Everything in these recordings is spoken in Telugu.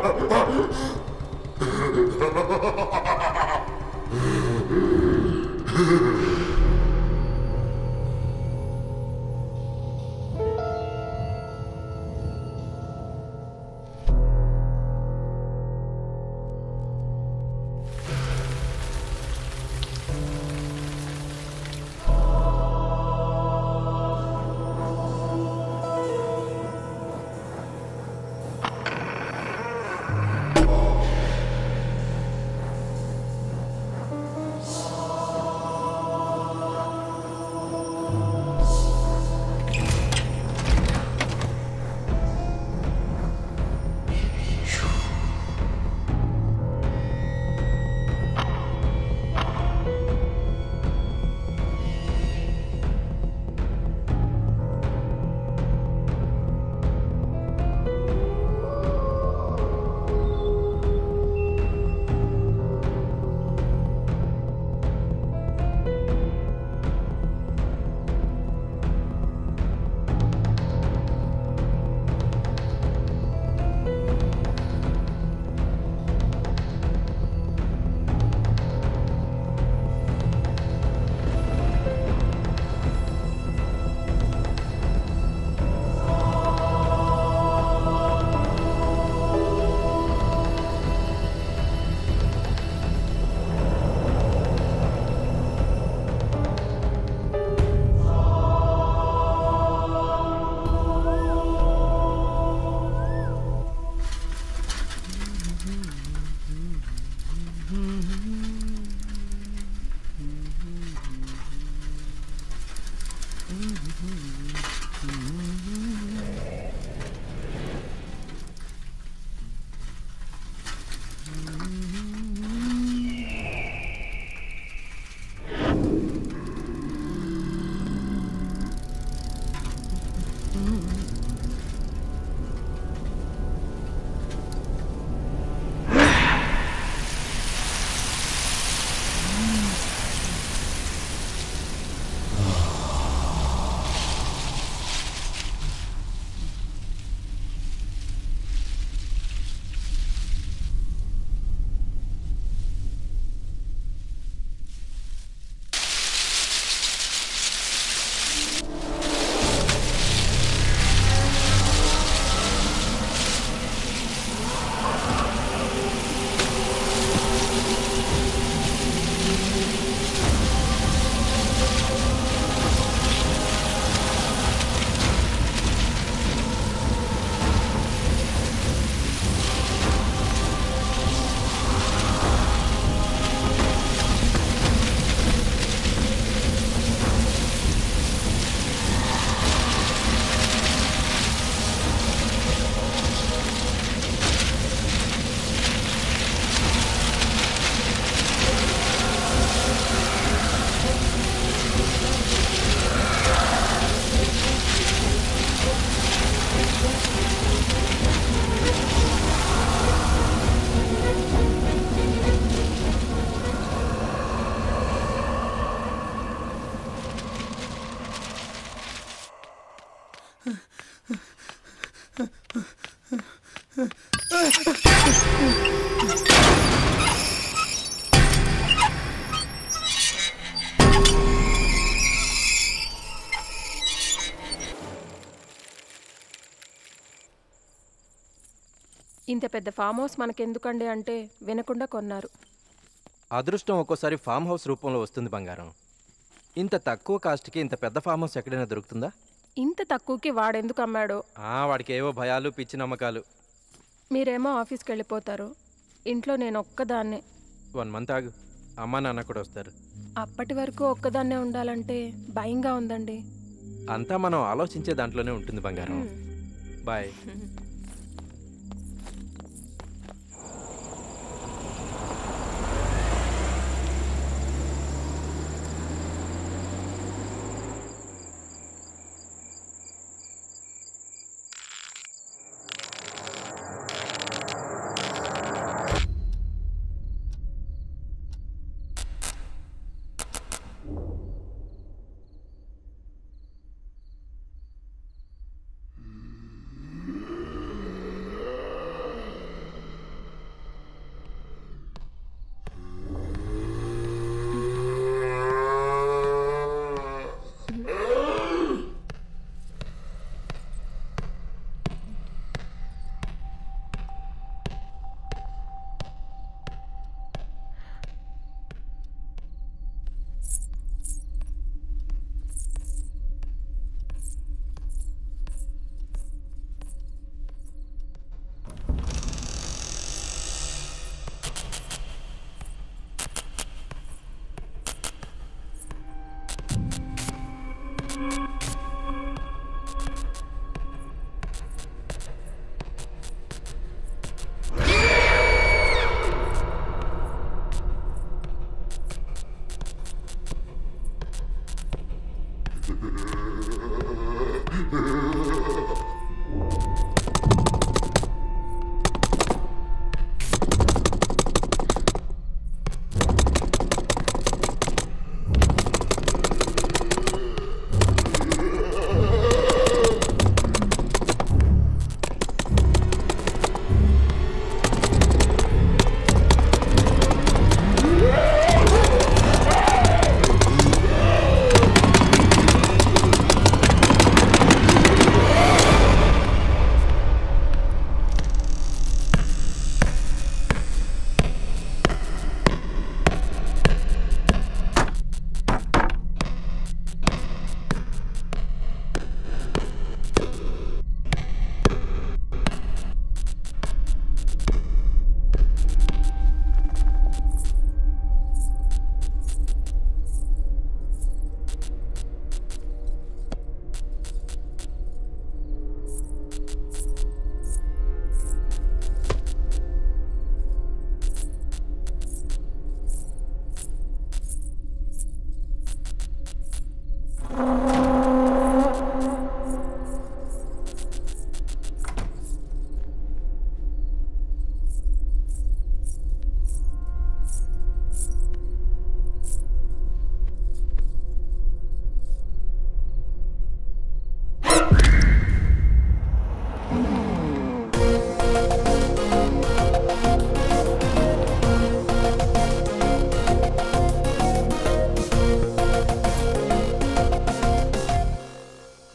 ఇంత పెద్ద ఫామ్ హౌస్ మనకెందుకండి అంటే వినకుండా కొన్నారు అదృష్టం ఒక్కోసారి ఫామ్ హౌస్ రూపంలో వస్తుంది బంగారం ఇంత తక్కువ కాస్ట్కి ఇంత పెద్ద ఫామ్ హౌస్ ఎక్కడైనా దొరుకుతుందా ఇంత తక్కువకి వాడెందుకు అమ్మాడో ఆ, వాడికి ఏవో భయాలు పిచ్చి నమ్మకాలు మీరేమో ఆఫీస్కి వెళ్ళిపోతారు ఇంట్లో నేను ఒక్కదాన్నే వన్ మంత్ ఆగు అమ్మా నాన్న కూడా వస్తారు అప్పటి వరకు ఒక్కదాన్నే ఉండాలంటే భయంగా ఉందండి అంతా మనం ఆలోచించే దాంట్లోనే ఉంటుంది బంగారం బాయ్ ఆ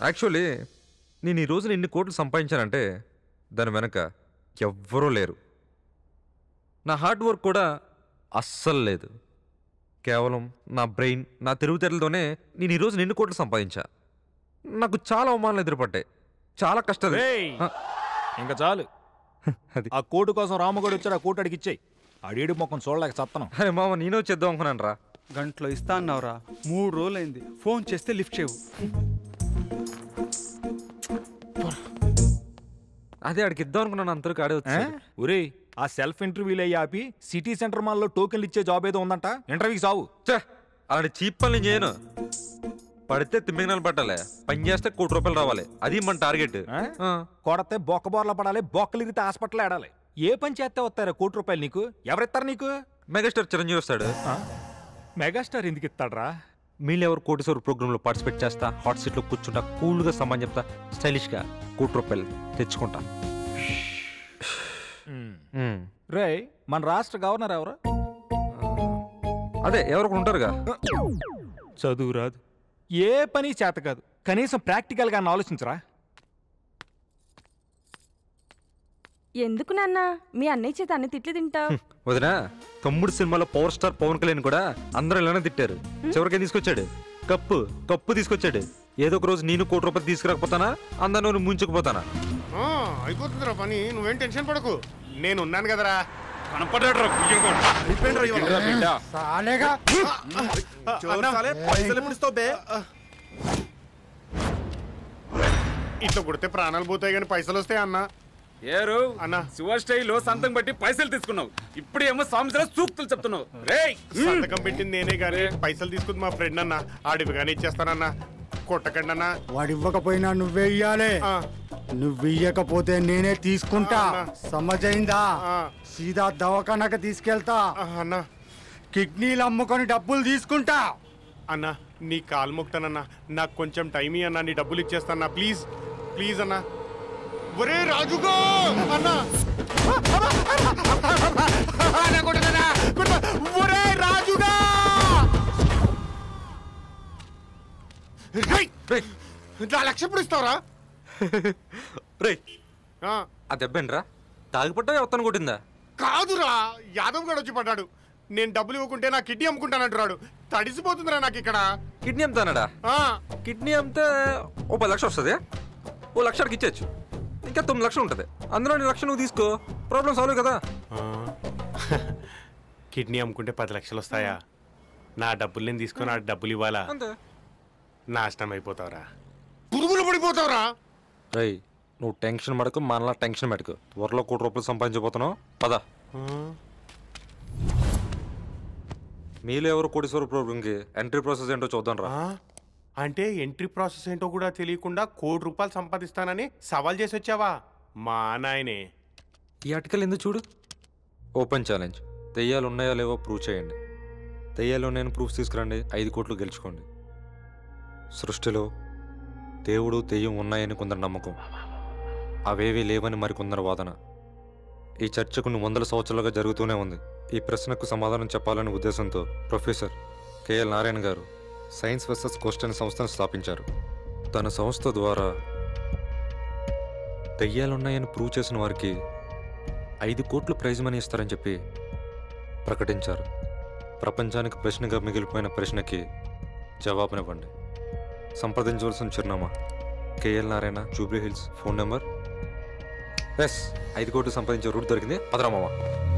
యాక్చువల్లీ నేను ఈ రోజున ఇన్ని కోట్లు సంపాదించానంటే దాని వెనక ఎవ్వరూ లేరు నా హార్డ్ వర్క్ కూడా అస్సలు లేదు కేవలం నా బ్రెయిన్ నా తెలివితేటలతోనే నేను ఈ రోజు ఎన్ని కోట్లు సంపాదించా నాకు చాలా అవమానాలు ఎదురుపడ్డాయి చాలా కష్టాలు రేయ్! ఆ, ఇంకా చాలు అది ఆ కోటు కోసం రామగడు వచ్చాడు ఆ కోటు అడిగిచ్చాయి అడిగి మొక్కం చూడలేక చత్తనం అరే మామ నేను చేద్దాం అనుకున్నాను రా గంటలో ఇస్తా అన్నావురా మూడు రోజులైంది ఫోన్ చేస్తే లిఫ్ట్ చేయవు అదే ఆడికి ఇద్దాం అనుకున్నాను అంతవరకు ఆడే వచ్చి ఒరే ఆ సెల్ఫ్ ఇంటర్వ్యూలు అయ్యి ఆపి సిటీ సెంటర్ మాల్లో టోకెన్లు ఇచ్చే జాబ్ ఏదో ఉందంట ఇంటర్వ్యూకి సావు ఛే, అలాంటి చీప్ పనులు నేను చేయను పడితే తిమ్మిగనాలు పట్టాలి పని చేస్తే కోటి రూపాయలు రావాలి అది మన టార్గెట్ ఆ? ఆ, కొడితే బొక్క బోర్ల పడాలి బొక్కలు ఇరిగితే హాస్పిటల్ ఆడాలి ఏ పని చేస్తే వస్తారా కోటి రూపాయలు నీకు ఎవరిస్తారు నీకు మెగాస్టార్ చిరంజీవి వస్తాడు ఆ? మెగాస్టార్ ఎందుకు ఇస్తాడ్రా మీరు ఎవరు కోటేశ్వర ప్రోగ్రాంలో పార్టిసిపేట్ చేస్తా హాట్ సీట్లో కూర్చుంటా కూల్గా సమాన్ చెప్తా స్టైలిష్గా కోటి రూపాయలు తెచ్చుకుంటా మ్మ్. రే మన రాష్ట్ర గవర్నర్ ఎవరు అదే ఎవరు ఒకరు ఉంటారుగా చదువు రాదు ఏ పని చేత కాదు కనీసం ప్రాక్టికల్గా ఆలోచించరా ఎందుకు నాన్న మీ అన్నయ్య చేత అన్ని తిట్లు తింటావు వదినా తమ్ముడు సినిమాలో పవర్ స్టార్ పవన్ కళ్యాణ్ కూడా అందరూ ఇలానే తిట్టారు చివరికి ఏం తీసుకొచ్చాడు కప్పు కప్పు తీసుకొచ్చాడు ఏదో ఒక రోజు నేను కోటి రూపాయలు తీసుకురాకపోతానా అందరూ నువ్వు ముంచుకుపోతానా ఆ, అయిపోతుందిరా పని నువ్వేం టెన్షన్ పడకు నేను ఉన్నాను కదరా ఇట్లా కొడితే ప్రాణాలు పోతాయి కానీ పైసలు వస్తాయి అన్న ఏరు అన్న. శివ స్టైల్లో సంతం బట్టి పైసలు తీసుకున్నావు ఇప్పుడు ఏమో సాంసరా సూక్తులు చెప్తున్నావు రేయ్ సంతకం పెట్టింది నేనే కానీ పైసలు తీసుకుంది మా ఫ్రెండ్ అన్న ఆడివి కానీ ఇచ్చేస్తానన్న కొట్టకండి అన్న వాడు ఇవ్వకపోయినా నువ్వే ఇయ్యాలి ఆ, నువ్వు ఇయ్యకపోతే నేనే తీసుకుంటా ఆ, అన్న. సమజైందా ఆ. సీదా దవాఖానకు తీసుకెళ్తా ఆ, అన్న కిడ్నీలు అమ్ముకొని డబ్బులు తీసుకుంటా అన్న నీ కాలు మొక్తానన్న నాకు కొంచెం టైం ఇయ్యి అన్న నీ డబ్బులు ఇచ్చేస్తానా ప్లీజ్ ప్లీజ్ అన్న ఒరే రాజుగో అన్న అన్న, కొట్టకన్నా, కొట్టక. ఒరే రాజుగా రేయ్! నా లక్ష ఎప్పుడు ఇస్తావరా రే ఆ, ఆ దెబ్బేంట్రా తాగిపడ్డా ఎవతను కొట్టిందా కాదురా యాదవ్ గడు వచ్చి పడ్డాడు నేను డబ్బులు ఇవ్వకుంటే నా కిడ్నీ అమ్ముకుంటానంటున్నాడు తడిసిపోతుందిరా నాకు ఇక్కడ కిడ్నీ అమ్ముతానడా ఆ, కిడ్నీ అమ్మితే ఓ పది లక్షలు వస్తుంది ఓ లక్షడికి ఇచ్చేయచ్చు ఇంకా తొమ్మిది లక్షలు ఉంటుంది అందులో నీ లక్ష నువ్వు తీసుకో ప్రాబ్లం సాల్వ్ కదా ఆ. కిడ్నీ అమ్ముకుంటే పది లక్షలు వస్తాయా నా డబ్బులు నేను తీసుకొని ఆ డబ్బులు ఇవ్వాలా అంతే నాశనం అయిపోతావురా పురుగులు పడిపోతావురా రై నువ్వు టెన్షన్ పడకు మనలా టెన్షన్ పెట్టుకు త్వరలో కోటి రూపాయలు సంపాదించబోతున్నావు పద మీలో ఎవరు కోటీశ్వర ప్రోగ్రామ్కి ఎంట్రీ ప్రాసెస్ ఏంటో చూద్దాం రా ఆ? అంటే ఎంట్రీ ప్రాసెస్ ఏంటో కూడా తెలియకుండా కోటి రూపాయలు సంపాదిస్తానని సవాల్ చేసి వచ్చావా మా నాయనే ఈ ఆర్టికల్ ఎందుకు చూడు ఓపెన్ ఛాలెంజ్ దెయ్యాలు ఉన్నాయా లేవో ప్రూవ్ చేయండి దెయ్యాలు ఉన్నాయని ప్రూఫ్ తీసుకురండి ఐదు కోట్లు గెలుచుకోండి సృష్టిలో దేవుడు దెయ్యం ఉన్నాయని కొందరు నమ్మకం అవేవీ లేవని మరికొందరు వాదన ఈ చర్చ కొన్ని వందల సంవత్సరాలుగా జరుగుతూనే ఉంది ఈ ప్రశ్నకు సమాధానం చెప్పాలనే ఉద్దేశంతో ప్రొఫెసర్ కెఎల్ నారాయణ గారు సైన్స్ వర్సెస్ క్వశ్చన్ సంస్థను స్థాపించారు తన సంస్థ ద్వారా దెయ్యాలున్నాయని ప్రూవ్ చేసిన వారికి ఐదు కోట్లు ప్రైజ్ మనీ ఇస్తారని చెప్పి ప్రకటించారు ప్రపంచానికి ప్రశ్నగా మిగిలిపోయిన ప్రశ్నకి జవాబునివ్వండి సంప్రదించవలసిన చిరునామా KL Narayana Jubilee Hills phone number ఎస్ ఐదు కోట్లు సంపాదించే రూట్ దొరికింది పదరామావా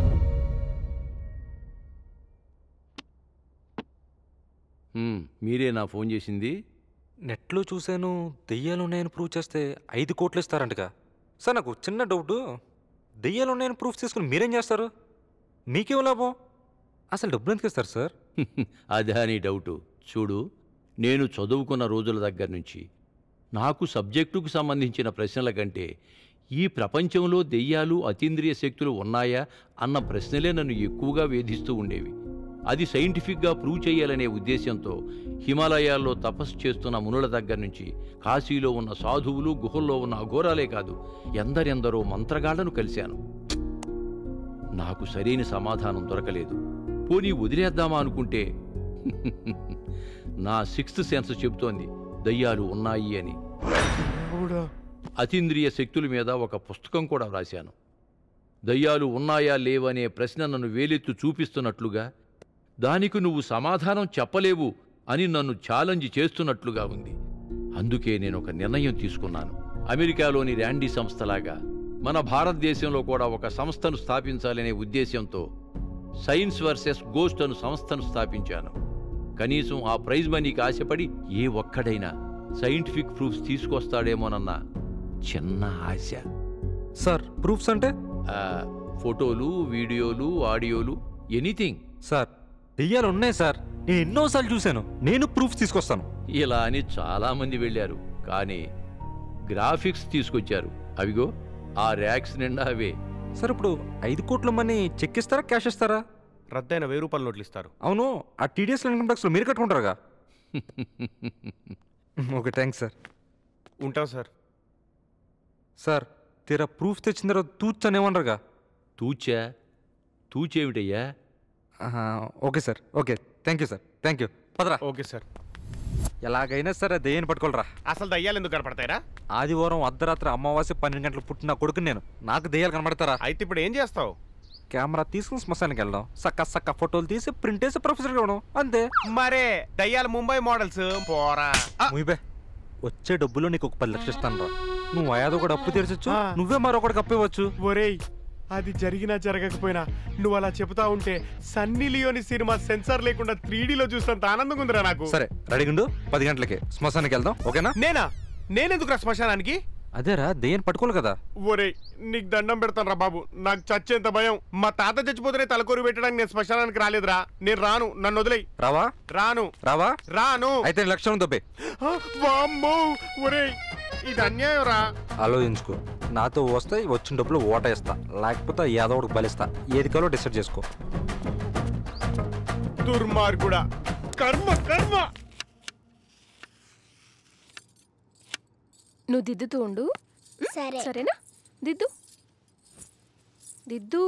మ్మ్, మీరేనా ఫోన్ చేసింది నెట్లో చూశాను దెయ్యాలు ఉన్నాయని ప్రూవ్ చేస్తే ఐదు కోట్లు ఇస్తారంటగా సార్ నాకు చిన్న డౌట్ దెయ్యాలు ఉన్నాయని ప్రూఫ్ తీసుకుని మీరేం చేస్తారు మీకేం లాభం అసలు డబ్బులు ఎందుకు ఇస్తారు సార్ అదే నీ డౌటు చూడు నేను చదువుకున్న రోజుల దగ్గర నుంచి నాకు సబ్జెక్టుకు సంబంధించిన ప్రశ్నల కంటే ఈ ప్రపంచంలో దెయ్యాలు అతీంద్రియ శక్తులు ఉన్నాయా అన్న ప్రశ్నలే నన్ను ఎక్కువగా వేధిస్తూ ఉండేవి అది సైంటిఫిక్గా ప్రూవ్ చేయాలనే ఉద్దేశంతో హిమాలయాల్లో తపస్సు చేస్తున్న మునుల దగ్గర నుంచి కాశీలో ఉన్న సాధువులు గుహల్లో ఉన్న అఘోరాలే కాదు ఎందరెందరో మంత్రగాళ్లను కలిశాను నాకు సరైన సమాధానం దొరకలేదు పోనీ వదిలేద్దామా అనుకుంటే నా సిక్స్త్ సెన్స్ చెబుతోంది దయ్యాలు ఉన్నాయి అని అతీంద్రియ శక్తుల మీద ఒక పుస్తకం కూడా వ్రాశాను దయ్యాలు ఉన్నాయా లేవనే ప్రశ్న నన్ను వేలెత్తు చూపిస్తున్నట్లుగా దానికి నువ్వు సమాధానం చెప్పలేవు అని నన్ను ఛాలెంజ్ చేస్తున్నట్లుగా ఉంది అందుకే నేను ఒక నిర్ణయం తీసుకున్నాను అమెరికాలోని ర్యాండీ సంస్థలాగా మన భారతదేశంలో కూడా ఒక సంస్థను స్థాపించాలనే ఉద్దేశంతో సైన్స్ వర్సెస్ గోస్ట్ అను సంస్థను స్థాపించాను కనీసం ఆ ప్రైజ్ మనీకి ఆశపడి ఏ ఒక్కడైనా సైంటిఫిక్ ప్రూఫ్స్ తీసుకొస్తాడేమోనన్న చిన్న ఆశ సార్ ప్రూఫ్స్ అంటే ఆ, ఫోటోలు వీడియోలు ఆడియోలు ఎనీథింగ్ సార్ దెయ్యాలు ఉన్నాయి సార్ నేను ఎన్నోసార్లు చూశాను నేను ప్రూఫ్స్ తీసుకొస్తాను ఇలా అని చాలామంది వెళ్ళారు కానీ గ్రాఫిక్స్ తీసుకొచ్చారు అవిగో ఆ ర్యాక్స్ నిండా అవే సార్ ఇప్పుడు ఐదు కోట్ల మనీ చెక్ ఇస్తారా క్యాష్ ఇస్తారా రద్దయిన వెయ్యి రూపాయల నోట్లు ఇస్తారు అవును ఆ టీడీఎస్ ఇన్కమ్ ట్యాక్స్లో మీరు కట్టుకుంటారుగా ఓకే థ్యాంక్స్ సార్ ఉంటాం సార్ సార్ తీరా ప్రూఫ్ తెచ్చిన తర్వాత తూచనేమన్నారుగా తూచా తూచేమిటయ్యా ఆహా, okay sir okay thank you sir thank you పదరా ఓకే సార్ ఎలాగైనా సరే దెయ్యాన్ని పట్టుకోలరా అసలు దయ్యాలు ఎందుకు కనపడతాయిరా ఆదివారం అర్ధరాత్రి అమావాస్య పన్నెండు గంటలకు పుట్టిన కొడుకు నేను నాకు దెయ్యాలు కనబడతారా అయితే ఇప్పుడు ఏం చేస్తావు కెమెరా తీసుకుని శ్మశానికి వెళ్దాం సక్క సక్క ఫోటోలు తీసి ప్రింట్ వేసి ప్రొఫెసర్గా ఇవ్వడం అంతే మరే దయ్యాలు ముంబై మోడల్స్ పోరా ముయిబే వచ్చే డబ్బులో నీకు ఒక పది లక్షలు ఇస్తాను రా నువ్వు అయాదో కూడా అప్పు తీర్చొచ్చు ఆ. నువ్వే మరొకటికి అప్పు ఇవ్వచ్చు ఒరేయ్ అది జరిగినా జరగకపోయినా నువ్వు అలా చెబుతా ఉంటే సన్నీ లియోని సినిమా సెన్సార్ లేకుండా త్రీ లో చూసినంత ఆనందంగా ఉందిరా నాకు సరే రెడీగుండు పది గంటలకి శ్మశానికి వెళ్దాం ఓకేనా నేనా నేనెందుకురా శ్మశానానికి అదేరా దెయ్యాన్ని పట్టుకోవాలి కదా ఒరేయ్ నీకు దండం పెడతాను రా బాబు నాకు చచ్చేంత భయం మా తాత చచ్చిపోతేనే తలకొరి పెట్టడానికి నేను శ్మశానానికి రాలేదురా నేను రాను నన్ను వదిలేయ్ రావా రాను రావా రాను అయితే నీ లక్షణం దొబ్బే ఆ, వామ్మో ఒరేయ్ ఇది అన్యాయం రా ఆలోచించుకో నాతో వస్తే వచ్చిన డబ్బులు ఓటేస్తా లేకపోతే ఏదో ఒకటి బలిస్తా ఏది కాలో డిసైడ్ చేసుకో దుర్మార్గుడా కర్మ కర్మ నువ్వు దిద్దుతూ ఉండు సరే సరేనా దిద్దు దిద్దు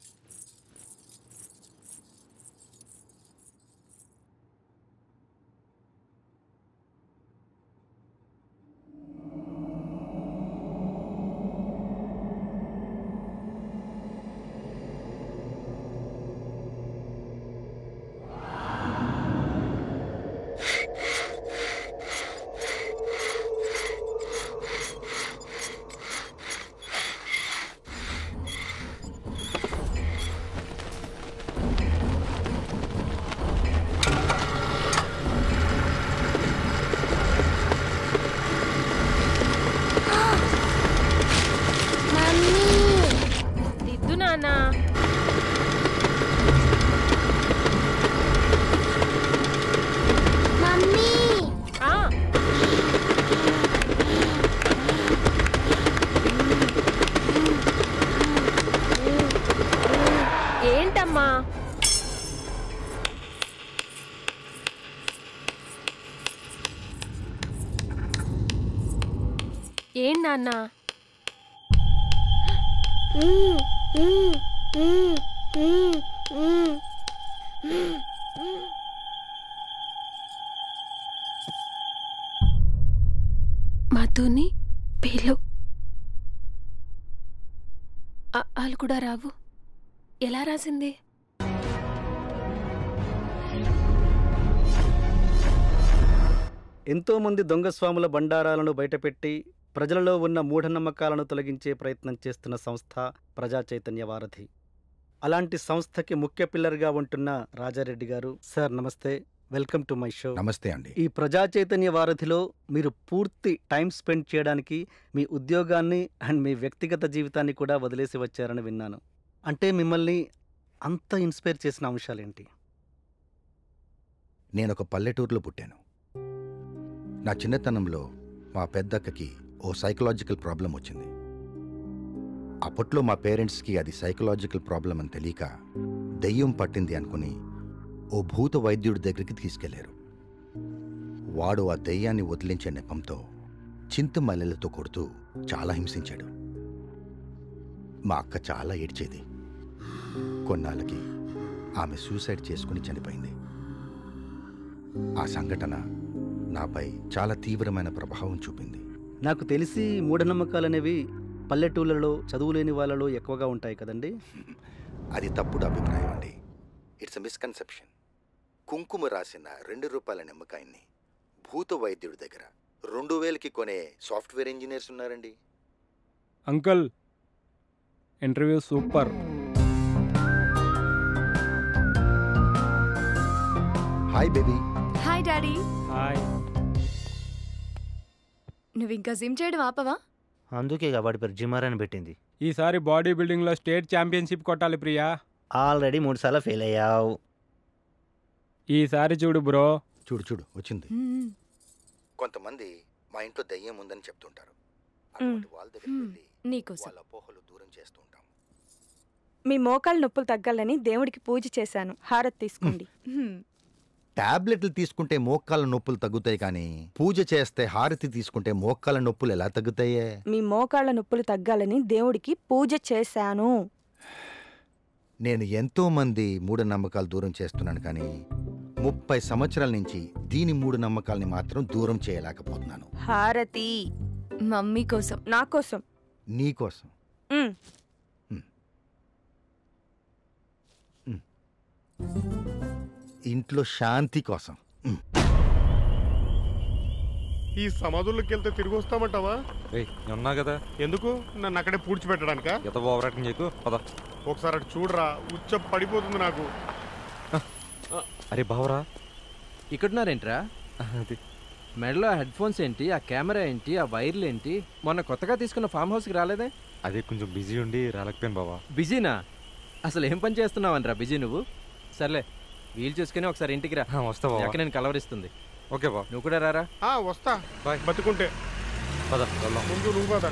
దిద్దు నాన్నా మమ్మీ ఆ, ఏంటమ్మా ఏం నాన్నా మధుని పిలు అ- వాళ్ళు కూడా రావు ఎలా రాసింది ఎంతోమంది దొంగ స్వాముల బండారాలను బయటపెట్టి ప్రజలలో ఉన్న మూఢనమ్మకాలను తొలగించే ప్రయత్నం చేస్తున్న సంస్థ ప్రజా చైతన్య వారధి అలాంటి సంస్థకి ముఖ్య పిల్లర్గా ఉంటున్న రాజారెడ్డి గారు సార్ నమస్తే వెల్కమ్ టు మై షో నమస్తే అండి ఈ ప్రజా చైతన్య వారధిలో మీరు పూర్తి టైం స్పెండ్ చేయడానికి మీ ఉద్యోగాన్ని అండ్ మీ వ్యక్తిగత జీవితాన్ని కూడా వదిలేసి వచ్చారని విన్నాను అంటే మిమ్మల్ని అంత ఇన్స్పైర్ చేసిన అంశాలేంటి నేను ఒక పల్లెటూరులో పుట్టాను నా చిన్నతనంలో మా పెద్దక్కకి ఓ సైకలాజికల్ ప్రాబ్లం వచ్చింది అప్పట్లో మా పేరెంట్స్కి అది సైకలాజికల్ ప్రాబ్లం అని తెలియక దెయ్యం పట్టింది అనుకుని ఓ భూత వైద్యుడి దగ్గరికి తీసుకెళ్లారు వాడు ఆ దెయ్యాన్ని వదిలించే నెపంతో చింత మల్లెలతో కొడుతూ చాలా హింసించాడు మా అక్క చాలా ఏడ్చేది కొన్నాళ్ళకి ఆమె సూసైడ్ చేసుకుని చనిపోయింది ఆ సంఘటన నాపై చాలా తీవ్రమైన ప్రభావం చూపింది నాకు తెలిసి మూఢనమ్మకాలు అనేవి పల్లెటూళ్ళలో చదువు లేని వాళ్ళలో ఎక్కువగా ఉంటాయి కదండి అది తప్పుడు అభిప్రాయం అండి ఇట్స్ ఎ మిస్కన్సెప్షన్ కుంకుమ రాసిన రెండు రూపాయల నిమ్మకాయన్ని భూత వైద్యుడి దగ్గర రెండు వేలకి కొనే సాఫ్ట్వేర్ ఇంజనీర్స్ ఉన్నారండి uncle interview super hi baby hi daddy hi నువ్వు ఇంకా జిమ్ చేయడం ఆపవా అందుకే వాడి పేరు జిమ్మర్ అని పెట్టింది ఈసారి బాడీ బిల్డింగ్లో స్టేట్ ఛాంపియన్షిప్ కొట్టాలి ప్రియా ఆల్రెడీ మూడు సార్లు ఫెయిల్ అయ్యావు ఈసారి చూడు బ్రో చూడు చూడు వచ్చింది కొంతమంది మా ఇంట్లో దయ్యం ఉందని చెప్తుంటారు మ్. వాళ్ళ దగ్గరికి వెళ్ళి నీకోసం వాళ్ళ అపోహలు దూరం చేస్తూ ఉంటాం మీ మోకాలు నొప్పులు తగ్గాలని దేవుడికి పూజ చేశాను హారతి తీసుకోండి టాబ్లెట్లు తీసుకుంటే మోకాళ్ళ నొప్పులు తగ్గుతాయి కానీ పూజ చేస్తే హారతి తీసుకుంటే మోకాళ్ళ నొప్పులు ఎలా తగ్గుతాయే మీ మోకాళ్ళ నొప్పులు తగ్గాలని దేవుడికి పూజ చేశాను నేను ఎంతో మంది మూఢనమ్మకాలు దూరం చేస్తున్నాను కానీ ముప్పై సంవత్సరాల నుంచి దీని మూఢనమ్మకాల్ని మాత్రం దూరం చేయలేకపోతున్నాను హారతి మమ్మీ కోసం నా కోసం నీకోసం మ్. ఇంట్లో శాంతి కోసం ఈ సమాధుల్లోకి వెళ్తే తిరిగి వస్తామంటావా రేయ్ నేను ఉన్నా కదా ఎందుకు నన్ను అక్కడే పూడ్చిపెట్టడానికా ఎంత ఓవరాక్టింగ్ చేయకు పద ఒకసారి అటు చూడరా ఉచ్చ పడిపోతుంది నాకు అరే బావరా ఇక్కడున్నారేంట్రా అది మెడలో ఆ హెడ్ ఫోన్స్ ఏంటి ఆ కెమెరా ఏంటి ఆ వైర్లు ఏంటి మొన్న కొత్తగా తీసుకున్న ఫామ్ హౌస్కి రాలేదే అదే కొంచెం బిజీ ఉండి రాలేకపోయాను బావా బిజీనా అసలు ఏం పని చేస్తున్నావనరా బిజీ నువ్వు సర్లే వీలు చూసుకుని ఒకసారి ఇంటికి రా వస్తా బావ. అక్కడ నేను కలవరిస్తుంది ఓకే బా నువ్వు కూడా రారా ఆ, వస్తా బతుకుంటే పద వెళ్దాం ముందు నువ్వు పద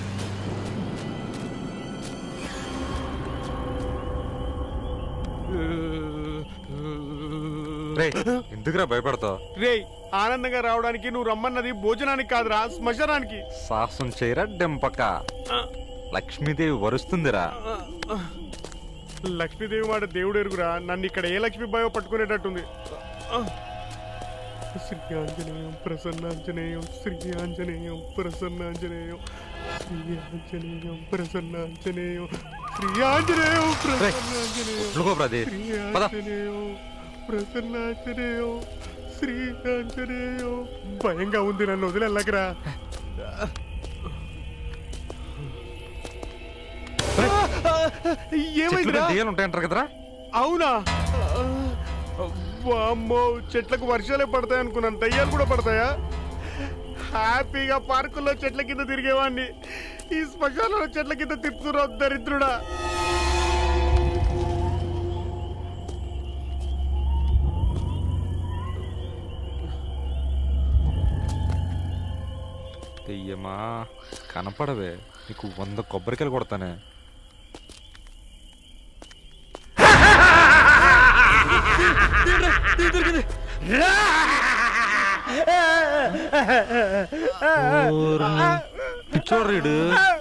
రేయ్ ఎందుకురా భయపడతావు రేయ్ ఆనందంగా రావడానికి నువ్వు రమ్మన్నది భోజనానికి కాదురా శ్మశానానికి సాహసం చేయరా డెంపక లక్ష్మీదేవి వరుస్తుందిరా లక్ష్మీదేవి మాట దేవుడు ఎరుగురా నన్ను ఇక్కడ ఏ లక్ష్మీ భయో పట్టుకునేటట్టుంది శ్రీ ఆంజనేయం ప్రసన్నాంజనేయం శ్రీ ఆంజనేయం ప్రసన్నాంజనేయం శ్రీ ఆంజనేయం ప్రసన్నాంజనేయం శ్రీ ఆంజనేయం ప్రసన్నాంజనేయం ఒట్లుకోబ్రా అది. శ్రీ పద. ఆంజనేయం ప్రసన్నాంజనేయం శ్రీ ఆంజనేయం భయంగా ఉంది నన్ను వదిలేళ్ళకరా ఏమైందిరా దెయ్యాలు ఉంటాయంటారు కదరా అవునా వామ్మో చెట్లకు వర్షాలే పడతాయి అనుకున్నాను దయ్యాలు కూడా పడతాయా హ్యాపీగా పార్కుల్లో చెట్ల కింద తిరిగేవాడిని ఈ శ్మశానంలో చెట్ల కింద తిప్పుతున్నా దరిద్రుడా దెయ్యమా కనపడవే నీకు వంద కొబ్బరికాయలు కొడతానే పిచ్చోడ్రీడు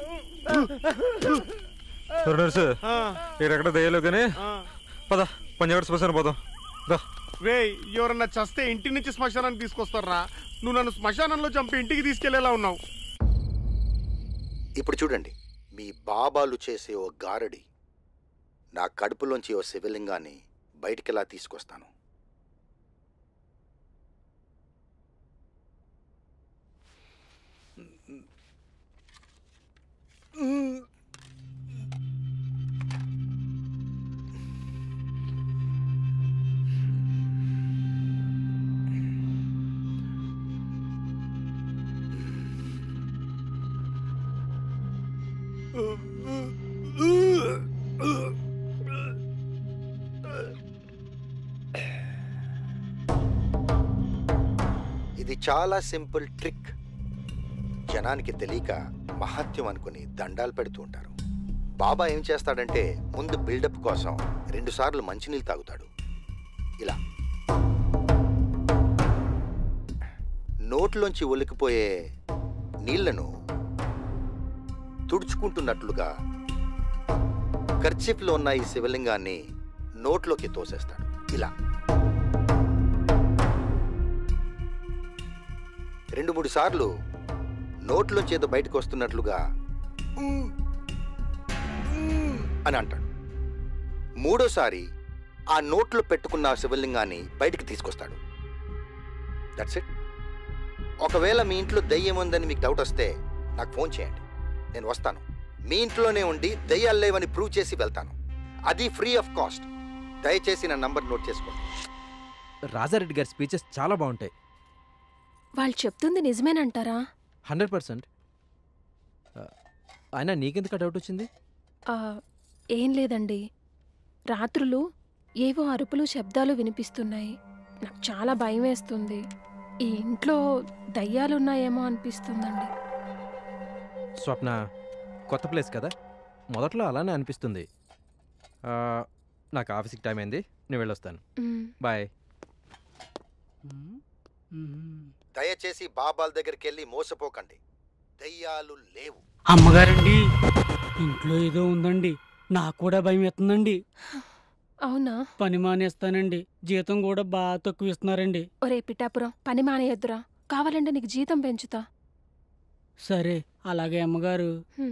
నర్సు ఎక్కడ దయ్యాలు కానీ పద పంజాగడ్ శ్మశానం పోదాం దా రే ఎవరన్నా చస్తే ఇంటి నుంచి శ్మశానానికి తీసుకొస్తారా నువ్వు నన్ను శ్మశానంలో చంపి ఇంటికి తీసుకెళ్లేలా ఉన్నావు ఇప్పుడు చూడండి మీ బాబాలు చేసే ఓ గారడి నా కడుపులోంచి ఓ శివలింగాన్ని బయటికెలా తీసుకొస్తాను ఇది చాలా సింపుల్ ట్రిక్ జనానికి తెలియక మహత్యం అనుకుని దండాలు పెడుతూ ఉంటారు బాబా ఏం చేస్తాడంటే ముందు బిల్డప్ కోసం రెండుసార్లు మంచినీళ్ళు తాగుతాడు ఇలా నోట్లోంచి ఒలికిపోయే నీళ్లను తుడుచుకుంటున్నట్లుగా కర్చిఫ్లో ఉన్న ఈ శివలింగాన్ని నోట్లోకి తోసేస్తాడు ఇలా రెండు మూడు సార్లు నోట్లోంచి ఏదో బయటకు వస్తున్నట్లుగా "ఉమ్, ఉమ్" అని అంటాడు మూడోసారి ఆ నోట్లో పెట్టుకున్న ఆ శివలింగాన్ని బయటికి తీసుకొస్తాడు దట్స్ ఇట్ ఒకవేళ మీ ఇంట్లో దయ్యం ఉందని మీకు డౌట్ వస్తే నాకు ఫోన్ చేయండి నేను వస్తాను మీ ఇంట్లోనే ఉండి దయ్యాలు లేవని ప్రూవ్ చేసి వెళ్తాను అది ఫ్రీ ఆఫ్ కాస్ట్ దయచేసి నా నంబర్ నోట్ చేసుకోండి రాజారెడ్డి గారి స్పీచెస్ చాలా బాగుంటాయి వాళ్ళు చెప్తుంది నిజమేనంటారా హండ్రెడ్ పర్సెంట్ అయినా నీకెందుకు డౌట్ వచ్చింది ఆ, ఏం లేదండి రాత్రులు ఏవో అరుపులు శబ్దాలు వినిపిస్తున్నాయి నాకు చాలా భయం వేస్తుంది ఈ ఇంట్లో దయ్యాలున్నాయేమో అనిపిస్తుందండి స్వప్న కొత్త ప్లేస్ కదా మొదట్లో అలానే అనిపిస్తుంది ఆ, నాకు ఆఫీస్కి టైం అయింది నేను వెళ్ళొస్తాను మ్. బాయ్ దయచేసి బాబాల దగ్గరికి వెళ్ళి మోసపోకండి దయ్యాలు లేవు అమ్మగారండి ఇంట్లో ఏదో ఉందండి నాకు కూడా భయం ఎత్తుందండి అవునా పని మానేస్తానండి జీతం కూడా బాగా తక్కువ ఇస్తున్నారండి ఒరే పిఠాపురం పని మానేయొద్దురా కావాలంటే నీకు జీతం పెంచుతా సరే అలాగే అమ్మగారు హ్మ్.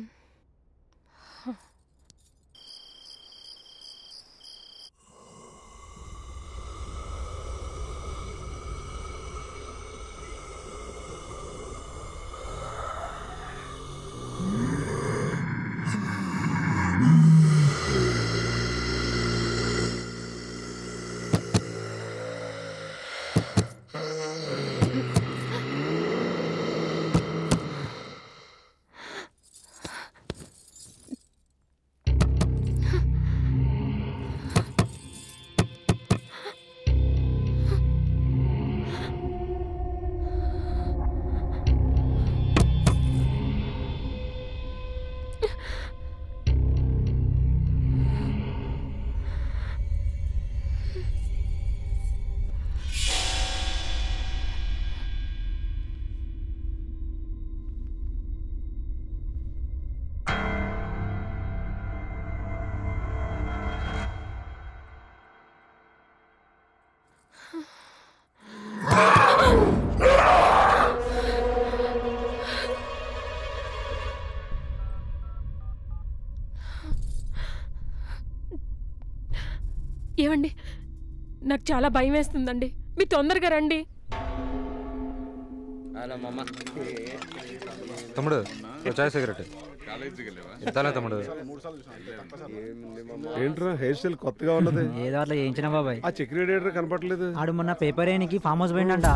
ఏమండి నాకు చాలా భయం వేస్తుందండి మీరు తొందరగా రండి తమ్ముడు ఓ చాయ్ సిగరెట్ ఇంతలే తమ్ముడు ఏంట్రా హెయిర్ స్టైల్ కొత్తగా ఉన్నది ఏదో అట్లా చేయించిన బాబాయ్ ఆ చెక్ రేడియేటర్ కనపట్లేదు ఆడు మొన్న పేపర్ వేయనికి ఫామ్ హౌస్ పోయిండంట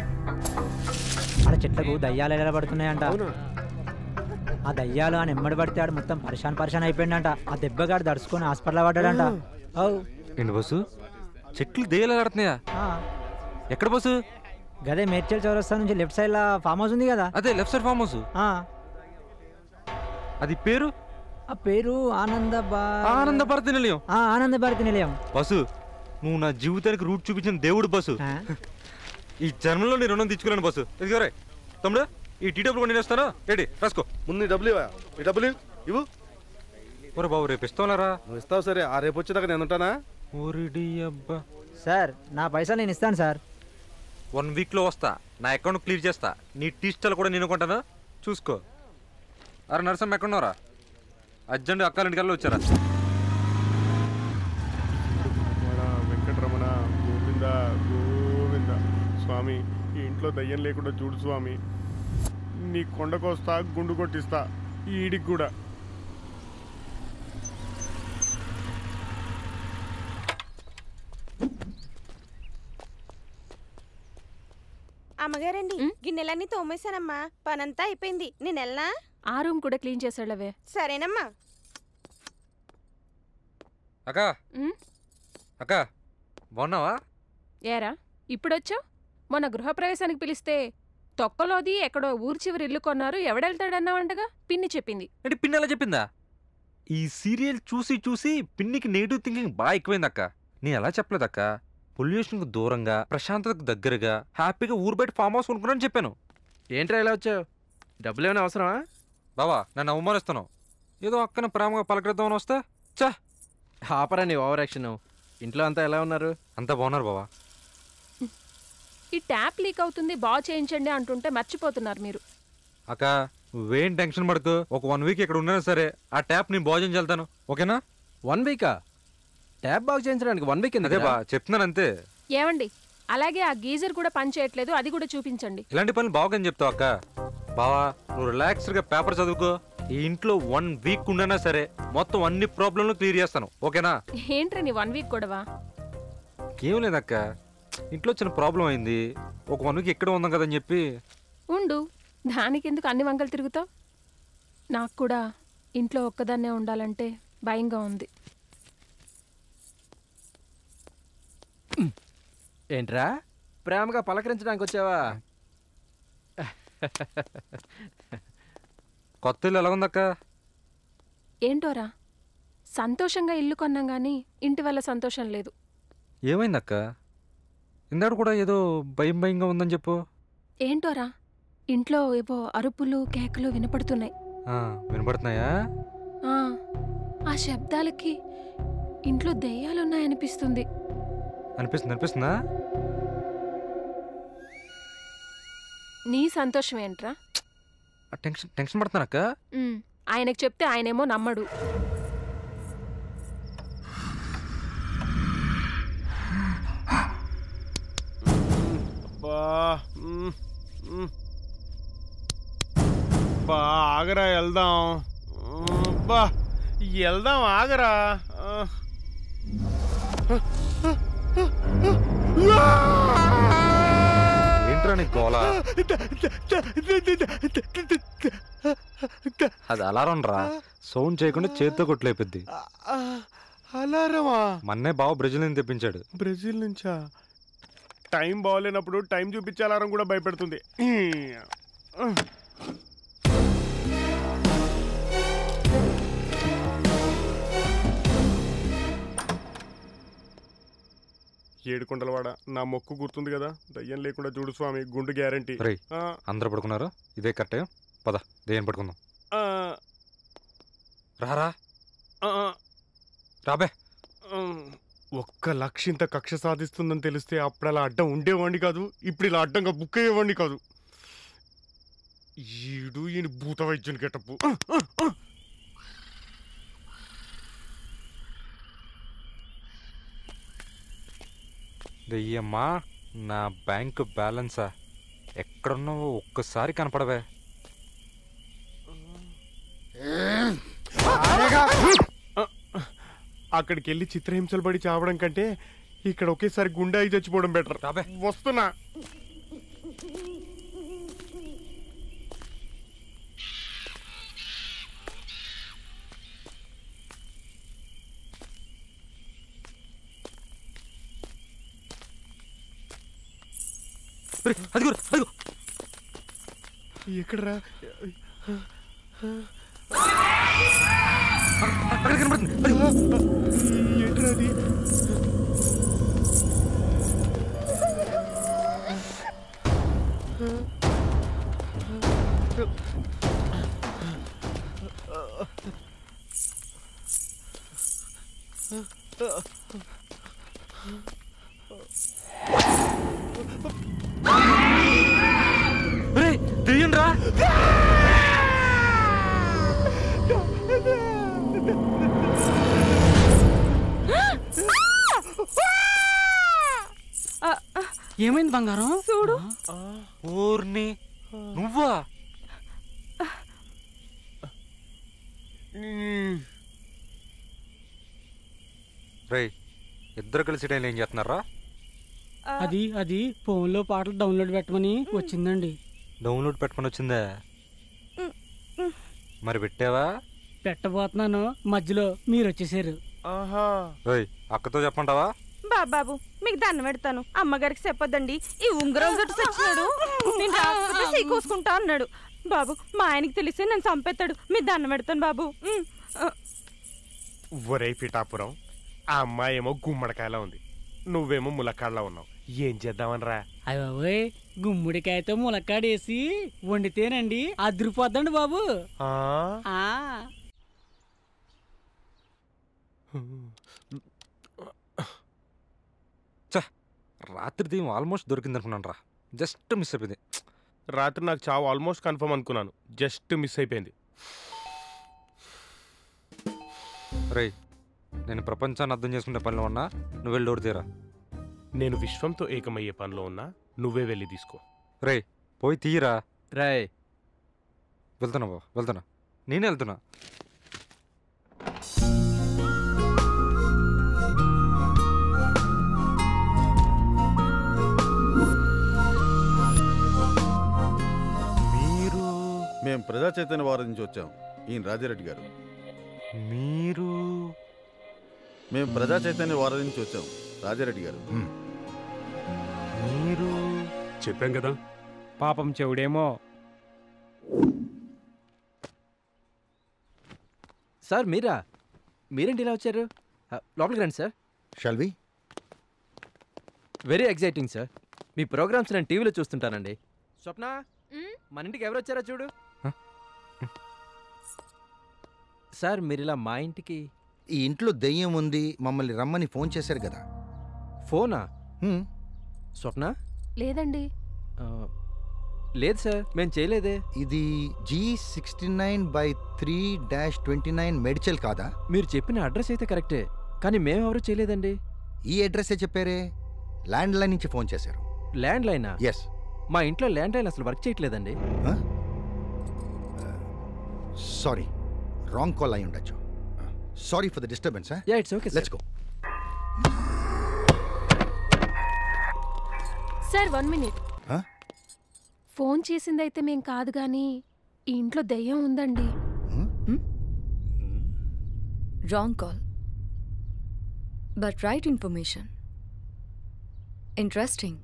ఆడ చెట్లకు దయ్యాలు ఎలా పడుతున్నాయంట ఆ దయ్యాలు ఆ నెమ్మడి పడితే ఆడు మొత్తం పరిశాన్ పరిశాన్ అయిపోయిందంట ఆ దెబ్బగాడు దడుచుకొని హాస్పిటల్ పడ్డాడంట అవు ఏంటి బస్సు చెట్లు దేయాలు ఆడుతున్నాయా ఎక్కడ బస్సు గదే మేడ్చల్ చౌరస్తా నుంచి లెఫ్ట్ సైడ్ లా ఫామ్ హౌస్ ఉంది కదా అదే లెఫ్ట్ సైడ్ ఫామ్ హౌస్ ఆ, అది పేరు ఆ పేరు ఆనంద ఆనంద భారతి నిలయం ఆ, ఆనంద భారతి నిలయం బస్సు నువ్వు నా జీవితానికి రూట్ చూపించిన దేవుడు బస్సు ఈ జన్మలో నీ రుణం తెచ్చుకోలేను బస్సు ఎదుగురే తమ్ముడు ఈ టీ డబ్బులు కొన్ని వస్తాను ఏంటి రాసుకో ముందు డబ్బులు ఇవ్వ ఈ డబ్బులు ఇవ్వు. ఇవ్వు ఒరే బాబు రేపు ఇస్తావులారా నువ్వు ఇస్తావు సరే ఆ రేపు వచ్చేదాకా నేను ఉంటానా ఓరిడి అబ్బా సార్ నా పైసలు నేను ఇస్తాను సార్ వన్ వీక్లో వస్తా నా అకౌంట్ క్లియర్ చేస్తా నీ టీ స్టాల్ కూడా నేను కొంటాను చూసుకో అరే నరసమ్మ ఎక్కడున్నారా అర్జెంట్ అక్కాలింటికల్లా వచ్చారా రమణ, వెంకటరమణ గోవింద గోవింద స్వామి ఈ ఇంట్లో దయ్యం లేకుండా చూడు స్వామి నీ కొండకొస్తా గుండు కొట్టిస్తా ఈ ఈడికి కూడా అమ్మగారండి గిన్నెలన్నీ తోమేశానమ్మా పనంతా అయిపోయింది నేను వెళ్ళనా ఆ రూమ్ కూడా క్లీన్ చేసాడవే సరేనమ్మా అక్క అక్క బాగున్నావా ఏరా ఇప్పుడొచ్చావు మొన్న గృహప్రవేశానికి పిలిస్తే తొక్కలోది ఎక్కడో ఊరు చివరి ఇల్లు కొన్నారు ఎవడెళ్తాడన్నావంటగా పిన్ని చెప్పింది అంటే పిన్ని ఎలా చెప్పిందా ఈ సీరియల్ చూసి చూసి పిన్నికి నెగిటివ్ థింకింగ్ బాగా ఎక్కువైంది అక్క నేను ఎలా చెప్పలేదు అక్క పొల్యూషన్కు దూరంగా ప్రశాంతతకు దగ్గరగా హ్యాపీగా ఊరు బయట ఫామ్ హౌస్ కొనుక్కున్నాను చెప్పాను ఏంట్రా ఇలా వచ్చావు డబ్బులు ఏమైనా అవసరమా బావా నన్ను అవమానిస్తున్నావు ఏదో అక్కన ప్రేమగా పలకరిద్దామని వస్తే చా ఆపరా నీ ఓవర్ యాక్షన్ ఇంట్లో అంతా ఎలా ఉన్నారు అంతా బాగున్నారు బావా ఈ ట్యాప్ లీక్ అవుతుంది బాగు చేయించండి అంటుంటే మర్చిపోతున్నారు మీరు అక్క నువ్వేం టెన్షన్ పడకు ఒక వన్ వీక్ ఇక్కడ ఉన్నా సరే ఆ ట్యాప్ నేను భోజనం చేస్తాను ఓకేనా వన్ వీకా ట్యాప్ బాగు చేయించడానికి వన్ వీక్ అదే బా చెప్తున్నాను అంతే ఏమండి అలాగే ఆ గీజర్ కూడా పని చేయట్లేదు అది కూడా చూపించండి ఇలాంటి పనులు బావకని చెప్తావు అక్క బావా నువ్వు రిలాక్స్డ్గా పేపర్ చదువుకో ఈ ఇంట్లో వన్ వీక్ ఉండనా సరే మొత్తం అన్ని ప్రాబ్లంలు క్లియర్ చేస్తాను ఓకేనా ఏంట్రా నీ వన్ వీక్ గొడవ ఏం లేదక్క ఇంట్లో చిన్న ప్రాబ్లం అయింది ఒక వన్ వీక్ ఎక్కడ ఉందాం కదని చెప్పి ఉండు దానికి ఎందుకు అన్ని వంకలు తిరుగుతావు నాకు కూడా ఇంట్లో ఒక్కదాన్నే ఉండాలంటే భయంగా ఉంది ఏంట్రా ప్రేమగా పలకరించడానికి వచ్చావా కొత్త ఇల్లు ఎలా ఉందక్క ఏంటోరా సంతోషంగా ఇల్లు కొన్నాం కానీ ఇంటి వల్ల సంతోషం లేదు ఏమైందక్క ఇందాక కూడా ఏదో భయం భయంగా ఉందని చెప్పు ఏంటోరా ఇంట్లో ఏవో అరుపులు కేకలు వినపడుతున్నాయి ఆ, వినపడుతున్నాయా ఆ, ఆ శబ్దాలకి ఇంట్లో దెయ్యాలున్నాయనిపిస్తుంది అనిపిస్తుంది అనిపిస్తుందా నీ సంతోషం ఏంట్రా ఆ టెన్షన్ టెన్షన్ పడుతున్నానక్క ఉమ్, ఆయనకు చెప్తే ఆయనేమో నమ్మడు బా మ్, మ్. బా ఆగరా వెళ్దాం మ్, బా వెళ్దాం ఆగరా ఆ. ఏంట్రా నీ గోల అది అలారం రా సౌండ్ చేయకుండా చేత్తో కొట్లేపిద్ది అలారమా మన్నే బావ బ్రెజిల్ నుంచి తెప్పించాడు బ్రెజిల్ నుంచా టైం బాగోలేనప్పుడు టైం చూపించే అలారం కూడా భయపెడుతుంది ఏడుకొండలవాడ నా మొక్కు గుర్తుంది కదా దయ్యం లేకుండా చూడు స్వామి గుండు గ్యారంటీ రే అందరూ పడుకున్నారు ఇదే కరెక్ట్ పద దేని పడుకుందాం రారా రాబే ఒక్క లక్ష ఇంత కక్ష సాధిస్తుందని తెలిస్తే అప్పుడు అలా అడ్డం ఉండేవాడిని కాదు ఇప్పుడు ఇలా అడ్డంగా బుక్ అయ్యేవాడిని కాదు ఈడు ఈయన భూత వైద్యుని గెటప్పు దెయ్యమ్మా నా బ్యాంక్ బ్యాలెన్సా ఎక్కడున్నావో ఒక్కసారి కనపడవే అక్కడికి వెళ్ళి చిత్రహింసలు పడి చావడం కంటే ఇక్కడ ఒకేసారి గుండె అయి చచ్చిపోవడం బెటర్ వస్తున్నా అదిగో అదిగో ఎక్కడరా అక్కడ కనపడుతుంది అదిగో. ఏంట్రా అది రే దెయ్యం రా ఏమైంది బంగారం చూడు ఊర్ని నువ్వా రే ఇద్దరు కలిసి టైంలో ఏం చేస్తున్నారా అది అది ఫోన్లో పాటలు డౌన్లోడ్ పెట్టమని వచ్చిందండి డౌన్లోడ్ పెట్టుకొని వచ్చిందా మరి పెట్టావా పెట్టబోతున్నాను మధ్యలో మీరు వచ్చేసారు రేయ్ అక్కతో చెప్పంటావా బాబాబు మీకు దండం పెడతాను అమ్మగారికి చెప్పొద్దండి ఈ ఉంగరం జట్టు సచ్చినాడు నేను రాకపోతే సీకోసుకుంటా అన్నాడు బాబు మా ఆయనకి తెలిస్తే నన్ను చంపేస్తాడు మీరు దండం పెడతాను బాబు ఉమ్, ఆ, ఒరే పిఠాపురం ఆ అమ్మాయి ఏమో గుమ్మడికాయలా ఉంది నువ్వేమో ములక్కాడలా ఉన్నావు ఏం చేద్దామనరా అయ్య బాబోయ్ గుమ్ముడికాయతో ములక్కాడేసి వండితేనండి అదిరిపోద్దండి బాబు ఆ? ఆ రాత్రి దీం ఆల్మోస్ట్ దొరికింది అనుకున్నాను రా జస్ట్ మిస్ అయిపోయింది రాత్రి నాకు చావు ఆల్మోస్ట్ కన్ఫర్మ్ అనుకున్నాను జస్ట్ మిస్ అయిపోయింది రేయ్ నేను ప్రపంచాన్ని అర్థం చేసుకునే పనిలో ఉన్నా నువ్వు వెళ్ళి డోర్ తీరా నేను విశ్వంతో ఏకమయ్యే పనిలో ఉన్నా నువ్వే వెళ్ళి తీసుకో రేయ్ పోయి తీయరా రాయ్ వెళ్తున్నా బావ వెళ్తున్నా నేనే వెళ్తున్నా మీరు మేము ప్రజా చైతన్య వారం నుంచి వచ్చాం ఈయన రాజారెడ్డి గారు మీరు మేము ప్రజా చైతన్య వారం నుంచి వచ్చాం రాజారెడ్డి గారు మీరు చెప్పాం కదా పాపం చెవుడేమో సార్ మీరా మీరేంటి ఇలా వచ్చారు ఆ, లోపలికి రండి సార్ షల్వి వెరీ ఎగ్జైటింగ్ సార్ మీ ప్రోగ్రామ్స్ నేను టీవీలో చూస్తుంటానండి స్వప్న మన ఇంటికి ఎవరు వచ్చారో చూడు సార్ మీరు ఇలా మా ఇంటికి ఈ ఇంట్లో దెయ్యం ఉంది మమ్మల్ని రమ్మని ఫోన్ చేశారు కదా ఫోనా స్వప్న లేదండి ఆ, లేదు సార్ మేము చేయలేదే ఇది G sixty nine by three dash twenty nine Medchal కాదా మీరు చెప్పిన అడ్రస్ అయితే కరెక్టే కానీ మేమెవరూ చేయలేదండి ఈ అడ్రస్సే చెప్పారే ల్యాండ్ లైన్ నుంచి ఫోన్ చేశారు ల్యాండ్ లైనా ఎస్ మా ఇంట్లో ల్యాండ్ లైన్ అసలు వర్క్ చేయట్లేదండి సారీ రాంగ్ కాల్ అయి ఉండొచ్చు sorry for the disturbance yeah it's okay let's go sir one minute Huh? Phone చేసిందైతే మేం కాదు కానీ ఈ ఇంట్లో దెయ్యం ఉందండి wrong call but right information interesting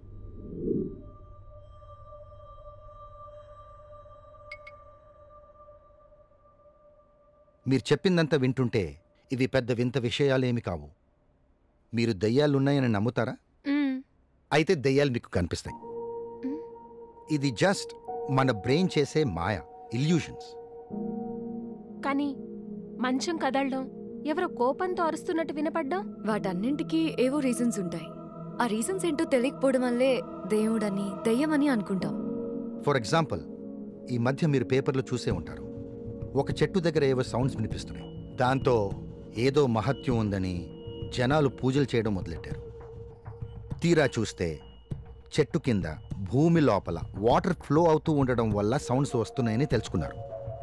మీరు చెప్పిందంతా వింటుంటే ఇవి పెద్ద వింత విషయాలేమి కావు మీరు దయ్యాలున్నాయని నమ్ముతారా మ్మ్. అయితే దయ్యాలు మీకు కనిపిస్తాయి ఇది జస్ట్ మన బ్రెయిన్ చేసే మాయ ఇల్యూషన్స్ కానీ మంచం కదలడం ఎవరో కోపంతో అరుస్తున్నట్టు వినపడ్డం వాటన్నింటికి ఏవో రీజన్స్ ఉంటాయి ఆ రీజన్స్ ఏంటో తెలియకపోవడం వల్లే దేవుడని దయ్యమని అనుకుంటాం ఫర్ ఎగ్జాంపుల్ ఈ మధ్య మీరు పేపర్లో చూసే ఉంటారు ఒక చెట్టు దగ్గర ఏవో సౌండ్స్ వినిపిస్తున్నాయి దాంతో ఏదో మహత్యం ఉందని జనాలు పూజలు చేయడం మొదలెట్టారు తీరా చూస్తే చెట్టు కింద భూమి లోపల వాటర్ ఫ్లో అవుతూ ఉండడం వల్ల సౌండ్స్ వస్తున్నాయని తెలుసుకున్నారు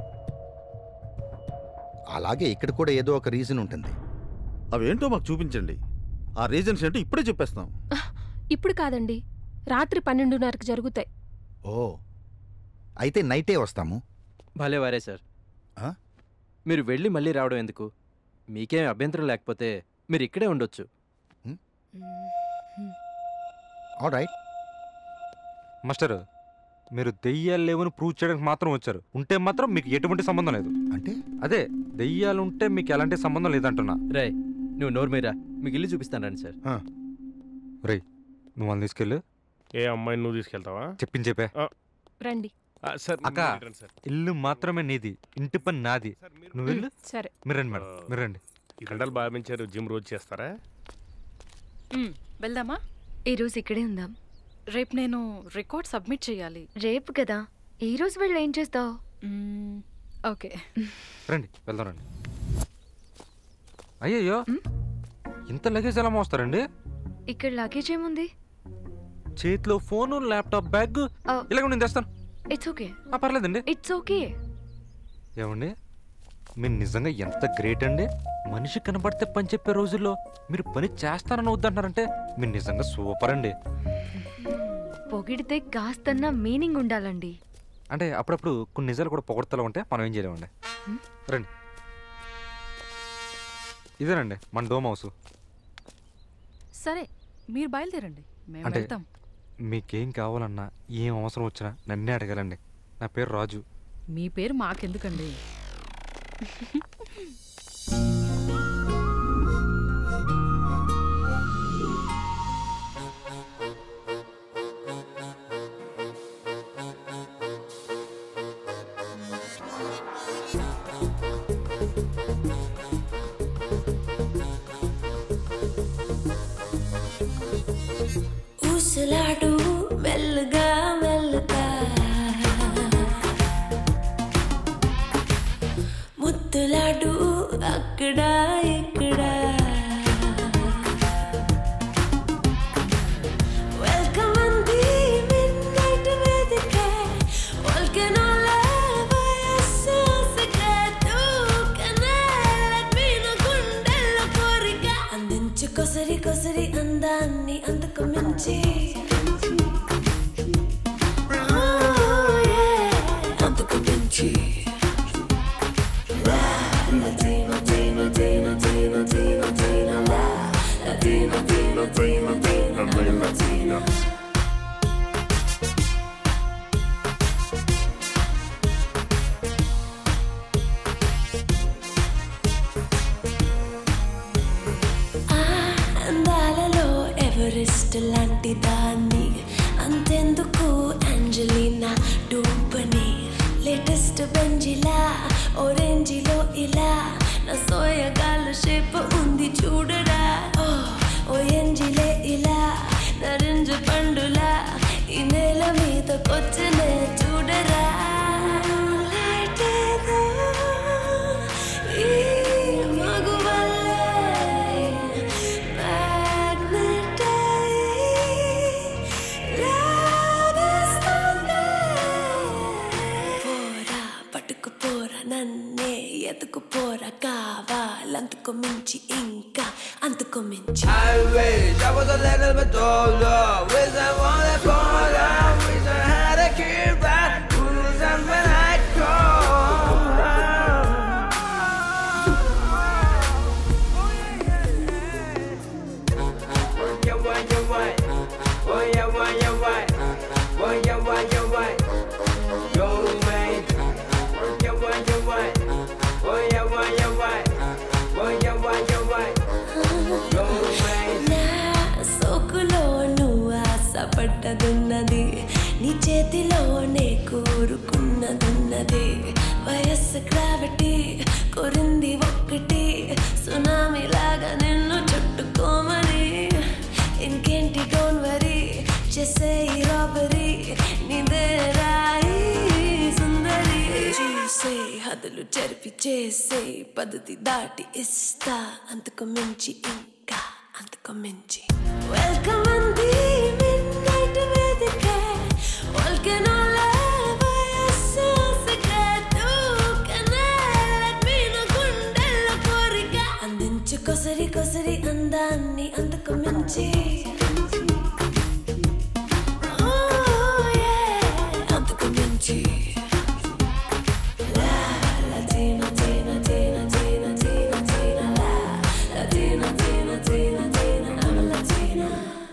అలాగే ఇక్కడ కూడా ఏదో ఒక రీజన్ ఉంటుంది అవేంటో మాకు చూపించండి ఆ రీజన్స్ ఏంటో ఇప్పుడే చెప్పేస్తాం ఇప్పుడు కాదండి రాత్రి పన్నెండున్నరకు జరుగుతాయి ఓ అయితే నైటే వస్తాము భలే వారే సార్ మీరు వెళ్ళి మళ్ళీ రావడం ఎందుకు మీకేం అభ్యంతరం లేకపోతే మీరు ఇక్కడే ఉండొచ్చు ఆల్ రైట్ మాస్టర్ మీరు దెయ్యాలు లేవని ప్రూవ్ చేయడానికి మాత్రం వచ్చారు ఉంటే మాత్రం మీకు ఎటువంటి సంబంధం లేదు అంటే అదే దెయ్యాలు ఉంటే మీకు ఎలాంటి సంబంధం లేదంటున్నా రే నువ్వు నోరు మీరా మీకు ఇల్లు చూపిస్తాను రండి సార్ రే నువ్వు వాళ్ళని తీసుకెళ్ళు ఏ అమ్మాయిని నువ్వు తీసుకెళ్తావా చెప్పింది చెప్పే రండి సార్ అక్క ఇల్లు మాత్రమే నీది ఇంటి పని నాది నువ్వు వెళ్ళు సరే మీరు రండి మేడం మీరు రండి కండలు బాగా పెంచారు జిమ్ రోజు చేస్తారా మ్మ్, వెళ్దామా ఈరోజు ఇక్కడే ఉందాం రేపు నేను రికార్డ్ సబ్మిట్ చేయాలి రేపు కదా ఈ రోజు వెళ్ళి ఏం చేస్తావు ఓకే రండి వెళ్దాం రండి అయ్యయ్యో ఇంత లగేజ్ ఎలా మోస్తారండి ఇక్కడ లగేజ్ ఏముంది చేతిలో ఫోను ల్యాప్టాప్ బ్యాగ్ ఇలాగ నేను తెస్తాను ఇట్స్ ఓకే ఆ, పర్లేదండి ఇట్స్ ఓకే ఏమండి మీరు నిజంగా ఎంత గ్రేట్ అండి మనిషి కనబడితే పని చెప్పే రోజుల్లో మీరు పని చేస్తానని వద్దంటున్నారంటే మీరు నిజంగా సూపర్ అండి పొగిడితే కాస్తన్నా మీనింగ్ ఉండాలండి అంటే అప్పుడప్పుడు కొన్ని నిజాలు కూడా పొగడతలో ఉంటే మనం ఏం చేయలేమండి రండి ఇదేనండి మన డోమ్ హౌస్ సరే మీరు బయలుదేరండి మేము అంటే వెళ్తాం మీకేం కావాలన్నా ఏం అవసరం వచ్చినా నన్నే అడగాలండి నా పేరు రాజు మీ పేరు మాకెందుకండి ఊసలాడు మెల్లగా మెల్లగా ముద్దులాడు అక్కడ ఇక్కడ వెల్కమ్ అంది midnight వేదిక వల్కనోల వయస్సు సిగరెట్ కనెలట్ మీన గుండెల్లో కోరిక అందించు కొసరి కొసరి అందాన్ని అందుకు మించి Oh, yeah. అందుకు మించి Latino, Latino, Latino, Latino, Latino, Latino, la. Latino, Latino, Latino, Latino, Latino. ఆ అందాలలో ఎవరెస్ట్ లాంటి దాన్ని అంతెందుకు అంజలినా డూపని లేటెస్ట్ బెంజిలా ఓరెంజిలో ఇలా నా సోయగాల షేప్ ఉంది చూడరా ఓ ఓ ఎంజిలే ఇలా నరింజ పండులా ఈ నేల మీదకొచ్చనే చూడరా Light ఏదో ఈ మగువల్లే magnet అయి లాగేస్తుంది. పోరా పట్టుకుపోరా నన్నే ఎత్తుకుపోరా కావాలంతకు మించి ఇంకా అంతకు మించి I wish I was a little bit older. Wish I wanted for Wish I had a kid that was and when I నా సోకులో నువ్వు ఆశపడ్డదున్నది నీ చేతిలోనే కోరుకున్నదున్నది వయస్సు గ్రావిటీ కొరింది ఒక్కటి సునామీ లాగా నిన్ను చుట్టుకోమని ఇంకేంటి డోంట్ వరీ చేసే రాబరీ నీదే రాయి సుందరి చూసే హద్దులు చెరిపి చేసే పద్ధతి దాటి ఇస్తా అంతకు మించి ఇంకా అంతకు మించి వెల్కమ్ అంది midnight వేదిక వల్కనోల వయస్సు సిగరెట్ కనెలట్ మీన గుండెల్లో కోరిక అందించు కొసరి కొసరి అందాన్ని అంతకు మించి Oh, yeah. అంతకు మించి Latino, Latino, Latino, Latino, Latino, Latino, la. Latino, Latino, Latino, Latino, I'm a Latina.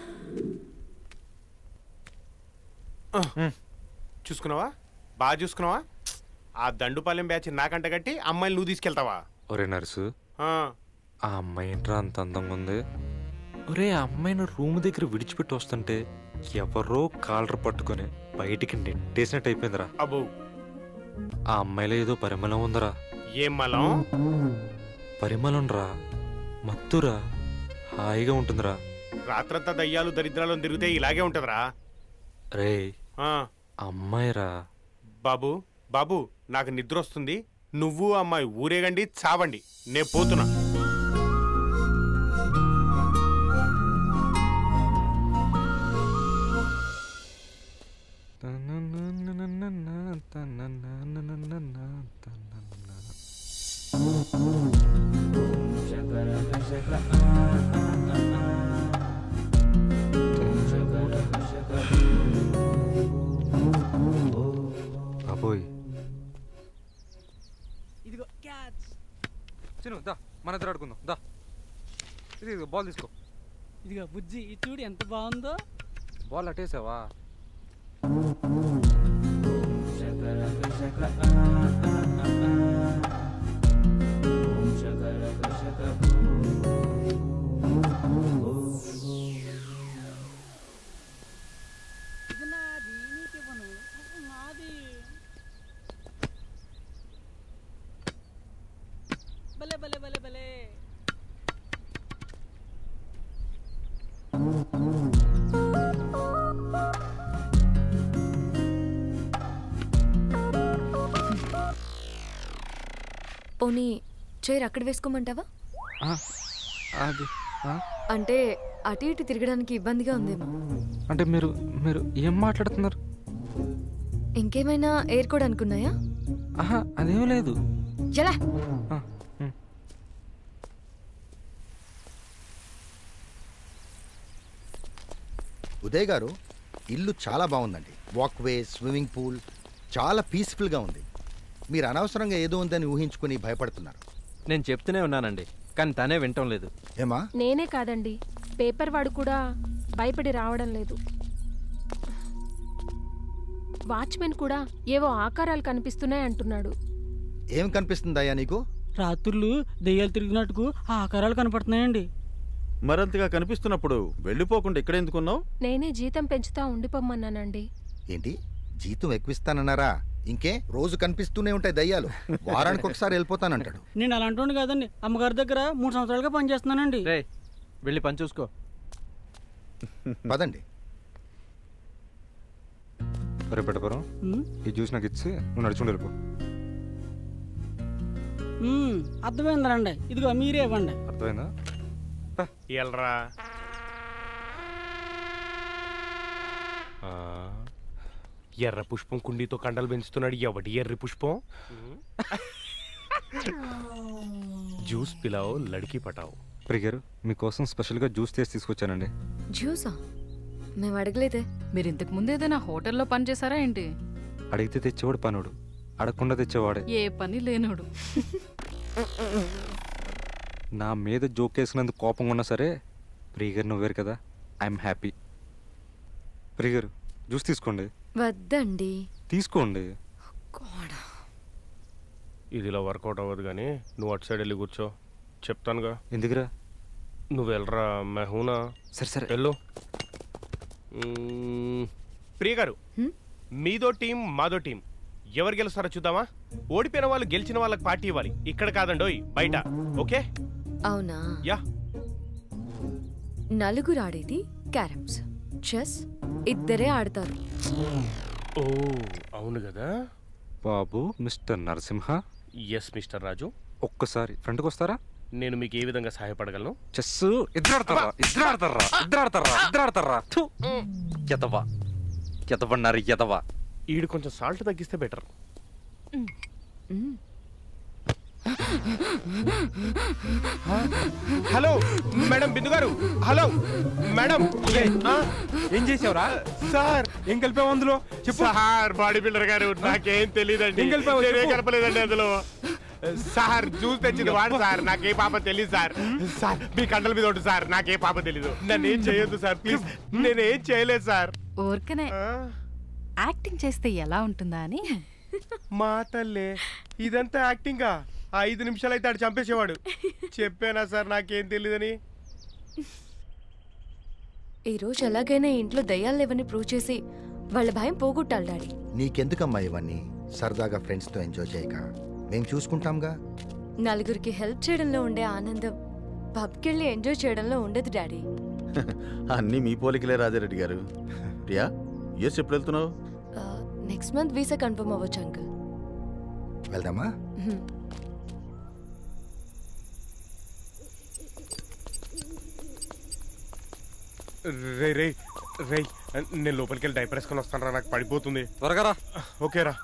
చూసుకున్నావా బాగా చూసుకున్నావా ఆ దండుపాలెం బ్యాచ్ నాకంట కట్టి అమ్మాయిని నువ్వు తీసుకెళ్తావా ఒరే నర్సు ఆ, ఆ అమ్మాయి ఏంట్రా అంత అందంగా ఉంది ఒరే ఆ అమ్మాయిని రూమ్ దగ్గర విడిచిపెట్టి వస్తుంటే ఎవరో కాలర్ పట్టుకొని బయటికి నెట్టేసినట్టు అయిపోయిందిరా అబ్బో ఆ అమ్మాయిలో ఏదో పరిమళం ఉందిరా ఏం మలం పరిమళం రా మత్తురా హాయిగా ఉంటుందిరా రాత్రంతా దయ్యాలు దరిద్రాలు తిరిగితే ఇలాగే ఉంటదిరా రే ఆ, అమ్మాయిరా బాబు బాబు నాకు నిద్ర వస్తుంది నువ్వు అమ్మాయి ఊరేగండి చావండి నే పోతున్నా బాబోయ్ ఇదిగో క్యాచ్ చిను దా మన ఇద్దరు ఆడుకుందాం దా ఇది బాల్ తీసుకో ఇదిగో బుజ్జి ఇది చూడు ఎంత బాగుందో బాల్ అట్టేసావా ఇది నాది నీకివ్వను నాది భలే భలే భలే భలే ఓ పోనీ చైర్ అక్కడ వేసుకోమంటావా ఆ, అది ఆ? అంటే అటు ఇటు తిరగడానికి ఇబ్బందిగా ఉందేమో అంటే మీరు మీరు ఏం మాట్లాడుతున్నారు ఇంకేమైనా ఎయిర్ కోడ్ అనుకున్నాయా ఆహా అదేం లేదు ఎలా ఉదయ్ గారు ఇల్లు చాలా బాగుందండి వాక్వే స్విమ్మింగ్ పూల్ చాలా పీస్ఫుల్గా ఉంది మీరు అనవసరంగా ఏదో ఉందని ఊహించుకుని భయపడుతున్నారు నేను చెప్తూనే ఉన్నానండి కానీ తనే వింటం లేదు ఏమా నేనే కాదండి పేపర్ వాడు కూడా భయపడి రావడం లేదు వాచ్మెన్ కూడా ఏవో ఆకారాలు కనిపిస్తున్నాయి అంటున్నాడు ఏం కనిపిస్తుందయ్యా నీకు రాత్రులు దెయ్యాలు తిరిగినట్టుకు ఆ ఆకారాలు కనపడుతున్నాయండి మరంతగా కనిపిస్తున్నప్పుడు వెళ్ళిపోకుండా ఇక్కడ ఎందుకున్నావు నేనే జీతం పెంచుతా ఉండిపోమ్మన్నానండి ఏంటి జీతం ఎక్కువిస్తానన్నారా ఇంకే రోజు కనిపిస్తూనే ఉంటాయి దయ్యాలు వారానికి ఒకసారి వెళ్ళిపోతానంటాడు నేను అలాంటి కాదండి అమ్మగారి దగ్గర మూడు సంవత్సరాలుగా పనిచేస్తున్నానండి రే వెళ్ళి పని చూసుకో పదండి రే పెట్టపరం ఉమ్, ఈ జ్యూస్ నాకు ఇచ్చి నువ్వు నడుచుకుంటూ వెళ్ళిపో ఉమ్, అర్థమైందండి ఇదిగో మీరే ఇవ్వండి అర్థమైందా ఎల్రా ఆ, ఎర్ర పుష్పం కుండీతో కండలు పెంచుతున్నాడు ఎవడి ఎర్రి పుష్పం జ్యూస్ పిలావ్ లడికి పటావు ప్రిగారు మీకోసం స్పెషల్గా జ్యూస్ చేసి తీసుకొచ్చానండి జ్యూసా మేము అడగలేదే మీరు ఇంతకు ముందు ఏదైనా హోటల్లో పని చేశారా ఏంటి అడిగితే తెచ్చేవాడు పనుడు అడగకుండా తెచ్చేవాడే ఏ పని లేనోడు నా మీద జోక్ వేసినందుకు కోపంగా ఉన్నా సరే ప్రియగారు నవ్వారు కదా ఐఎమ్ హ్యాపీ ప్రియగారు జ్యూస్ తీసుకోండి వద్దండి తీసుకోండి ఇది ఇలా వర్కౌట్ అవ్వదు కానీ నువ్వు అటు సైడ్ వెళ్ళి కూర్చో చెప్తానుగా ఎందుకురా నువ్వు వెళ్ళరా మెహూనా సరే సరే వెళ్ళు మ్మ్. ప్రియ గారు మీదో టీం మాదో టీం ఎవరు గెలుస్తారో చూద్దామా ఓడిపోయిన వాళ్ళు గెలిచిన వాళ్ళకి పార్టీ ఇవ్వాలి ఇక్కడ కాదండోయ్ బయట ఓకే అవునా యా నలుగురు ఆడేది క్యారమ్స్ చెస్ ఇద్దరే ఆడతారు ఓ అవును కదా బాబు mister Narasimha yes mister Raju ఒక్కసారి ఫ్రంట్కి వస్తారా నేను మీకు ఏ విధంగా సహాయపడగలను చెస్ ఇద్దరు ఆడతారా ఇద్దరు ఆడతారా ఇద్దరు ఆడతారా ఇద్దరు ఆడతారా థు. ఎదవా ఎదవన్నారు ఎదవా ఈడు కొంచెం సాల్ట్ తగ్గిస్తే బెటర్ హలో మేడం బిందు గారు హలో మేడం ఏం చేసావురా సార్ ఏం కలిపావు అందులో చెప్పు సార్ బాడీ బిల్డర్ గారు నాకేం తెలియదండి ఏం కలిపావు? నేనేం చెప్పు. కలపలేదండి అందులో సార్ జ్యూస్ తెచ్చింది వాడు సార్ నాకే పాప తెలియదు సార్ సార్ మీ కండల మీద ఉంటుంది సార్ నాకే పాప తెలీదు నన్ను ఏం చేయొద్దు సార్ ప్లీజ్ నేను ఏం చేయలేదు సార్ ఊరికనే యాక్టింగ్ చేస్తే ఎలా ఉంటుందా అని మా తల్లే ఇదంతా యాక్టింగా ఐదు నిమిషాలు అయితే ఆడు చంపేసేవాడు చెప్పానా సార్ నాకేం తెలియదని ఈ రోజు ఎలాగైనా ఇంట్లో దయ్యాలు లేవని ప్రూవ్ చేసి వాళ్ళ భయం పోగొట్టాలి డాడీ నీకెందుకమ్మా ఇవన్నీ సరదాగా ఫ్రెండ్స్తో ఎంజాయ్ చేయక మేము చూసుకుంటాంగా నలుగురికి హెల్ప్ చేయడంలో ఉండే ఆనందం పబ్కెళ్ళి ఎంజాయ్ చేయడంలో ఉండదు డాడీ అన్నీ మీ పోలికలే రాజారెడ్డి గారు ప్రియా యుఎస్ ఎప్పుడు వెళ్తున్నావు నెక్స్ట్ మంత్ వీసా కన్ఫర్మ్ అవ్వచ్చు అంకుల్ వెళ్దామా రే రే రే నేను లోపలికి వెళ్ళి డైపర్ వేసుకొని వస్తాను రా నాకు పడిపోతుంది త్వరగా రా ఓకే రా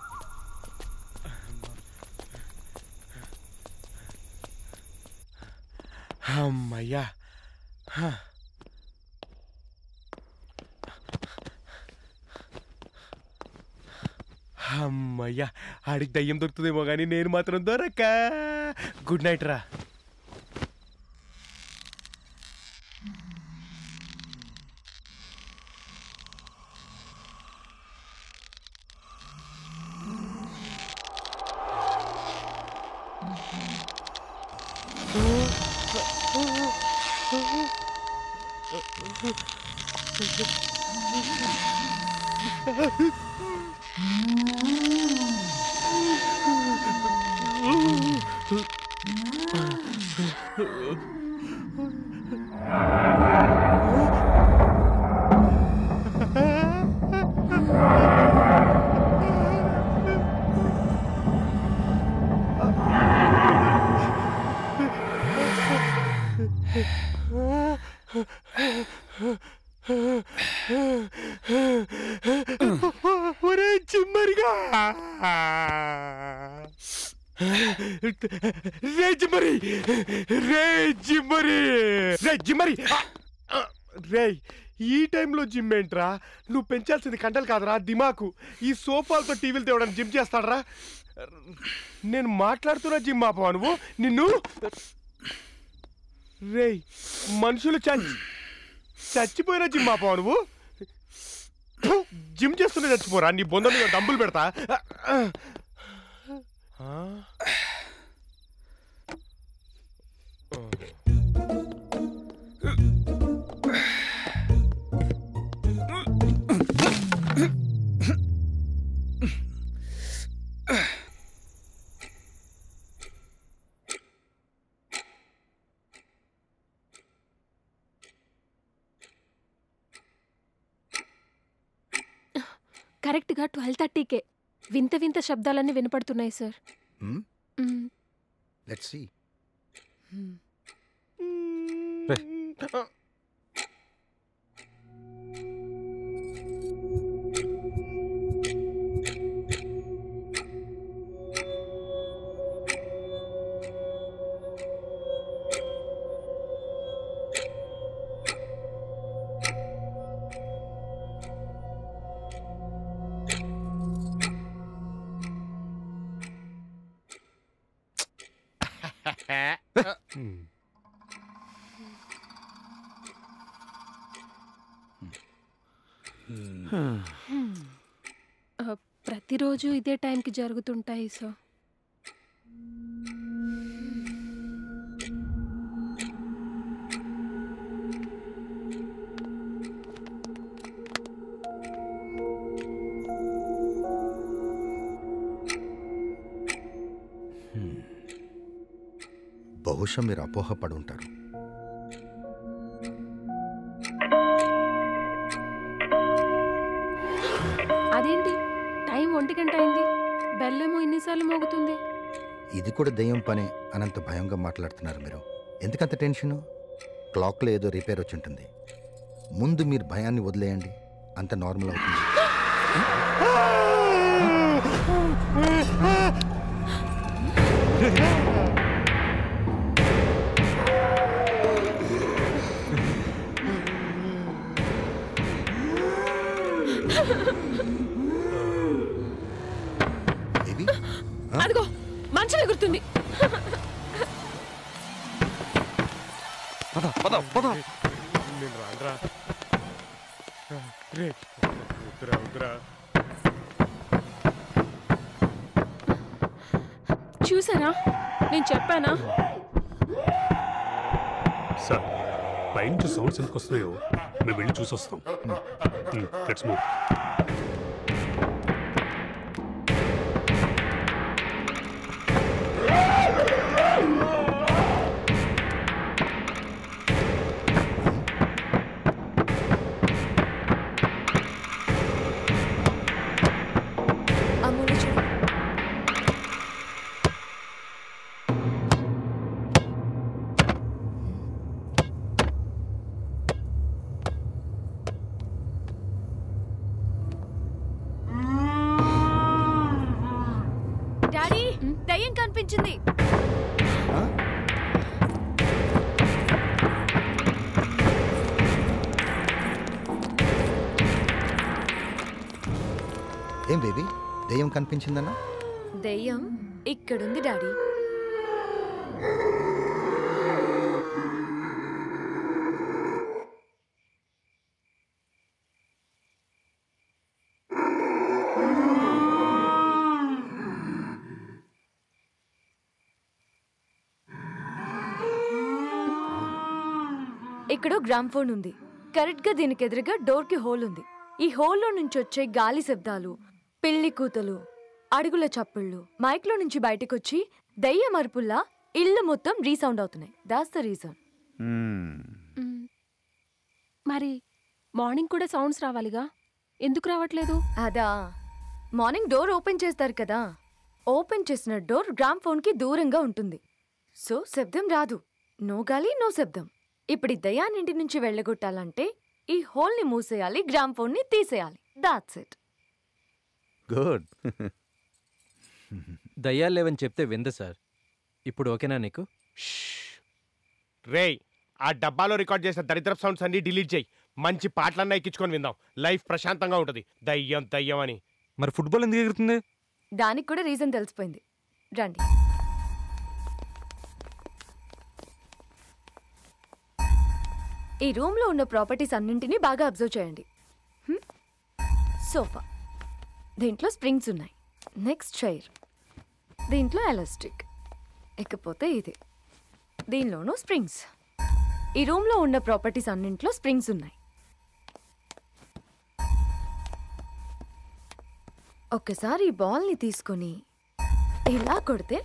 అమ్మయ్యా హ. అమ్మయ్యా ఆడికి దయ్యం దొరుకుతుందేమో కానీ నేను మాత్రం దొరక గుడ్ నైట్ రా ఆ ఒరే చిమ్మరిగా రే జిమ్మరి రే జిమ్మరి రే జిమ్మరి రే ఈ టైంలో జిమ్ ఏంట్రా నువ్వు పెంచాల్సింది కంటలు కాదురా దిమాకు ఈ సోఫాలతో టీవీలు తేవడానికి జిమ్ చేస్తాడరా నేను మాట్లాడుతున్నా జిమ్ ఆపవా నువ్వు నిన్ను రే మనుషులు చచ్చి చచ్చిపోయినా జిమ్ ఆపవా నువ్వు ఫు, జిమ్ చేస్తూనే చచ్చిపోరా నీ బొంద మీద డంబులు పెడతా ఆ? కరెక్ట్గా ట్వెల్వ్ థర్టీకే వింత వింత శబ్దాలన్నీ వినపడుతున్నాయి sir Hmm? Hmm. Let's see ఆ, ప్రతిరోజు ఇదే టైంకి జరుగుతుంటాయి సో బహుశా మీరు అపోహపడి ఉంటారు అదేంటి టైం ఒంటి గంట అయింది బెల్లేమో ఇన్నిసార్లు మోగుతుంది ఇది కూడా దెయ్యం పనే అనంత భయంగా మాట్లాడుతున్నారు మీరు ఎందుకంత టెన్షను క్లాక్లో ఏదో రిపేర్ వచ్చి ఉంటుంది ముందు మీరు భయాన్ని వదిలేయండి అంత నార్మల్ అవుతుంది అదిగో మంచం ఎగురుతుంది పద పద పద నేను రానురా రే వద్దురా వద్దురా చూసారా నేను చెప్పానా సార్ పైనుంచి సౌండ్స్ ఎందుకు వస్తున్నాయో మేము వెళ్ళి చూసి వస్తాం లెట్స్ మూవ్ అమ్ములు చూడు డాడీ దయ్యం కనిపించింది ఏం బేబీ దెయ్యం కనిపించిందన్నా దయ్యం ఇక్కడుంది డాడీ ఇక్కడ గ్రామ్ ఫోన్ ఉంది కరెక్ట్ గా దీనికి ఎదురుగా డోర్ కి హోల్ ఉంది ఈ హోల్లో నుంచి వచ్చే గాలి శబ్దాలు పిల్లి కూతలు అడుగుల చప్పుళ్ళు మైక్ లో నుంచి బయటకు వచ్చి దయ్య మరుపుల్లా ఇల్లు మొత్తం రీసౌండ్ అవుతున్నాయి దాట్స్ ద రీజన్ మ్మ్. మరి మార్నింగ్ కూడా సౌండ్స్ రావాలిగా ఎందుకు రావట్లేదు అదా మార్నింగ్ డోర్ ఓపెన్ చేస్తారు కదా ఓపెన్ చేసిన డోర్ గ్రామ్ ఫోన్ కి దూరంగా ఉంటుంది సో శబ్దం రాదు నో గాలి నో శబ్దం ఇప్పుడు ఈ దయాన్నింటి నుంచి వెళ్ళగొట్టాలంటే ఈ హోల్ని మూసేయాలి గ్రామ్ ఫోన్ని తీసేయాలి దాట్స్ ఇట్ గుడ్ దయ్యాలు లేవని చెప్తే విందు సార్ ఇప్పుడు ఓకేనా నీకు రేయ్ ఆ డబ్బాలో రికార్డ్ చేసిన దరిద్రపు సౌండ్స్ అన్ని డిలీట్ చేయి మంచి పాటలన్నా ఎక్కించుకొని విందాం లైఫ్ ప్రశాంతంగా ఉంటుంది దయ్యం దయ్యం అని మరి ఫుట్బాల్ ఎందుకు ఎగురుతుంది దానికి కూడా రీజన్ తెలిసిపోయింది రండి ఈ రూమ్లో ఉన్న ప్రాపర్టీస్ అన్నింటినీ బాగా అబ్జర్వ్ చేయండి హ్మ్? సోఫా దీంట్లో స్ప్రింగ్స్ ఉన్నాయి నెక్స్ట్ చైర్ దీంట్లో ఎలాస్టిక్ ఇకపోతే ఇది దీనిలోనూ స్ప్రింగ్స్ ఈ రూమ్లో ఉన్న ప్రాపర్టీస్ అన్నింట్లో స్ప్రింగ్స్ ఉన్నాయి ఒక్కసారి ఈ బాల్ని తీసుకొని ఇలా కొడితే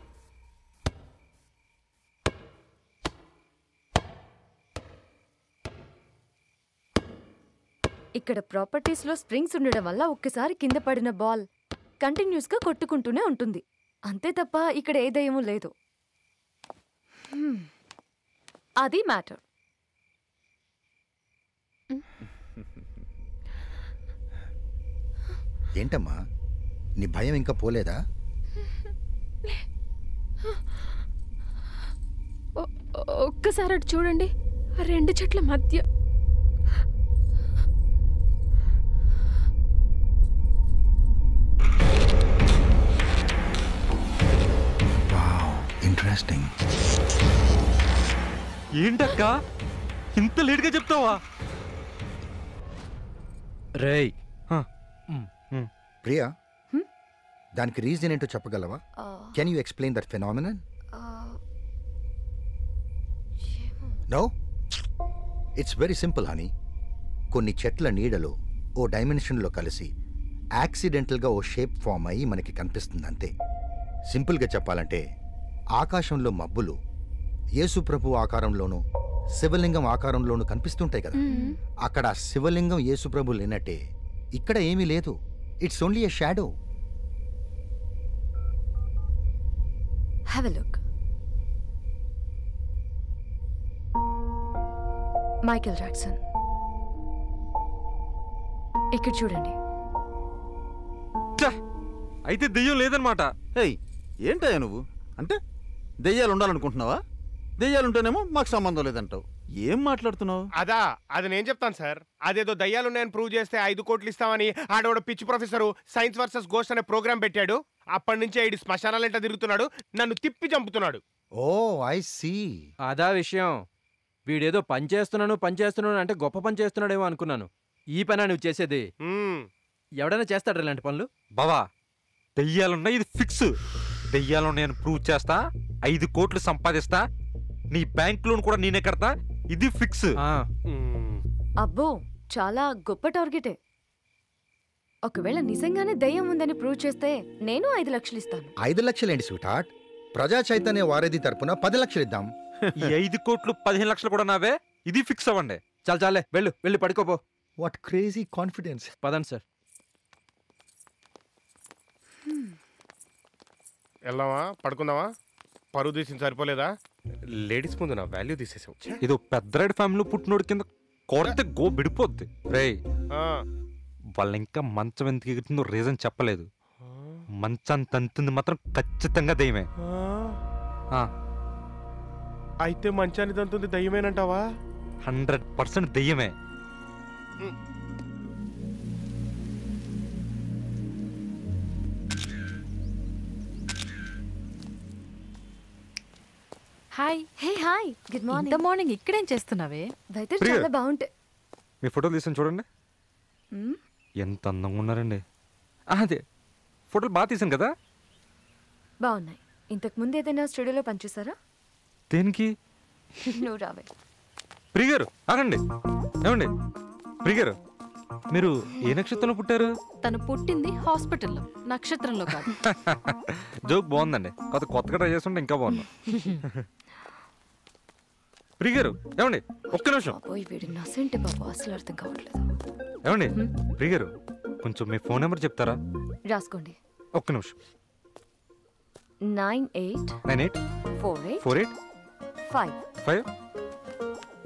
ఇక్కడ ప్రాపర్టీస్లో స్ప్రింగ్స్ ఉండడం వల్ల ఒక్కసారి కింద పడిన బాల్ కంటిన్యూస్గా కొట్టుకుంటూనే ఉంటుంది అంతే తప్ప ఇక్కడ ఏ దయ్యమూ లేదు హ్మ్. అది మ్యాటర్ ఏంటమ్మా నీ భయం ఇంకా పోలేదా ఒ- ఒక్కసారి అటు చూడండి ఆ రెండు చెట్ల మధ్య ఇంట్రెస్టింగ్ ఏంటక్క ఇంత లేట్గా చెప్తావా రేయ్ ప్రియా దానికి రీజన్ ఏంటో చెప్పగలవా can you explain that phenomenon no it's very simple honey కొన్ని చెట్ల నీడలు ఓ డైమెన్షన్లో కలిసి యాక్సిడెంటల్గా ఓ షేప్ ఫామ్ అయ్యి మనకి కనిపిస్తుంది అంతే సింపుల్గా చెప్పాలంటే ఆకాశంలో మబ్బులు యేసుప్రభు ఆకారంలోనూ శివలింగం ఆకారంలోనూ కనిపిస్తుంటాయి కదా అక్కడ ఆ శివలింగం యేసుప్రభు లేనట్టే ఇక్కడ ఏమీ లేదు it's only a shadow have a look Michael Jackson ఇక్కడ చూడండి అయితే దెయ్యం లేదనమాట ఏయ్ ఏంటయ్యా నువ్వు అంటే దెయ్యాలు ఉండాలనుకుంటున్నావా దెయ్యాలుంటేనేమో మాకు సంబంధం లేదంటావు ఏం మాట్లాడుతున్నావు అదా అది నేను చెప్తాను సార్ అదేదో దయ్యాలున్నాయని ప్రూవ్ చేస్తే ఐదు కోట్లు ఇస్తామని ఆడోడు పిచ్చి ప్రొఫెసర్ సైన్స్ వర్సెస్ గోస్ట్ అనే ప్రోగ్రామ్ పెట్టాడు అప్పటి నుంచి ఐడి శ్మశానాలంట తిరుగుతున్నాడు నన్ను తిప్పి చంపుతున్నాడు ఓ ఐ సీ అదా విషయం వీడేదో పని చేస్తున్నాను పని చేస్తున్నాను అంటే గొప్ప పని చేస్తున్నాడేమో అనుకున్నాను ఈ పని నువ్వు చేసేది ఎవడైనా చేస్తాడు ఇలాంటి పనులు బావా దెయ్యాలున్నాయి ఇది ఫిక్స్ దెయ్యాలున్నాయని ప్రూవ్ చేస్తా ఐదు కోట్లు సంపాదిస్తా నీ బ్యాంక్ లోన్ కూడా నేనే కడతా ఇది ఫిక్స్ అబ్బో చాలా గొప్ప టార్గెటే ఒకవేళ నిజంగానే దయ్యం ఉందని ప్రూవ్ చేస్తే నేను ఐదు లక్షలు ఇస్తాను ఐదు లక్షలేంటి స్వీటార్ట్ ప్రజా చైతన్య వారధి తరపున పది లక్షలు ఇద్దాం ఈ ఐదు కోట్లు పదిహేను లక్షలు కూడా నావే ఇది ఫిక్స్ అవ్వండి చాలు చాలే వెళ్ళు వెళ్ళి పడుకోపో వాట్ క్రేజీ కాన్ఫిడెన్స్ పదండి సార్ వెళ్దామా పడుకుందామా పరువు తీసింది సరిపోలేదా లేడీస్ ముందు నా వాల్యూ తీసేసావు ఛే. ఇది పెద్దరాడి ఫ్యామిలీ పుట్టినోడి కింద కొడితే గో బిడిపోద్ది రేయ్ ఆ, వాళ్ళ ఇంకా మంచం ఎందుకు ఎగురుతుందో రీజన్ చెప్పలేదు మంచం తంతుంది మాత్రం ఖచ్చితంగా దయ్యమే ఆ, అయితే మంచాన్ని తంతుంది దయ్యమేనంటావా హండ్రెడ్ పర్సెంట్ దెయ్యమే హాయ్ హే హాయ్ గుడ్ ఇంత మార్నింగ్ మార్నింగ్ ఇక్కడేం చేస్తున్నావే వెదర్ ప్రియ. చాలా బాగుంటాయి మీ ఫోటోలు తీసాను చూడండి మ్మ్. ఎంత అందంగా ఉన్నారండి ఆ, అదే ఫోటోలు బాగా తీసాను కదా బాగున్నాయి ఇంతకు ముందు ఏదైనా స్టూడియోలో పనిచేశారా దేనికి నువ్వు రావే ప్రిగారు ఆగండి ఏమండి ప్రిగారు మీరు ఏ నక్షత్రంలో పుట్టారు తను పుట్టింది హాస్పిటల్లో నక్షత్రంలో కాదు జోక్ బాగుందండి కొత్త కొత్తగా ట్రై చేస్తుంటే ఇంకా బాగుంది ప్రిగారు ఏమండి ఒక్క నిమిషం బాబోయ్ వీడు నసంటే బాబు అసలు అర్థం కావట్లేదు ఏమండి ప్రిగారు కొంచెం మీ ఫోన్ నెంబర్ చెప్తారా రాసుకోండి ఒక్క నిమిషం nine eight nine eight four eight four eight five five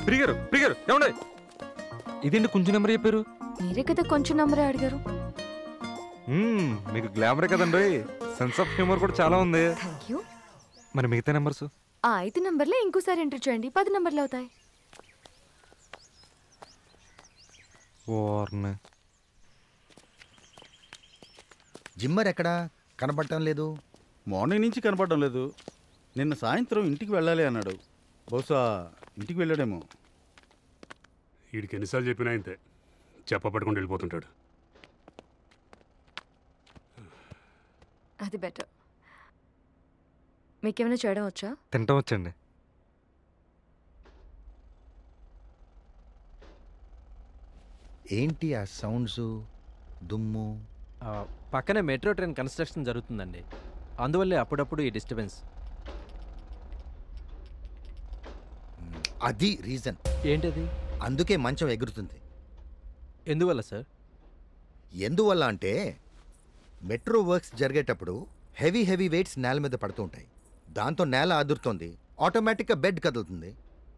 ప్రిగారు ప్రిగారు ఏమండే ఇదేంటి కొంచెం నెంబర్ చెప్పారు మీరే కదా కొంచెం నంబరే అడిగారు మ్మ్, మీకు గ్లామరే కదండి సెన్స్ ఆఫ్ హ్యూమర్ కూడా చాలా ఉంది థ్యాంక్ యూ మరి మిగతా నెంబర్స్ ఆ ఐదు నంబర్లే ఇంకోసారి ఎంటర్ చేయండి పది నంబర్లు అవుతాయి ఓర్నే జిమ్మర్ ఎక్కడా కనబడటం లేదు మార్నింగ్ నుంచి కనపడడం లేదు నిన్న సాయంత్రం ఇంటికి వెళ్ళాలి అన్నాడు బహుశా ఇంటికి వెళ్ళాడేమో వీడికి ఎన్నిసార్లు చెప్పినా ఇంతే చెప్ప పట్టుకొని వెళ్ళిపోతుంటాడు అది బెటర్ మీకేమైనా చేయడం వచ్చా తింటాం వచ్చండి ఏంటి ఆ సౌండ్స్ దుమ్ము ఆ, పక్కనే మెట్రో ట్రైన్ కన్స్ట్రక్షన్ జరుగుతుందండి అందువల్లే అప్పుడప్పుడు ఈ డిస్టర్బెన్స్ అది రీజన్ ఏంటది అందుకే మంచం ఎగురుతుంది ఎందువల్ల సార్ ఎందువల్ల అంటే మెట్రో వర్క్స్ జరిగేటప్పుడు హెవీ హెవీ వెయిట్స్ నేల మీద పడుతూ ఉంటాయి దాంతో నేల అదురుతోంది ఆటోమేటిక్గా బెడ్ కదులుతుంది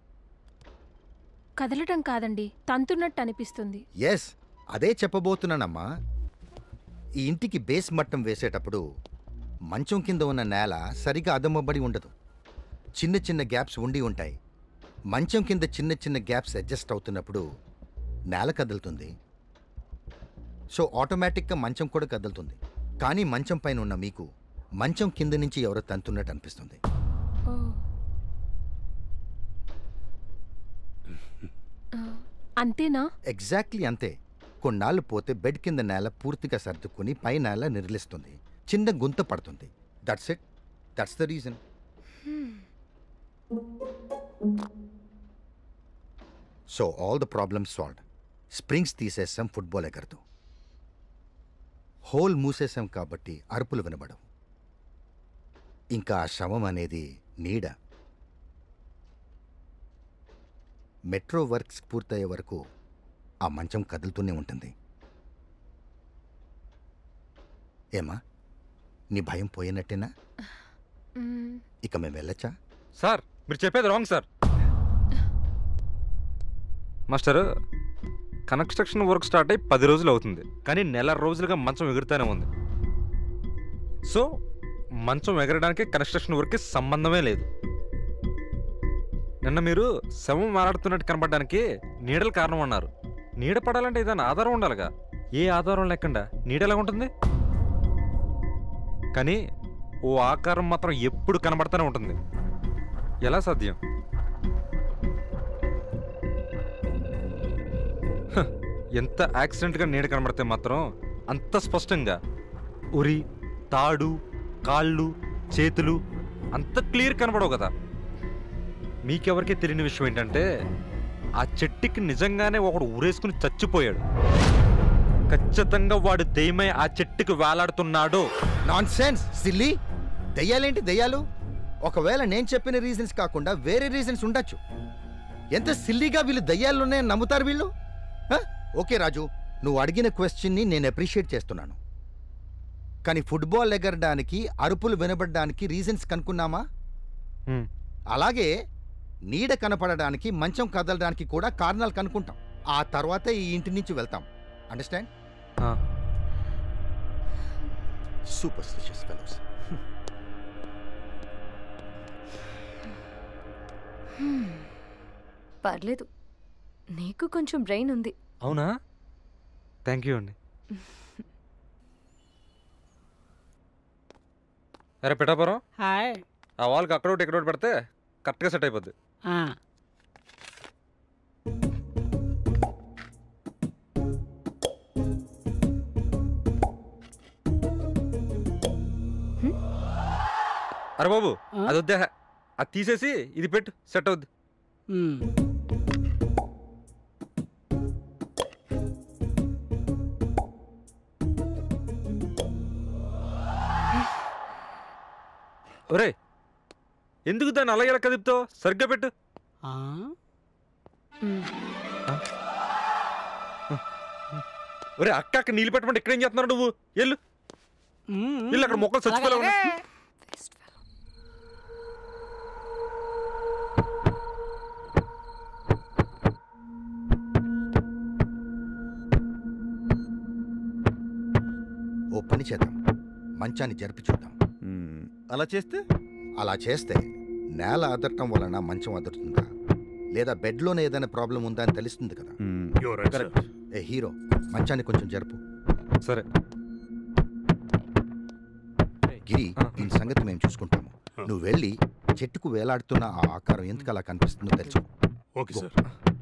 కదలటం కాదండి తంతున్నట్టు అనిపిస్తుంది ఎస్ అదే చెప్పబోతున్నానమ్మా ఈ ఇంటికి బేస్ మట్టం వేసేటప్పుడు మంచం కింద ఉన్న నేల సరిగా అదమ్మబడి ఉండదు చిన్న చిన్న గ్యాప్స్ ఉండి ఉంటాయి మంచం కింద చిన్న చిన్న గ్యాప్స్ అడ్జస్ట్ అవుతున్నప్పుడు నేల కదులుతుంది సో ఆటోమేటిక్గా మంచం కూడా కదులుతుంది కానీ మంచం పైన ఉన్న మీకు మంచం కింద నుంచి ఎవరో తంతున్నట్టు అనిపిస్తుంది ఓ ఆ, అంతేనా ఎగ్జాక్ట్లీ అంతే కొన్నాళ్ళు పోతే బెడ్ కింద నేల పూర్తిగా సర్దుకుని పై నేల నిర్లిస్తుంది చిన్న గుంత పడుతుంది that's it that's the reason so all the problems solved springs తీసేసాం ఫుట్బాల్ ఎగరదు హోల్ మూసేసాం కాబట్టి అరుపులు వినబడవు ఇంకా ఆ శవం అనేది నీడ మెట్రో వర్క్స్ పూర్తయ్యే వరకు ఆ మంచం కదులుతూనే ఉంటుంది ఏమా నీ భయం పోయినట్టేనా మ్మ్. ఇక మేము వెళ్ళచ్చా సార్ మీరు చెప్పేది wrong sir master construction work start అయ్యి పది రోజులు అవుతుంది కానీ నెల రోజులుగా మంచం ఎగురుతూనే ఉంది సో మంచం ఎగరడానికి కన్స్ట్రక్షన్ వర్క్కి సంబంధమే లేదు నిన్న మీరు శవం మాట్లాడుతున్నట్టు కనపడడానికి నీడలు కారణం అన్నారు నీడ పడాలంటే ఏదైనా ఆధారం ఉండాలిగా ఏ ఆధారం లేకుండా నీడ ఎలా ఉంటుంది కానీ ఓ ఆకారం మాత్రం ఎప్పుడు కనబడుతూనే ఉంటుంది ఎలా సాధ్యం హ, ఎంత యాక్సిడెంట్గా నీడ కనబడితే మాత్రం అంత స్పష్టంగా ఉరి తాడు కాళ్ళు చేతులు అంత క్లియర్ కనబడవు కదా మీకెవరికీ తెలియని విషయం ఏంటంటే ఆ చెట్టుకి నిజంగానే ఒకడు ఊరేసుకుని చచ్చిపోయాడు ఖచ్చితంగా వాడు దెయ్యమై ఆ చెట్టుకి వేలాడుతున్నాడు నాన్ సెన్స్ సిల్లీ దెయ్యాలేంటి దెయ్యాలు ఒకవేళ నేను చెప్పిన రీజన్స్ కాకుండా వేరే రీజన్స్ ఉండొచ్చు ఎంత సిల్లీగా వీళ్ళు దయ్యాలున్నాయని నమ్ముతారు వీళ్ళు హ? ఓకే రాజు నువ్వు అడిగిన క్వశ్చన్ని నేను అప్రిషియేట్ చేస్తున్నాను కానీ ఫుట్బాల్ ఎగరడానికి అరుపులు వినబడడానికి రీజన్స్ కనుక్కున్నామా హ్మ్. అలాగే నీడ కనపడడానికి మంచం కదలడానికి కూడా కారణాలు కనుక్కుంటాం ఆ తర్వాతే ఈ ఇంటి నుంచి వెళ్తాం అండర్స్టాండ్ ఆ. సూపర్ స్టిషియస్ ఫెలోస్ హ్మ్. పర్లేదు నీకు కొంచెం బ్రెయిన్ ఉంది అవునా థ్యాంక్ యూ అండి అరే పిఠాపురం హాయ్ ఆ వాళ్ళకి అక్కడ ఒకటి ఇక్కడ ఒకటి పెడితే కరెక్ట్గా సెట్ అయిపోద్ది ఆ, అరే బాబు అది వద్దే అది తీసేసి ఇది పెట్టు సెట్ అవుద్ది ఉమ్. ఒరే ఎందుకు దాన్ని అలాగే ఎలా కదుపుతావు సరిగ్గా పెట్టు ఆ? ఒరే అక్క అక్కడ నీళ్ళు పెట్టమంటే ఇక్కడ ఏం చేస్తున్నావు నువ్వు ఎల్లు ఉమ్, ఇల్లు అక్కడ మొక్కలు చచ్చిపోలే అలాగే, ఉన్నాయి. అలాగే. మంచాన్ని జరిపి చూద్దాం అలా చేస్తే అలా చేస్తే నేల అదరటం వలన మంచం అదురుతుందా లేదా బెడ్లోనే ఏదైనా ప్రాబ్లం ఉందా అని తెలుస్తుంది కదా You're right, sir. ఏ హీరో మంచాన్ని కొంచెం జరుపు సరే గిరి దీని సంగతి మేము చూసుకుంటాము నువ్వు వెళ్ళి చెట్టుకు వేలాడుతున్న ఆ ఆకారం ఎందుకు అలా కనిపిస్తుందో తెలుసు ఓకే సార్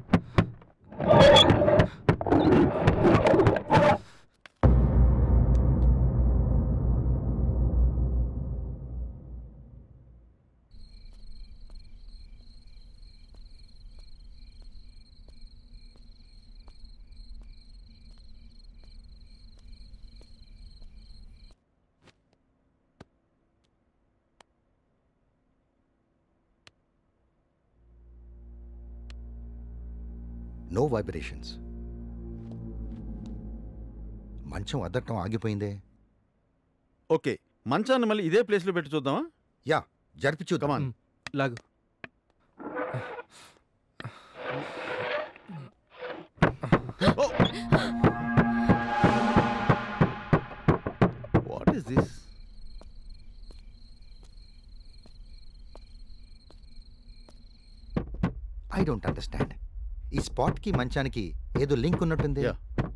నో వైబ్రేషన్స్ మంచం అదరటం ఆగిపోయిందే ఓకే మంచాన్ని మళ్ళీ ఇదే ప్లేస్లో పెట్టి చూద్దామా యా జరిపి చూద్దాం లాగు what is this I don't understand ఈ స్పాట్కి మంచానికి ఏదో లింక్ ఉన్నట్టుంది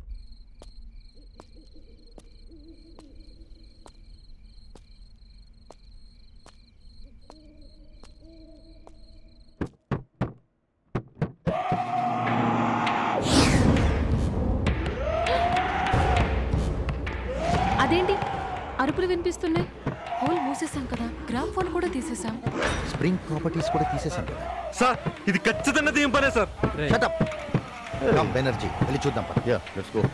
అదేంటి అరుపులు వినిపిస్తున్నాయి హోల్ మూసేసాం కదా గ్రామ్ ఫోన్ కూడా తీసేసాం స్ప్రింగ్ ప్రాపర్టీస్ కూడా తీసేసాం కదా సార్ ఇది ఖచ్చితంగా దీని పనే సార్ షటప్ కమ్ బెనర్జీ వెళ్ళి చూద్దాం పద యా లెట్స్ గో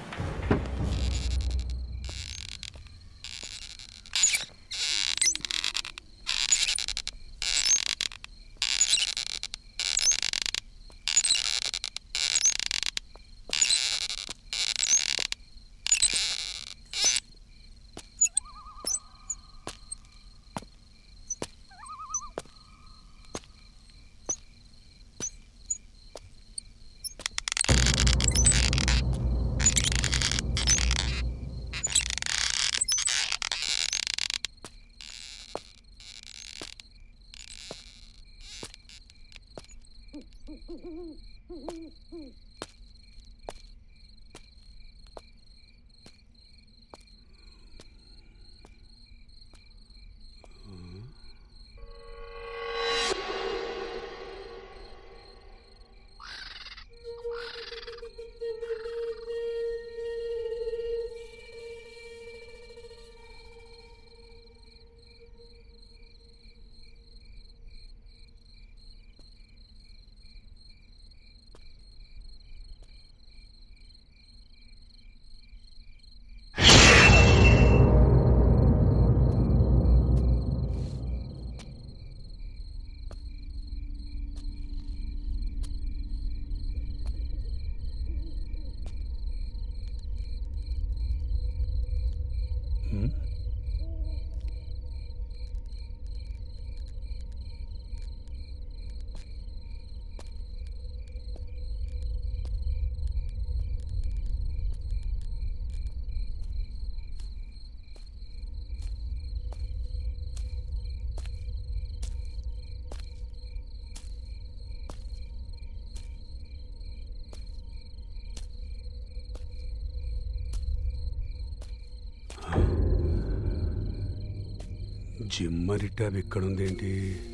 జిమ్మరి ట్యాబ్ ఎక్కడుందేంటి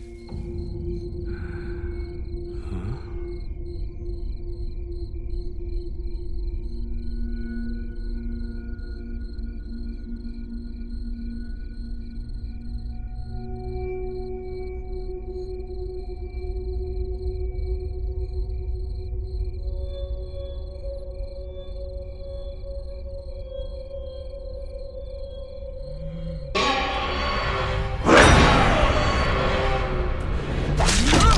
ఆ? Ah!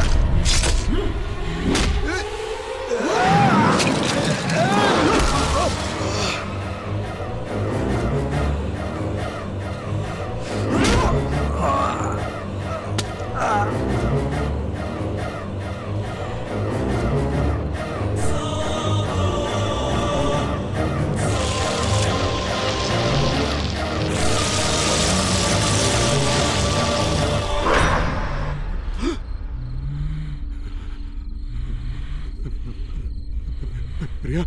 ప్రియా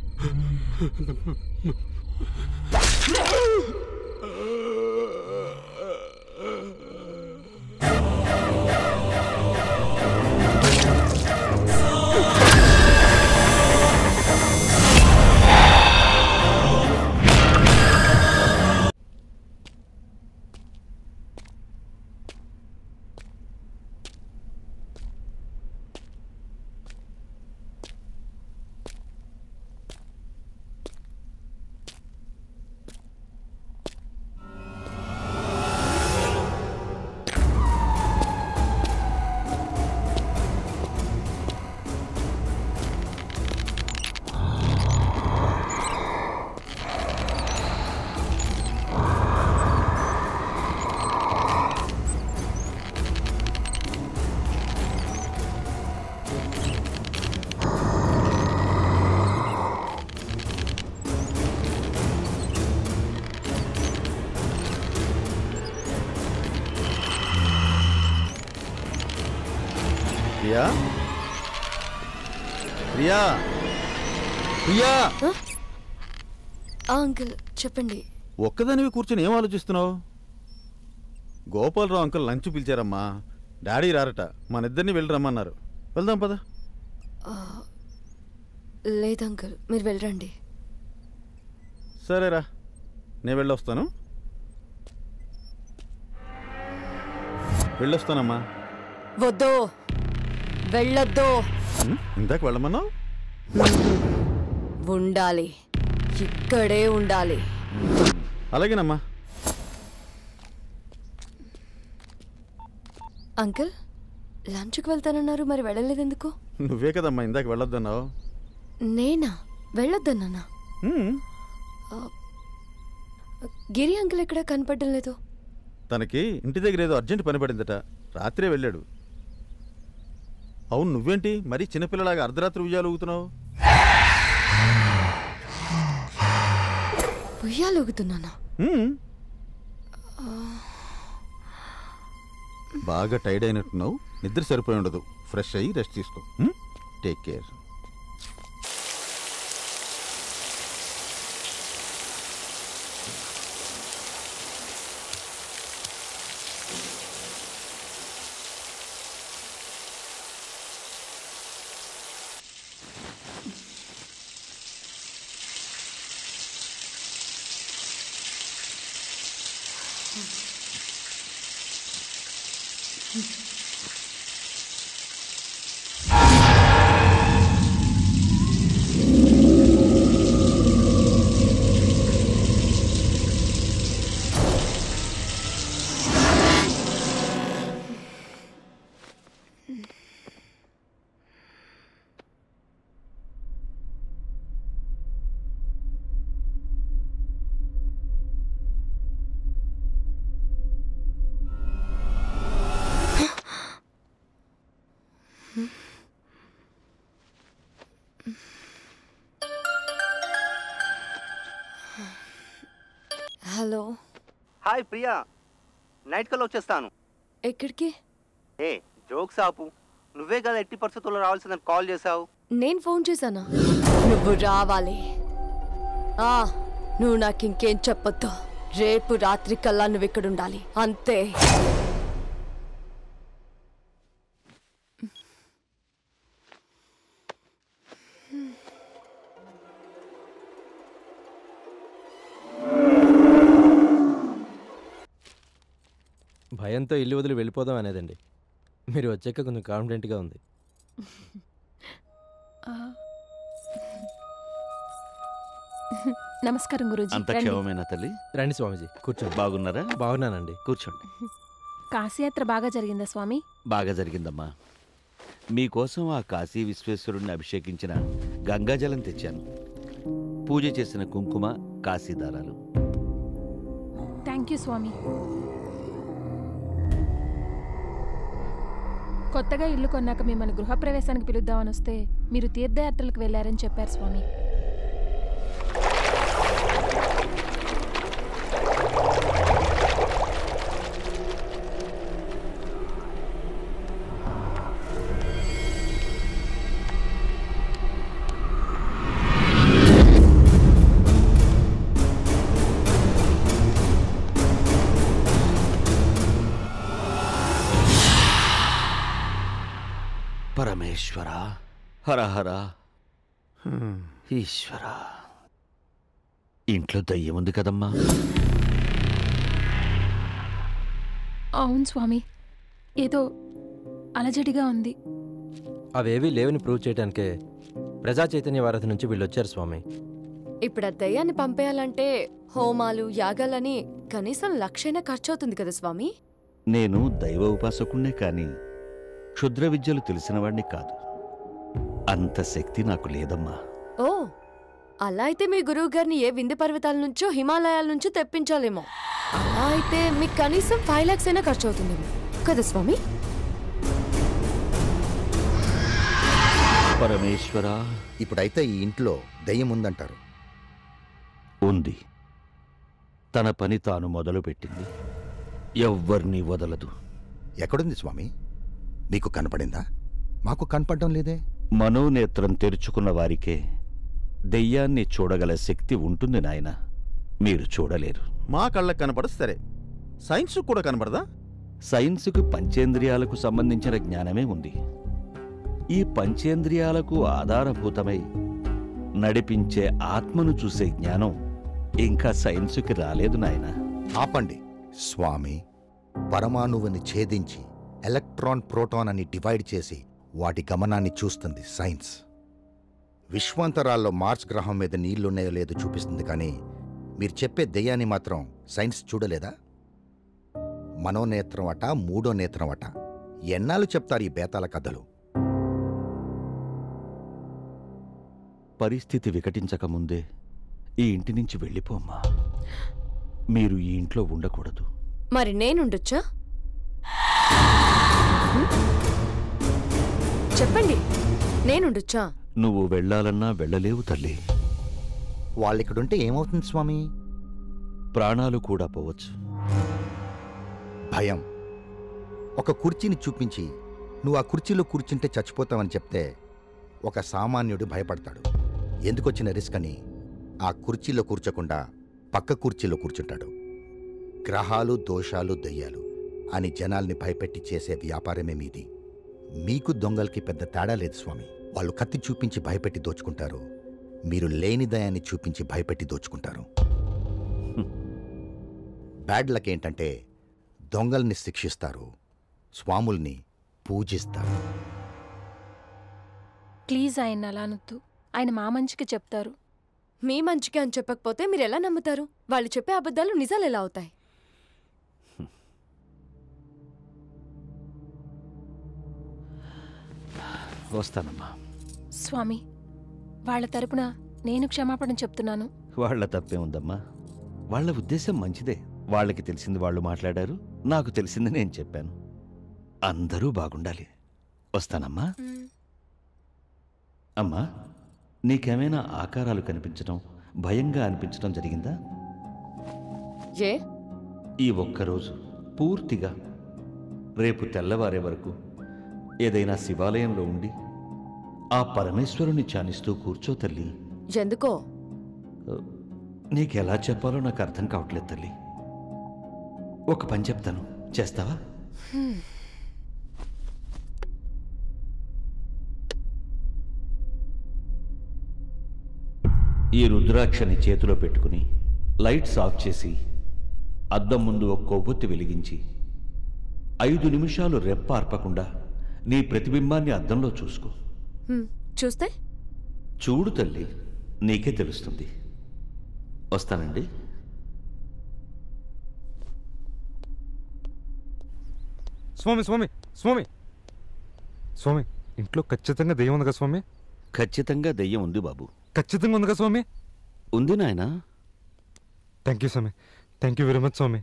ప్రియా ప్రియా ప్రియా ఆ, అంకుల్ చెప్పండి ఒక్కదానివి కూర్చొని ఏం ఆలోచిస్తున్నావు గోపాలరావు అంకుల్ లంచ్ పిలిచారమ్మా డాడీ రారట మన ఇద్దరిని వెళ్ళి రమ్మన్నారు వెళ్దాం పద ఆ, లేదు అంకుల్ మీరు వెళ్ళరండి సరేరా నేను వెళ్ళొస్తాను వెళ్ళొస్తానమ్మా వద్దు వెళ్ళొద్దు ఉం? ఇందాక వెళ్ళమన్నావు ఉండాలి ఇక్కడే ఉండాలి అలాగేనమ్మా అంకుల్ లంచ్కి వెళ్తానన్నారు మరి వెళ్ళలేదు ఎందుకు నువ్వే కదమ్మా ఇందాక వెళ్ళొద్దన్నావు నేనా వెళ్ళొద్దన్నా ఉం. గిరి అంకుల్ ఎక్కడ కనపడడం లేదు తనకి ఇంటి దగ్గర ఏదో అర్జెంట్ పని పడిందట రాత్రే వెళ్ళాడు అవును నువ్వేంటి మరీ చిన్నపిల్లలాగా అర్ధరాత్రి ఉయ్యాలు ఊగుతున్నావు ఉయ్యాలూగుతున్నానా ఉం. బాగా టైర్డ్ అయినట్టున్నావు నిద్ర సరిపోయి ఉండదు ఫ్రెష్ అయ్యి రెస్ట్ తీసుకో take care hello hi Priya night కల్లా వచ్చేస్తాను ఎక్కడికి ఏ జోక్స్ ఆపు నువ్వే కదా ఎట్టి పరిస్థితుల్లో రావాల్సిందని కాల్ చేశావు నేను ఫోన్ చేశానా నువ్వు రావాలి ఆ నువ్వు నాకు ఇంకేం చెప్పొద్దు రేపు రాత్రి కల్లా నువ్వు ఇక్కడ ఉండాలి అంతే భయంతో ఇల్లు వదిలి వెళ్ళిపోదాం అనేదండి మీరు వచ్చాక కొంచెం కాన్ఫిడెంట్గా ఉంది నమస్కారం గురూజీ అంత రండి. క్షేమమేనా తల్లి రండి స్వామీజీ కూర్చోండి బాగున్నారా బాగున్నానండి కూర్చోండి కాశీయాత్ర బాగా జరిగిందా స్వామి బాగా జరిగిందమ్మా మీకోసం ఆ కాశీ విశ్వేశ్వరుణ్ణి అభిషేకించిన గంగాజలం తెచ్చాను పూజ చేసిన కుంకుమ కాశీ దారాలు థ్యాంక్ యూ స్వామి కొత్తగా ఇల్లు కొన్నాక మిమ్మల్ని గృహప్రవేశానికి పిలుద్దామని వస్తే మీరు తీర్థయాత్రలకు వెళ్ళారని చెప్పారు స్వామి పరమేశ్వర హర హర ఈశ్వర ఇంట్లో దయ్యం ఉంది కదమ్మా అవును స్వామి ఏదో అలజడిగా ఉంది అవేవీ లేవని ప్రూవ్ చేయడానికే ప్రజా చైతన్య వారధి నుంచి వీళ్ళు వచ్చారు స్వామి ఇప్పుడు ఆ దయ్యాన్ని పంపేయాలంటే హోమాలు యాగాలని కనీసం లక్షైనా ఖర్చు అవుతుంది కదా స్వామి నేను దైవ ఉపాసకుణ్ణే కాని క్షుద్ర విద్యలు తెలిసినవాణ్ణి కాదు అంత శక్తి నాకు లేదమ్మా ఓ అలా అయితే మీ గురువు గారిని ఏ వింధ్య పర్వతాల నుంచో హిమాలయాల నుంచో తెప్పించాలేమో అలా అయితే మీకు కనీసం ఫైవ్ లాక్స్ అయినా ఖర్చు అవుతుందేమో కదా స్వామి పరమేశ్వర ఇప్పుడైతే ఈ ఇంట్లో దెయ్యం ఉందంటారు ఉంది తన పని తాను మొదలుపెట్టింది ఎవ్వర్నీ వదలదు ఎక్కడుంది స్వామి మీకు కనపడిందా మాకు కనపడడం లేదే మనోనేత్రం తెరుచుకున్న వారికే దెయ్యాన్ని చూడగల శక్తి ఉంటుంది నాయన మీరు చూడలేరు మా కళ్ళకు కనపడదు సరే సైన్స్ కూడా కనపడదా సైన్సుకు పంచేంద్రియాలకు సంబంధించిన జ్ఞానమే ఉంది ఈ పంచేంద్రియాలకు ఆధారభూతమై నడిపించే ఆత్మను చూసే జ్ఞానం ఇంకా సైన్సుకి రాలేదు నాయన ఆపండి స్వామి పరమాణువుని ఛేదించి ఎలక్ట్రాన్ ప్రోటాన్ అని డివైడ్ చేసి వాటి గమనాన్ని చూస్తుంది సైన్స్ విశ్వాంతరాల్లో మార్స్ గ్రహం మీద నీళ్లున్నాయో లేదో చూపిస్తుంది కానీ మీరు చెప్పే దెయ్యాన్ని మాత్రం సైన్స్ చూడలేదా మనోనేత్రం అట మూడో నేత్రం అట ఎన్నాళ్ళు చెప్తారు ఈ బేతాల కథలు పరిస్థితి వికటించకముందే ఈ ఇంటి నుంచి వెళ్ళిపోమ్మా మీరు ఈ ఇంట్లో ఉండకూడదు మరి నేనుండొచ్చా హ్మ్? చెప్పండి నేనుండొచ్చా నువ్వు వెళ్ళాలన్నా వెళ్ళలేవు తల్లి వాళ్ళిక్కడుంటే ఏమవుతుంది స్వామి ప్రాణాలు కూడా పోవచ్చు భయం ఒక కుర్చీని చూపించి నువ్వు ఆ కుర్చీలో కూర్చుంటే చచ్చిపోతావని చెప్తే ఒక సామాన్యుడు భయపడతాడు ఎందుకొచ్చిన రిస్క్ అని ఆ కుర్చీలో కూర్చోకుండా పక్క కుర్చీలో కూర్చుంటాడు గ్రహాలు దోషాలు దయ్యాలు అని జనాల్ని భయపెట్టి చేసే వ్యాపారమే మీది మీకు దొంగలకి పెద్ద తేడా లేదు స్వామి వాళ్ళు కత్తి చూపించి భయపెట్టి దోచుకుంటారు మీరు లేని దయాన్ని చూపించి భయపెట్టి దోచుకుంటారు బ్యాడ్ లక్ ఏంటంటే దొంగల్ని శిక్షిస్తారు స్వాముల్ని పూజిస్తారు ప్లీజ్ ఆయన అలా అనొద్దు ఆయన మా మంచికి చెప్తారు మీ మంచికి అని చెప్పకపోతే మీరు ఎలా నమ్ముతారు వాళ్ళు చెప్పే అబద్ధాలు నిజాలు ఎలా అవుతాయి వస్తానమ్మా స్వామి వాళ్ళ తరపున నేను క్షమాపణ చెప్తున్నాను వాళ్ళ తప్పే ఉందమ్మా వాళ్ళ ఉద్దేశం మంచిదే వాళ్ళకి తెలిసింది వాళ్ళు మాట్లాడారు నాకు తెలిసింది నేను చెప్పాను అందరూ బాగుండాలి వస్తానమ్మా అమ్మా నీకేమైనా ఆకారాలు కనిపించడం భయంగా అనిపించడం జరిగిందా ఏ ఈ ఒక్కరోజు పూర్తిగా రేపు తెల్లవారే వరకు ఏదైనా శివాలయంలో ఉండి ఆ పరమేశ్వరుని ధ్యానిస్తూ కూర్చో తల్లి ఎందుకో నీకెలా చెప్పాలో నాకు అర్థం కావట్లేదు తల్లి ఒక పని చెప్తాను చేస్తావా హ్మ్. ఈ రుద్రాక్షని చేతిలో పెట్టుకుని లైట్స్ ఆఫ్ చేసి అద్దం ముందు ఒక కొవ్వొత్తి వెలిగించి ఐదు నిమిషాలు రెప్ప ఆర్పకుండా నీ ప్రతిబింబాన్ని అద్దంలో చూసుకో హ్మ్. చూస్తే చూడు తల్లి నీకే తెలుస్తుంది వస్తానండి స్వామి స్వామి స్వామి స్వామి ఇంట్లో ఖచ్చితంగా దెయ్యం ఉంది కదా స్వామి ఖచ్చితంగా దెయ్యం ఉంది బాబు ఖచ్చితంగా ఉంది కదా స్వామి ఉంది నాయనా థ్యాంక్ యూ స్వామి థ్యాంక్ యూ వెరీ మచ్ స్వామి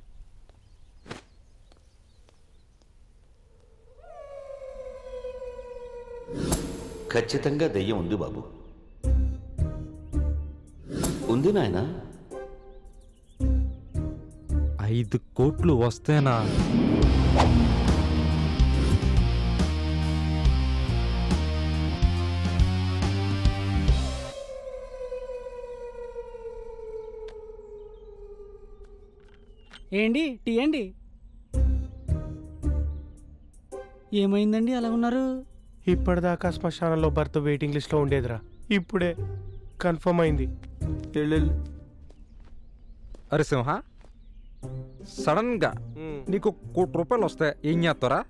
ఖచ్చితంగా దెయ్యం ఉంది బాబు ఉంది నాయనా ఐదు కోట్లు వస్తేనా ఏంటి టీ అండి ఏమైందండి అలా ఉన్నారు ఇప్పటిదాకా శ్మశానంలో భర్త వెయిటింగ్ లిస్ట్లో ఉండేదిరా ఇప్పుడే కన్ఫర్మ్ అయింది వెళ్ళు అరే సింహ సడన్గా నీకు కోటి రూపాయలు వస్తే ఏం చేస్తారా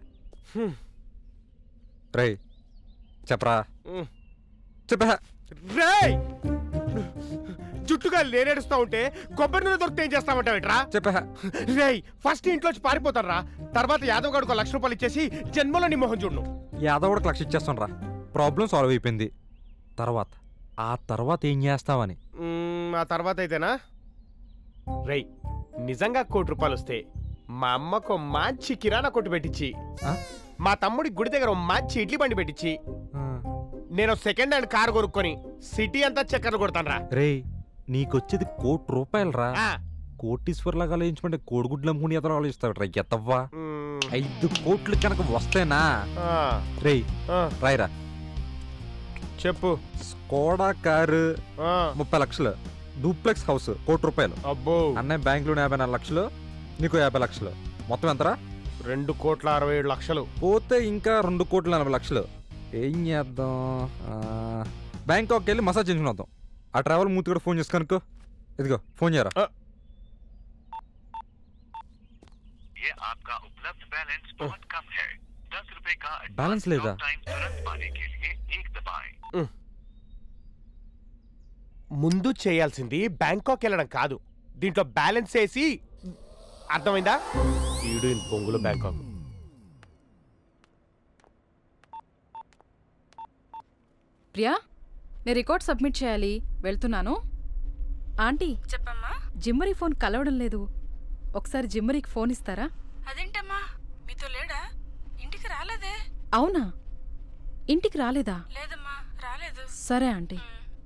రే చెప్పరా చెప్పా రేయ్ జుట్టుగా లేనేడుస్తా ఉంటే కొబ్బరి నూనె దొరికితే ఏం చేస్తామంటావేట్రా చెప్పా రేయ్ ఫస్ట్ ఇంట్లోంచి పారిపోతారా తర్వాత యాదవ్ గడుకో లక్ష రూపాయలు ఇచ్చేసి జన్మలో నీ మొహం చూడను యాదవుడికి లక్ష ఇచ్చేస్తాను రా ప్రాబ్లం సాల్వ్ అయిపోయింది తర్వాత ఆ తర్వాత ఏం చేస్తావని మ్మ్, ఆ తర్వాత అయితేనా రేయ్ నిజంగా కోటి రూపాయలు వస్తే మా అమ్మకు ఓ మంచి కిరాణా కొట్టు పెట్టించి మా తమ్ముడి గుడి దగ్గర ఓ మంచి ఇడ్లీ బండి పెట్టించి నేను సెకండ్ హ్యాండ్ కార్ కొనుక్కొని సిటీ అంతా చక్కర్లు కొడతాను రా రే నీకొచ్చేది కోటి రూపాయలు రా కోటీశ్వర్లాగా ఆలోచించమంటే కోడిగుడ్లు అమ్ముకుని ఎదరు ఆలోచిస్తావు రా ఎత్తవ్వా ఐదు కోట్లు కనుక వస్తేనా రే రాయరా చెప్పు స్కోడా కారు ముప్పై లక్షలు డూప్లెక్స్ హౌస్ కోటి రూపాయలు అబ్బో అన్నయ్య బ్యాంకులో యాభై నాలుగు లక్షలు నీకు యాభై లక్షలు మొత్తం ఎంతరా రెండు కోట్ల అరవై ఏడు లక్షలు పోతే ఇంకా రెండు కోట్ల నలభై లక్షలు ఏం చేద్దాం ఆ, బ్యాంకాక్ వెళ్ళి మసాజ్ చేయించుకుని వద్దాం ఆ ట్రావెల్ మూతి కూడా ఫోన్ చేసి కనుక్కో ఇదిగో ఫోన్ చేయరా ये आपका उपलब्ध बैलेंस बहुत कम है दस रुपए का బ్యాలెన్స్ లేదా टाइम तुरंत पाने के लिए एक दबाएं ముందు చేయాల్సింది బ్యాంకాక్ వెళ్ళడం కాదు దీంట్లో బ్యాలెన్స్ వేసి అర్థమైందా ఈడు ఇన్ బొంగులో బ్యాంకాక్ ప్రియా నేను రికార్డ్ సబ్మిట్ చేయాలి వెళ్తున్నాను ఆంటీ చెప్పమ్మా జిమ్మరీ ఫోన్ కలవడం లేదు ఒకసారి జిమ్మరీకి ఫోన్ ఇస్తారా అదేంటమ్మా మీతో లేడా ఇంటికి రాలేదే అవునా ఇంటికి రాలేదా లేదమ్మా రాలేదు సరే ఆంటీ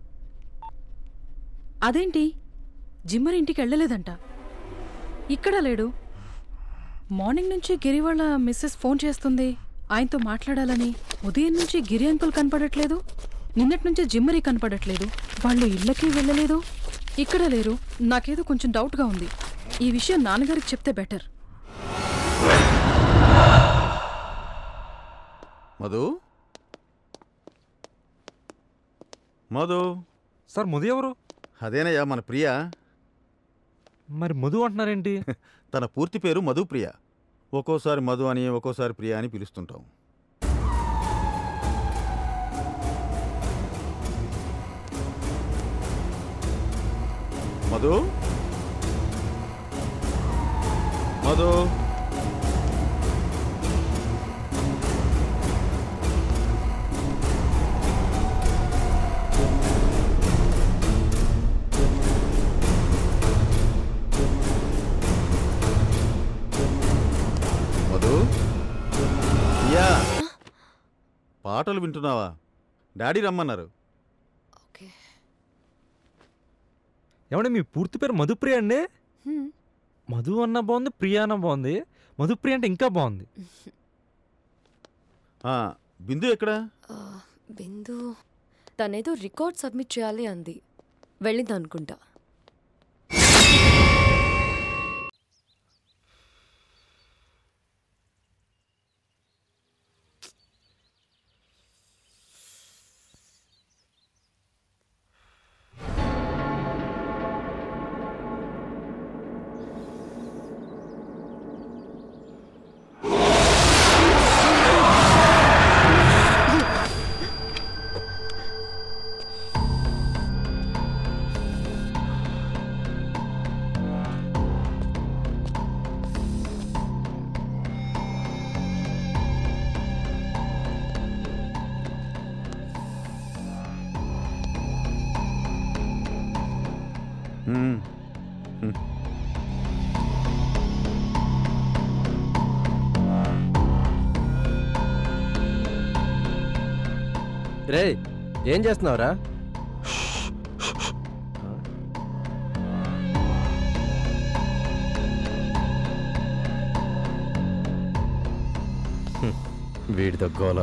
అదేంటి జిమ్మర్ ఇంటికి వెళ్ళలేదంట ఇక్కడ లేడు మార్నింగ్ నుంచి గిరి వాళ్ళ మిస్సెస్ ఫోన్ చేస్తుంది ఆయనతో మాట్లాడాలని ఉదయం నుంచి గిరి అంకుల్ కనపడట్లేదు నిన్నటి నుంచి జిమ్మరి కనపడట్లేదు వాళ్ళు ఇళ్ళకి వెళ్ళలేదు ఇక్కడ లేరు నాకేదో కొంచెం డౌట్గా ఉంది ఈ విషయం నాన్నగారికి చెప్తే బెటర్ మధు మధు సార్ మధు ఎవరు అదేనయ్యా మన ప్రియ మరి మధు అంటున్నారేంటి తన పూర్తి పేరు మధు ప్రియ ఒక్కోసారి మధు అని ఒక్కోసారి ప్రియ అని పిలుస్తుంటాం మధు మధు మధు ప్రియా పాటలు వింటున్నావా డాడీ రమ్మన్నారు ఏమంటే మీ పూర్తి పేరు మధుప్రియ అండి మధు అన్న బాగుంది ప్రియ అన్న బాగుంది మధుప్రియ అంటే ఇంకా బాగుంది ఆ, బిందు ఎక్కడా ఆ, బిందు తనేదో రికార్డ్ సబ్మిట్ చేయాలి అంది వెళ్ళింది అనుకుంటా ఉమ్. ఉమ్. రే ఏం చేస్తున్నావురా హ్మ్, వీడితో గోల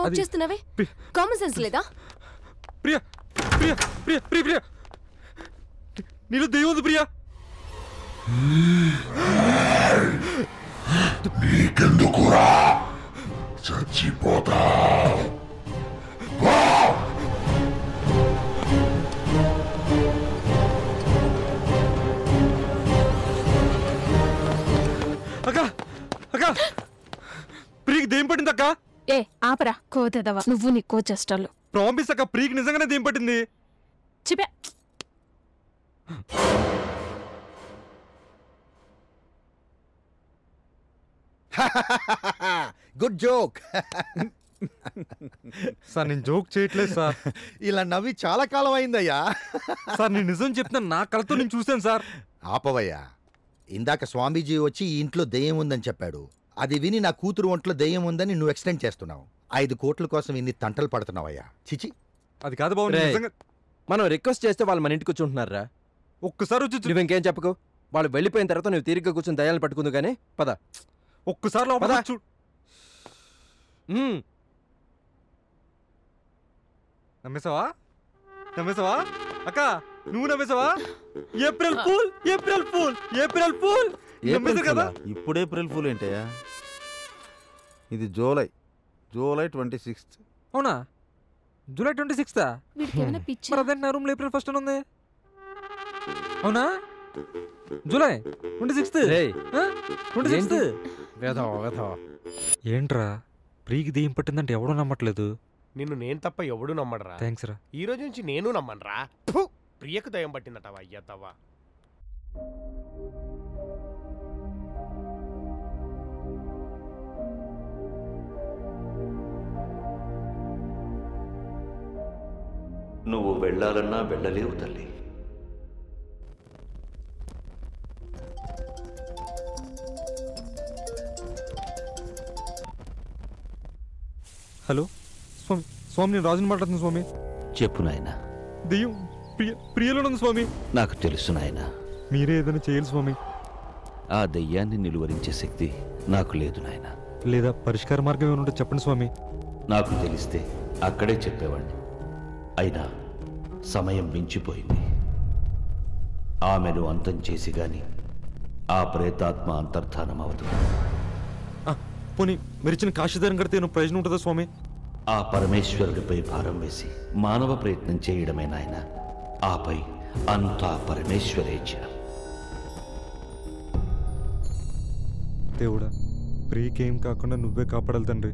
వాక్ అది- చేస్తున్నావే కామన్ సెన్స్ లేదా ప్రియా ప్రియా ప్రియా ప్రియా ప్రియా నీలో దెయ్యం ఉంది ప్రియా నీకెందుకురా చచ్చిపోతా అక్క అక్క ప్రియకి దెయ్యం పట్టింది అక్క ఏ ఆపరా కోతెదవా నువ్వు నీ కోచెస్టాలు ప్రామిస్ అక్క ప్రియకి నిజంగానే దెయ్యం పట్టింది చిపే గుడ్ జోక్ సార్ నేను జోక్ చేయట్లేదు సార్ ఇలా నవ్వి చాలా కాలం అయిందయ్యా సార్ నేను నిజం చెప్తున్నాను నా కళ్ళతో నేను చూశాను సార్ ఆపవయ్యా ఇందాక స్వామీజీ వచ్చి ఈ ఇంట్లో దెయ్యం ఉందని చెప్పాడు అది విని నా కూతురు ఒంట్లో దెయ్యం ఉందని నువ్వు ఎక్స్టెండ్ చేస్తున్నావు ఐదు కోట్ల కోసం ఇన్ని తంటలు పడుతున్నావయ్యా చిచి అది కాదు బాబు రేయ్, నిజంగా మనం రిక్వెస్ట్ చేస్తే వాళ్ళు మన ఇంటికి కూర్చుంటున్నారా ఒక్కసారి వచ్చి నువ్వు ఇంకేం చెప్పకు వాళ్ళు వెళ్ళిపోయిన తర్వాత నువ్వు తీరిగ్గా కూర్చొని దయాలను పట్టుకుందు కానీ పద ఒక్కసారి లోపల పద. చూ మ్మ్. నమ్మేసావా నమ్మేసావా అక్క నువ్వు నమ్మేసావా April fool April fool April fool నమ్మేశారు కదా ఇప్పుడు ఏప్రిల్ ఫుల్ ఏంటయ్యా ఇది జూలై జూలై ట్వంటీ సిక్స్త్ అవునా జూలై ట్వంటీ సిక్స్త్ వీడికి ఏమైనా పిచ్చి మరి అదే నా రూమ్లో ఏప్రిల్ ఫస్ట్ అని ఉంది అవునా జూలై ట్వంటీ సిక్స్త్ రేయ్, ట్వంటీ ఏంటి? సిక్స్త్ వేధవ వేధవ ఏంట్రా ప్రీకి దెయ్యం పట్టిందంటే ఎవడో నమ్మట్లేదు నిన్ను నేను తప్ప ఎవడు నమ్మడరా థ్యాంక్స్ రా ఈ రోజు నుంచి నేను నమ్మనురా ఫు! ప్రియకు దయం పట్టిందటవా అయ్యతవా నువ్వు వెళ్ళాలన్నా వెళ్ళలేవు తల్లి హలో స్వామి స్వామి నేను రాజుని మాట్లాడుతున్నాను స్వామి చెప్పు నాయన దెయ్యం ప్రియ ప్రియలో ఉంది స్వామి నాకు తెలుసు నాయన మీరే ఏదైనా చేయాలి స్వామి ఆ దెయ్యాన్ని నిలువరించే శక్తి నాకు లేదు నాయన లేదా పరిష్కార మార్గం ఏమైనా ఉంటే చెప్పండి స్వామి నాకు తెలిస్తే అక్కడే చెప్పేవాడిని అయినా సమయం మించిపోయింది ఆమెను అంతం చేసి గాని ఆ ప్రేతాత్మ అంతర్ధానం అవదు పోనీ మీరు ఇచ్చిన కాశీదారం కడితే ఏమైనా ప్రయోజనం ఉంటుందా స్వామి ఆ పరమేశ్వరుడిపై భారం వేసి మానవ ప్రయత్నం చేయడమే నాయన ఆపై అంతా పరమేశ్వరేచ్ఛ దేవుడా ప్రియకేం కాకుండా నువ్వే కాపాడాలి తండ్రి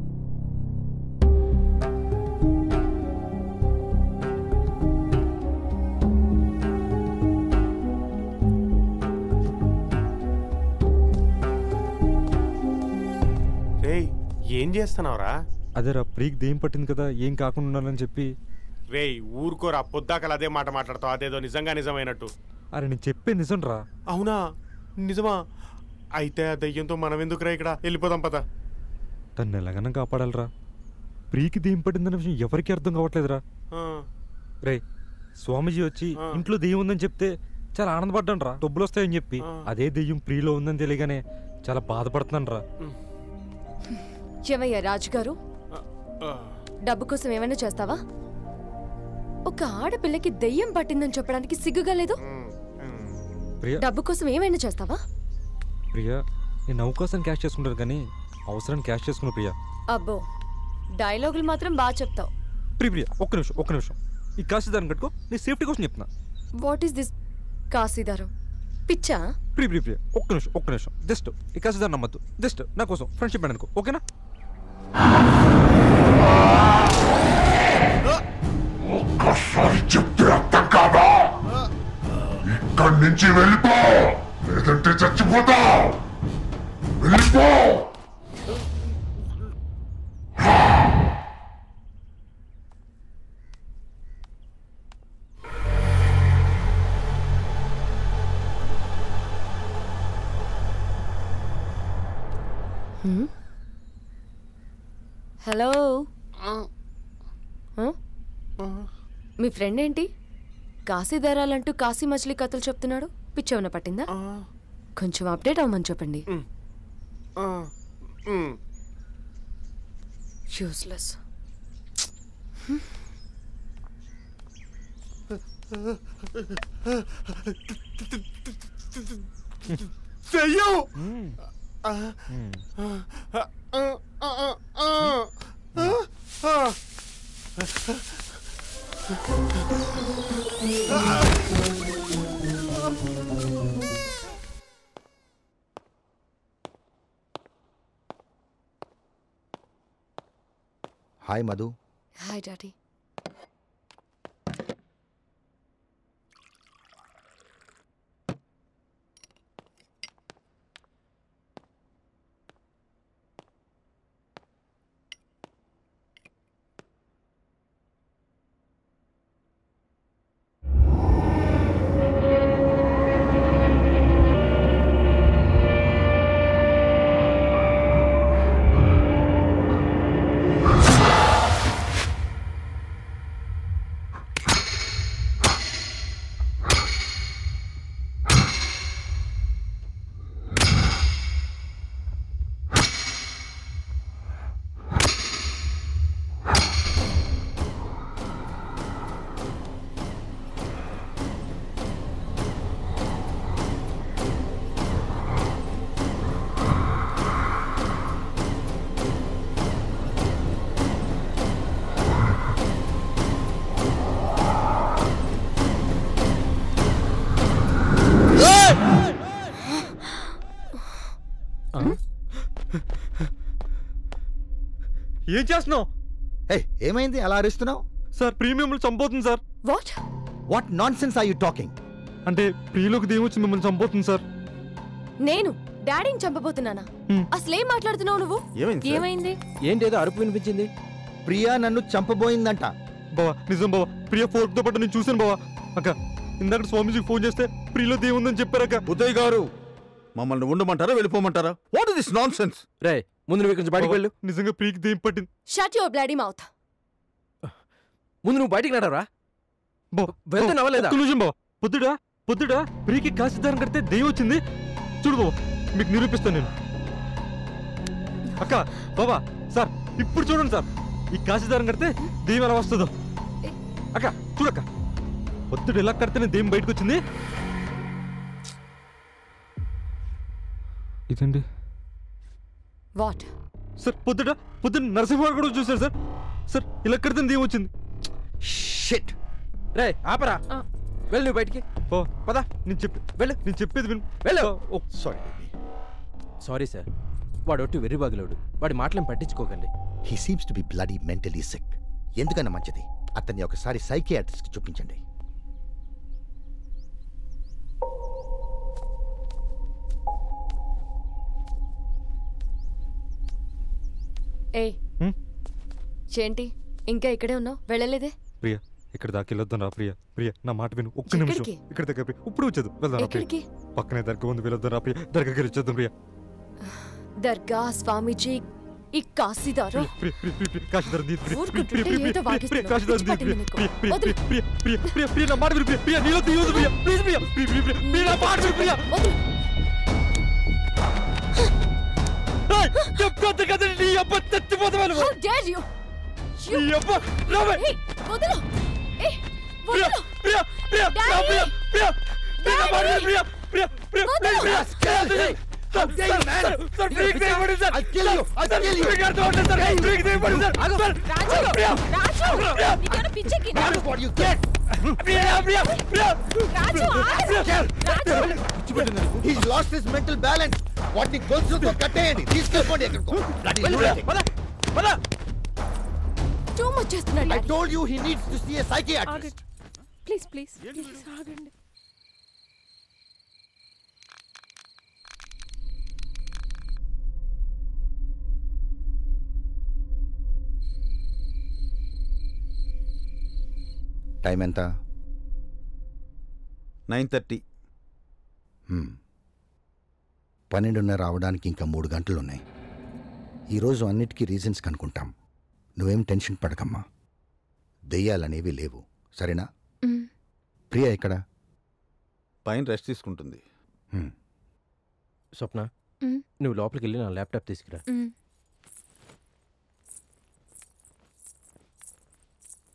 రేయ్ ఏం చేస్తున్నావురా అదేరా ప్రీకి దెయ్యం పట్టింది కదా ఏం కాకుండా ఉండాలని చెప్పి రేయ్ ఊరుకోరా పొద్దాకలు అదే మాట మాట్లాడతావు అదేదో నిజంగా నిజమైనట్టు అరే నేను చెప్పే నిజం రా అవునా నిజమా అయితే ఆ దయ్యంతో మనం ఎందుకురా ఇక్కడ వెళ్ళిపోదాం పద తను ఎలాగైనా కాపాడాలరా ప్రీకి దెయ్యం పట్టిందన్న విషయం ఎవరికీ అర్థం కావట్లేదురా ఆ, రే స్వామీజీ వచ్చి ఇంట్లో దెయ్యం ఉందని చెప్తే చాలా ఆనందపడ్డాను రా డబ్బులు వస్తాయని చెప్పి అదే దెయ్యం ప్రీలో ఉందని తెలియగానే చాలా బాధపడుతున్నాను రా ఏమయ్యా రాజుగారు డబ్బు కోసం ఏమైనా చేస్తావా ఒక ఆడపిల్లకి దెయ్యం పట్టిందని చెప్పడానికి సిగ్గుగా లేదు ప్రియా డబ్బు కోసం ఏమైనా చేస్తావా ప్రియా నేను అవకాశం క్యాష్ చేసుకుంటాను కానీ అవసరాన్ని క్యాష్ చేసుకున్న ప్రియా అబ్బో డైలాగులు మాత్రం బాగా చెప్తావు ప్రియ ప్రియా ఒక్క నిమిషం ఒక్క నిమిషం ఈ కాశీదారం కట్టుకో నీ సేఫ్టీ కోసం చెప్తున్నా వాట్ ఈస్ దిస్ కాశీదారం పిచ్చా ప్రియ ప్రియ ప్రియ ఒక్క నిమిషం ఒక్క నిమిషం జస్ట్ ఈ కాశీదారం నమ్మద్దు జస్ట్ నా కోసం ఫ్రెండ్షిప్ అనుకో ఓకేనా ఒక్కసారి చెప్తే అర్థం కాదా ఇక్కడి నుంచి వెళ్ళిపో లేదంటే చచ్చిపోతావు వెళ్ళిపో హలో ఆ? మీ ఫ్రెండ్ ఏంటి కాశీదారాలంటూ కాశీ మచిలీ కథలు చెప్తున్నాడు పిచ్చేమన్నా పట్టిందా కొంచెం అప్డేట్ అవ్వమని చెప్పండి యూస్లెస్ దెయ్యం ఆ, మ్మ్. ఆ, ఆ, ఆ, ఆ, ఆ, ఆ. హాయ్ మధు హాయ్ డాడీ ఏం చేస్తున్నావు హే ఏమైంది అలా అరుస్తున్నావు సార్ ప్రీమియం చంపోతుంది sir what what nonsense are you talking అంటే ప్రియులోకి దేని వచ్చి మిమ్మల్ని చంపోతుంది సార్ నేను డాడీని చంపబోతున్నానా అసలేం మాట్లాడుతున్నావు నువ్వు ఏమైంది సార్? ఏమైంది ఏంటి ఏదో అరుపు వినిపించింది ప్రియా నన్ను చంపబోయిందంట బావా నిజం బావా ప్రియ ఫోర్క్ తో పాటు నేను చూశాను బావా అక్క ఇందాక స్వామీజీకి ఫోన్ చేస్తే ప్రియులో దేవుందని చెప్పారక్క ఉదయ్ గారు మమ్మల్ని ఉండమంటారా వెళ్ళిపోమంటారా what is this nonsense రే ముందు నువ్వు ఇక్కడి నుంచి బయటికి వెళ్ళు నిజంగా ప్రీకి దేం పట్టింది షట్ యువర్ బ్లాడీ మౌత్ ముందు నువ్వు బయటికి నడవరా వెళ్తున్నావా లేదా ఒక్క నిమిషం బావా పొద్దుడా పొద్దుడా ప్రీకి కాశీదారం కడితే దెయ్యం వచ్చింది చూడు బావా మీకు నిరూపిస్తాను నేను అక్క బావా సార్ ఇప్పుడు చూడండి సార్ ఈ కాశీదారం కడితే దెయ్యం ఎలా వస్తుందో అక్క చూడక్క పొద్దుడు ఎలా కడితేనే దెయ్యం బయటకు వచ్చింది ఇదండి వాట్ సార్ పొద్దుట పొద్దున్న నరసింహ కూడా చూశారు సార్ సార్ ఇలా కడితే దెయ్యం వచ్చింది షిట్ రే ఆపరా వెళ్ళు నువ్వు బయటికి ఓ పదా నేను చెప్పి వెళ్ళు నేను చెప్పేది విను వెళ్ళు సారీ సారీ సార్ వాడు ఒట్టి వెర్రి బాగులోడు వాడి మాటలను పట్టించుకోకండి he seems to be bloody mentally sick ఎందుకన్నా మంచిది అతన్ని ఒకసారి సైకియాట్రిస్ట్కి చూపించండి ఏ హ్మ్? ఏంటి ఇంకా ఇక్కడే ఉన్నావు వెళ్ళలేదే ప్రియ ఇక్కడ దాకా వెళ్ళొద్దాం రా ప్రియ ప్రియ నా మాట విను ఒక్క నిమిషం ఎక్కడికి? ఇక్కడ దగ్గర ప్రియ ఇప్పుడు వచ్చేది వెళ్దాం రా ప్రియ ఎక్కడికి? పక్కనే దర్గా ఉంది వెళ్ళొద్దాం రా ప్రియ దర్గాకి వచ్చేద్దాం ప్రియ దర్గా స్వామీజీ ఈ కాశీదారు ప్రియ ప్రియ ప్రియ ప్రియ కాశీధర్ నీ ప్రియ ప్రియ ఊరుకుంటుంటే ప్రియ ప్రియ ఏదో ప్రియ ప్రియ వాగిస్తున్నావు. కాశీధర్ నీ ప్రియ పిచ్చి ప్రియ ప్రియ వదిలు. ప్రియ ప్రియ ప్రియ ప్రియ నా మాట విను ప్రియ ప్రియ నీలో తీయొద్దు ప్రియ ప్లీజ్ ప్రియ ప్రియ ప్రియ ప్రియ ప్రియ నా మాట విను ప్రియ ఏయ్, చెప్పుకోద్దు కదా నీ అబ్బ చచ్చిపోతావా నువ్వు How dare you? నీ అబ్బ రావే ఏయ్, వదలు ఏయ్, ప్రియ వదలు ప్రియ ప్రియ నా Daddy! ప్రియ ప్రియ ప్రియ నా మాట విను ప్రియ ప్రియ ప్రియ వదలు. Priya Priya How dare you, man? Sir break చేయబడి sir I'll kill you. I'll kill you. Break అర్థం అవుతుంది సార్ బ్రేక్ చేయబడి సార్ సార్ రాజు ప్రియ రాజు ప్రియ నీకేమైనా పిచ్చెక్కిందా? That is what you get. ప్రియ ప్రియ ప్రియ రాజు ఆగు. రాజు He's lost his mental balance. వాటిని గొలుసులతో కట్టేయండి తీసుకెళ్ళిపోండి ఎక్కడికో Bloody lunatic. టూ మచ్ చేస్తున్నాడు I told you he needs to see a psychiatrist. ఆగండి ప్లీజ్ ప్లీజ్ ప్లీజ్ ఆగండి టైం ఎంత నైన్ థర్టీ హ్మ్. పన్నెండున్నర రావడానికి ఇంకా మూడు గంటలు ఉన్నాయి ఈరోజు అన్నిటికీ రీజన్స్ కనుక్కుంటాం నువ్వేం టెన్షన్ పడకమ్మా దెయ్యాలనేవి లేవు సరేనా మ్. ప్రియ ఎక్కడ పైన రెస్ట్ తీసుకుంటుంది హ్మ్. స్వప్న మ్. నువ్వు లోపలికి వెళ్ళి నా ల్యాప్టాప్ తీసుకురా మ్.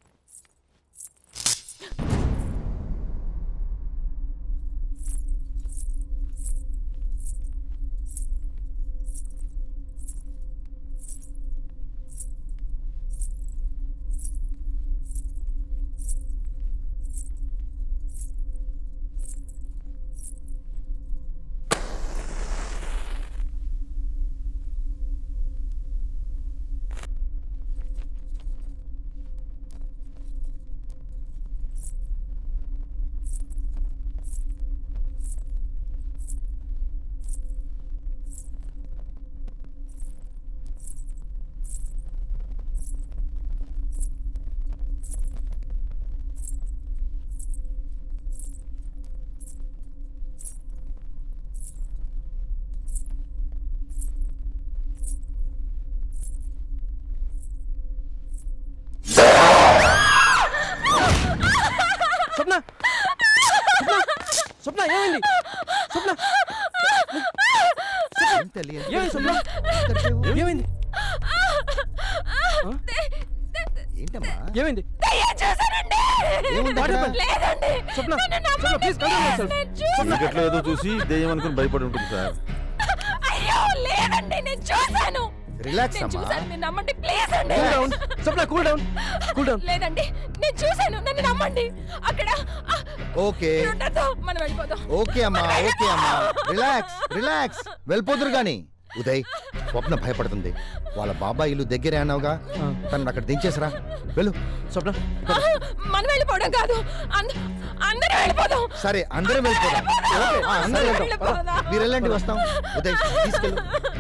ఏముంది అక్కడ? లేదండి స్వప్న నన్ను స్వప్న నమ్మండి, ప్లీజ్ కంట్రోల్ please. యువర్ నేను చూసాను. చీకట్లో ఏదో చూసి దెయ్యం అనుకుని భయపడి ఉంటుంది సార్ అయ్యో లేదండి నేను చూసాను రిలాక్స్ నేను అమ్మా చూసాను మీరు నమ్మండి ప్లీజ్ అండి cool down Swapna cool down cool down లేదండి నేను చూసాను నన్ను నమ్మండి అక్కడ ఆ, ఓకే మీరు ఉండొద్దు, మనం వెళ్ళిపోదాం ఓకే అమ్మా ఓకే అమ్మా రిలాక్స్ రిలాక్స్ వెళ్ళిపోతురు గాని ఉదయ్ స్వప్న భయపడుతుంది వాళ్ళ బాబాయ్ ఇల్లు దగ్గరే అన్నావుగా తను అక్కడ దించేసరా వెళ్ళు స్వప్న ఆ, మనం వెళ్ళిపోవడం కాదు అంద- అందరూ వెళ్ళిపోదాం సరే అందరం వెళ్ళిపోదాం ఓకే, ఆ, అందరం వెళ్దాం వెళ్ళిపోదాం. మీరు వెళ్ళండి వస్తాం ఉదయ్ తీసుకెళ్ళు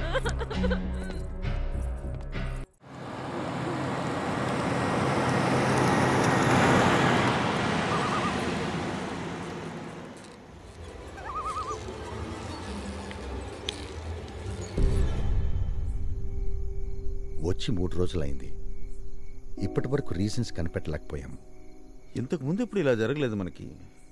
వచ్చి మూడు రోజులైంది ఇప్పటి వరకు రీజన్స్ కనిపెట్టలేకపోయాం ఇంతకు ముందు ఇప్పుడు ఇలా జరగలేదు మనకి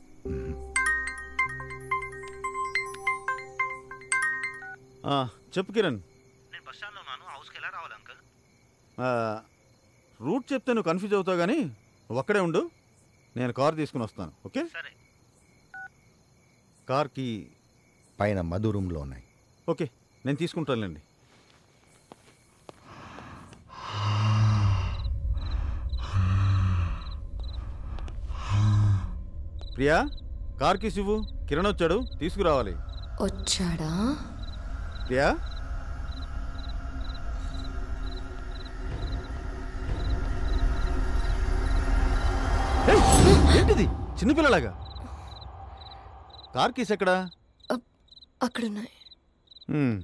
ఆ, చెప్పు కిరణ్ నేను బస్ స్టాండ్లో ఉన్నాను హౌస్కి ఎలా రావాలి అంకల్ ఆ, రూట్ చెప్తే నువ్వు కన్ఫ్యూజ్ అవుతావు కానీ నువ్వు అక్కడే ఉండు నేను కార్ తీసుకుని వస్తాను ఓకే సరే కార్కి పైన మధు రూమ్లో ఉన్నాయి ఓకే నేను తీసుకుంటానులేండి ప్రియా కార్కి శివు కిరణ్ వచ్చాడు తీసుకురావాలి వచ్చాడా ప్రియా ఏయ్, ఏంటిది చిన్నపిల్లలాగా కార్ కీస్ ఎక్కడా అక్కడున్నాయి హ్మ్.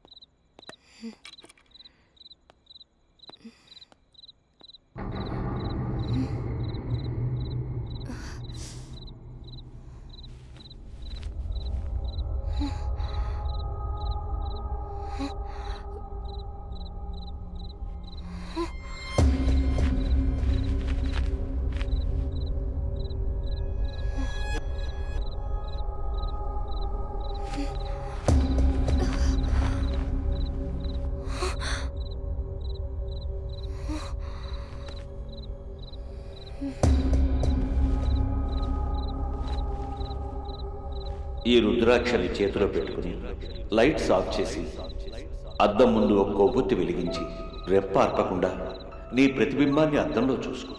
ఈ రుద్రాక్షని చేతిలో పెట్టుకుని లైట్స్ ఆఫ్ చేసి అద్దం ముందు ఒక కొవ్వొత్తి వెలిగించి రెప్ప అర్పకుండా నీ ప్రతిబింబాన్ని అద్దంలో చూసుకో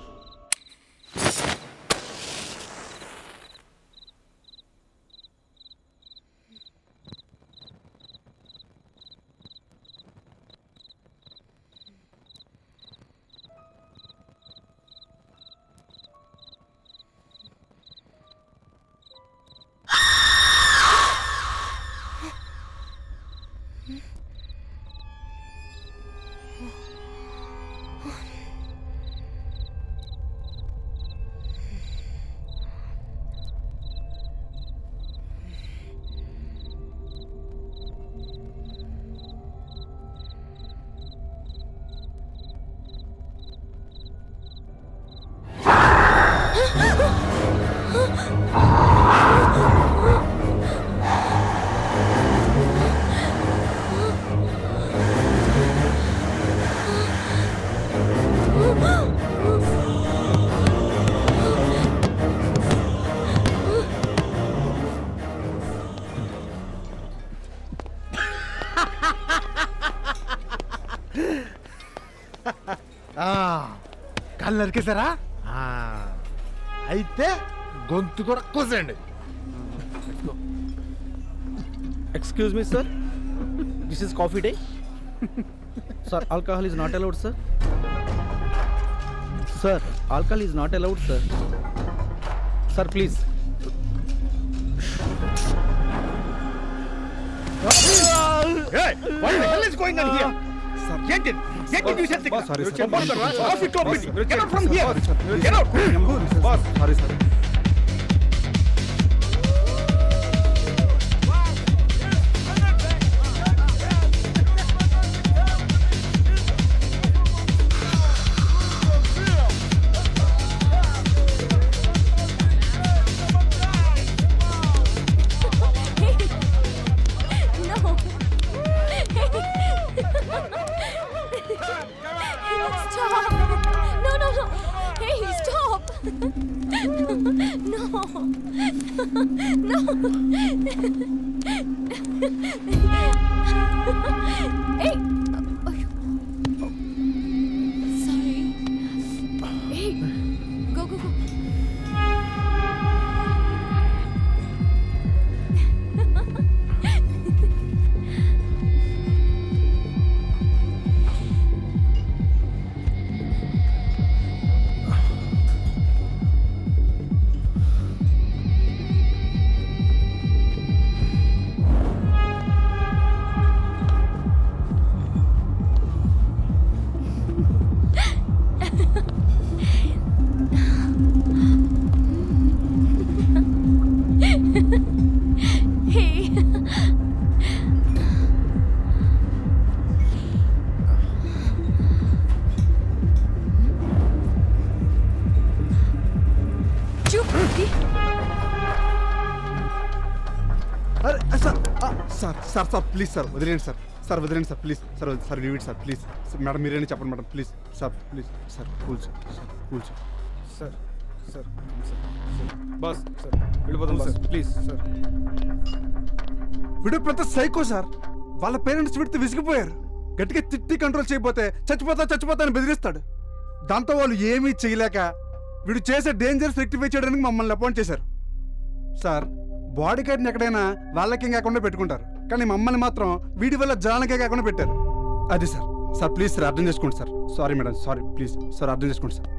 కాళ్ళు నరికేశారా ఆ, అయితే గొంతు కూడా కూసేయండి excuse me sir this is Coffee Day sir alcohol is not allowed sir sir alcohol is not allowed sir sir please Hey, what the hell is going on here? Get it! Get it, you said signal. sorry, You sir. said boss, Sorry, sir. Coffee club Boss, meeting. sorry, Get sir. out from Sorry, here. sir. Get out. Boss sorry sir No. Stop. No, no, no. Hey, stop. Hey! Sorry. Hey! Go, go, go. Hey! चुप అరే సార్ ఆ, sir sir sir please sir వదిలేండి సార్ సార్ వదిలేండి సార్ ప్లీజ్ సార్ వదిలేండి. Sir leave it sir please sir, madam మీరేనే చెప్పండి madam please sir please sir cool sir sir cool sir sir sir boss sir వెళ్ళిపోదాం సార్ ప్లీజ్ సార్ వీడు పెద్ద సైకో సార్ వాళ్ళ పేరెంట్స్ వీడితో విసిగిపోయారు గట్టిగా తిట్టి కంట్రోల్ చేయకపోతే చచ్చిపోతా చచ్చిపోతా అని బెదిరిస్తాడు దాంతో వాళ్ళు ఏమీ చేయలేక వీడు చేసే డేంజర్స్ రెక్టిఫై చేయడానికి మమ్మల్ని అపాయింట్ చేశారు సార్ బాడీ గార్డ్ని ఎక్కడైనా వాళ్ళకేం కాకుండా పెట్టుకుంటారు కానీ మమ్మల్ని మాత్రం వీడి వల్ల జనాలకే కాకుండా పెట్టారు అది సార్ సార్ ప్లీజ్ సార్ అర్థం చేసుకోండి sir sorry madam sorry please sir అర్థం చేసుకోండి సార్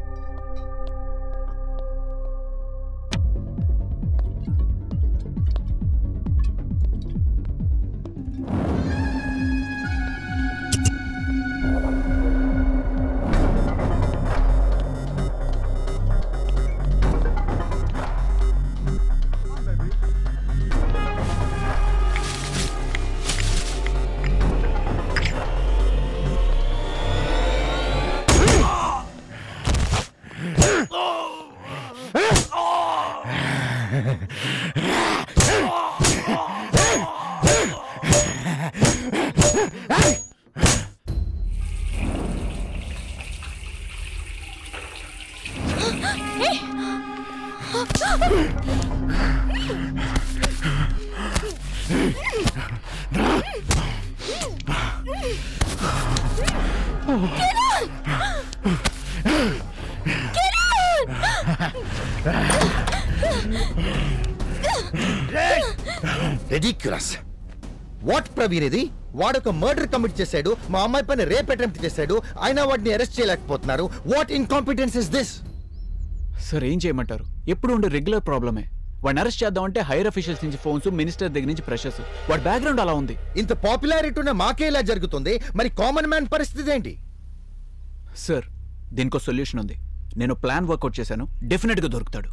రెడిక్యులస్ వాట్ ప్రవీణ్ ఇది వాడొక మర్డర్ కమిట్ చేశాడు మా అమ్మాయి పైన రేప్ అటెంప్ట్ చేశాడు అయినా వాడిని అరెస్ట్ చేయలేకపోతున్నారు what incompetence is this sir ఏం చేయమంటారు ఎప్పుడు ఉండే రెగ్యులర్ ప్రాబ్లమే వాడిని అరెస్ట్ చేద్దామంటే హైయర్ అఫీషియల్స్ నుంచి ఫోన్స్ మినిస్టర్ దగ్గర నుంచి ప్రెషర్స్ వాడి బ్యాక్గ్రౌండ్ అలా ఉంది ఇంత పాపులారిటీ ఉన్న మాకే ఇలా జరుగుతుంది మరి కామన్ మ్యాన్ పరిస్థితి ఏంటి సార్ దీనికో సొల్యూషన్ ఉంది నేను ప్లాన్ వర్కౌట్ చేశాను డెఫినెట్గా దొరుకుతాడు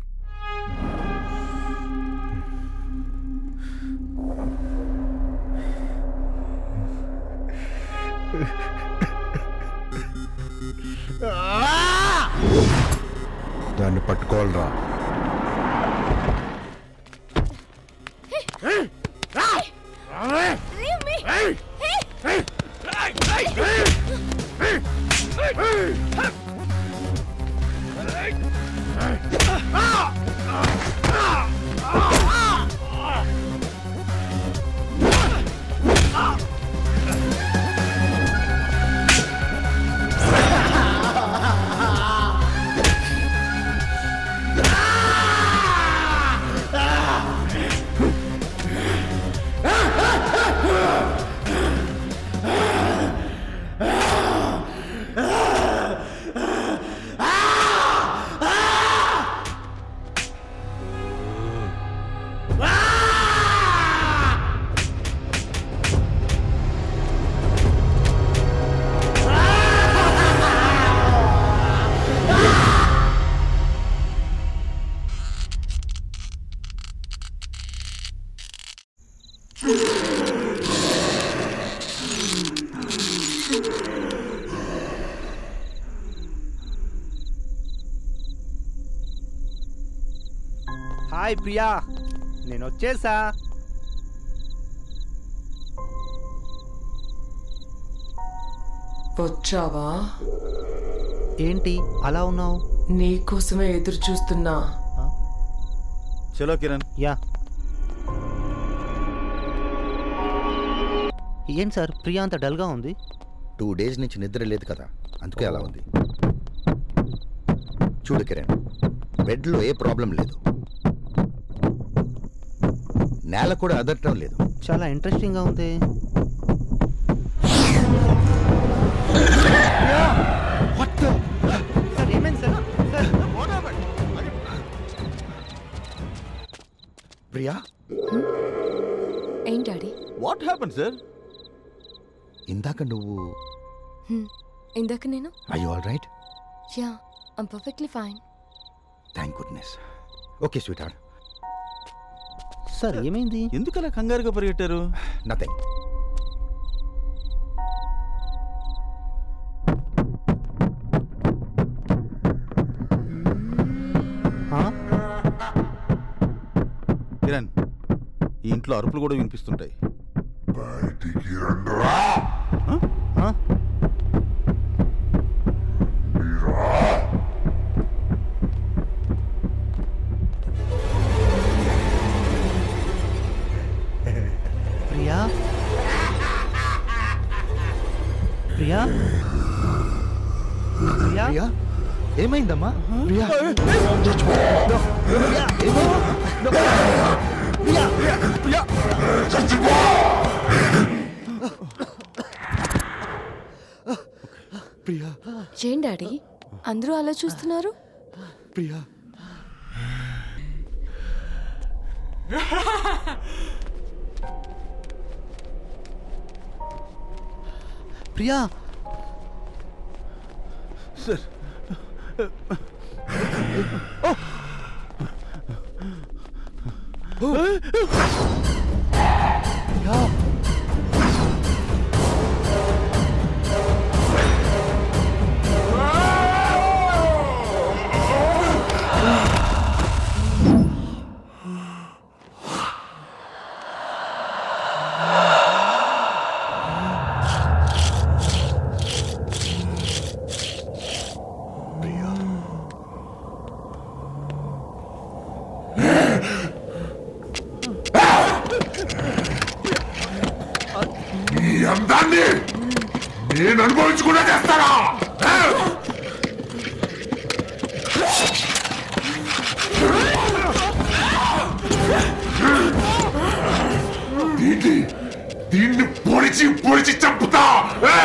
దాన్ని పట్టుకోవాలరా Leave me! Hey! Hi Priya నేను వచ్చేసా వచ్చావా ఏంటి అలా ఉన్నావు నీకోసమే ఎదురు చూస్తున్నా చలో కిరణ్ యా ఏం సార్ ప్రియా అంత డల్గా ఉంది టూ డేస్ నుంచి నిద్ర లేదు కదా అందుకే అలా ఉంది చూడు కిరణ్ బెడ్లో ఏ ప్రాబ్లం లేదు నేల కూడా అదరటం లేదు చాలా ఇంట్రెస్టింగ్గా ఉంది సార్ ఏమైంది సార్ సార్ ప్రియా ఏంటి డాడీ వాట్ హ్యాపన్ సార్ ఇందాక నువ్వు హ్మ్. ఇందాక నేను I all right yeah I'm perfectly fine thank goodness okay sweetheart sir ఏమైంది ఎందుకు అలా కంగారుగా పరిగెట్టారు నథింగ్ కిరణ్ ఈ ఇంట్లో అరుపులు కూడా వినిపిస్తుంటాయి బయటికి రండిరా మీరా ప్రియా ప్రియా ప్రియా ప్రియా ఏమైందమ్మా ప్రియా ప్రియా ఏం డాడీ అందరూ అలా చూస్తున్నారు ప్రియా ప్రియా సార్ ఈ అందాన్ని నేను అనుభవించకుండా చేస్తానా ఆ? దీన్ని దీన్ని పొడిచి పొడిచి చంపుతా ఆ?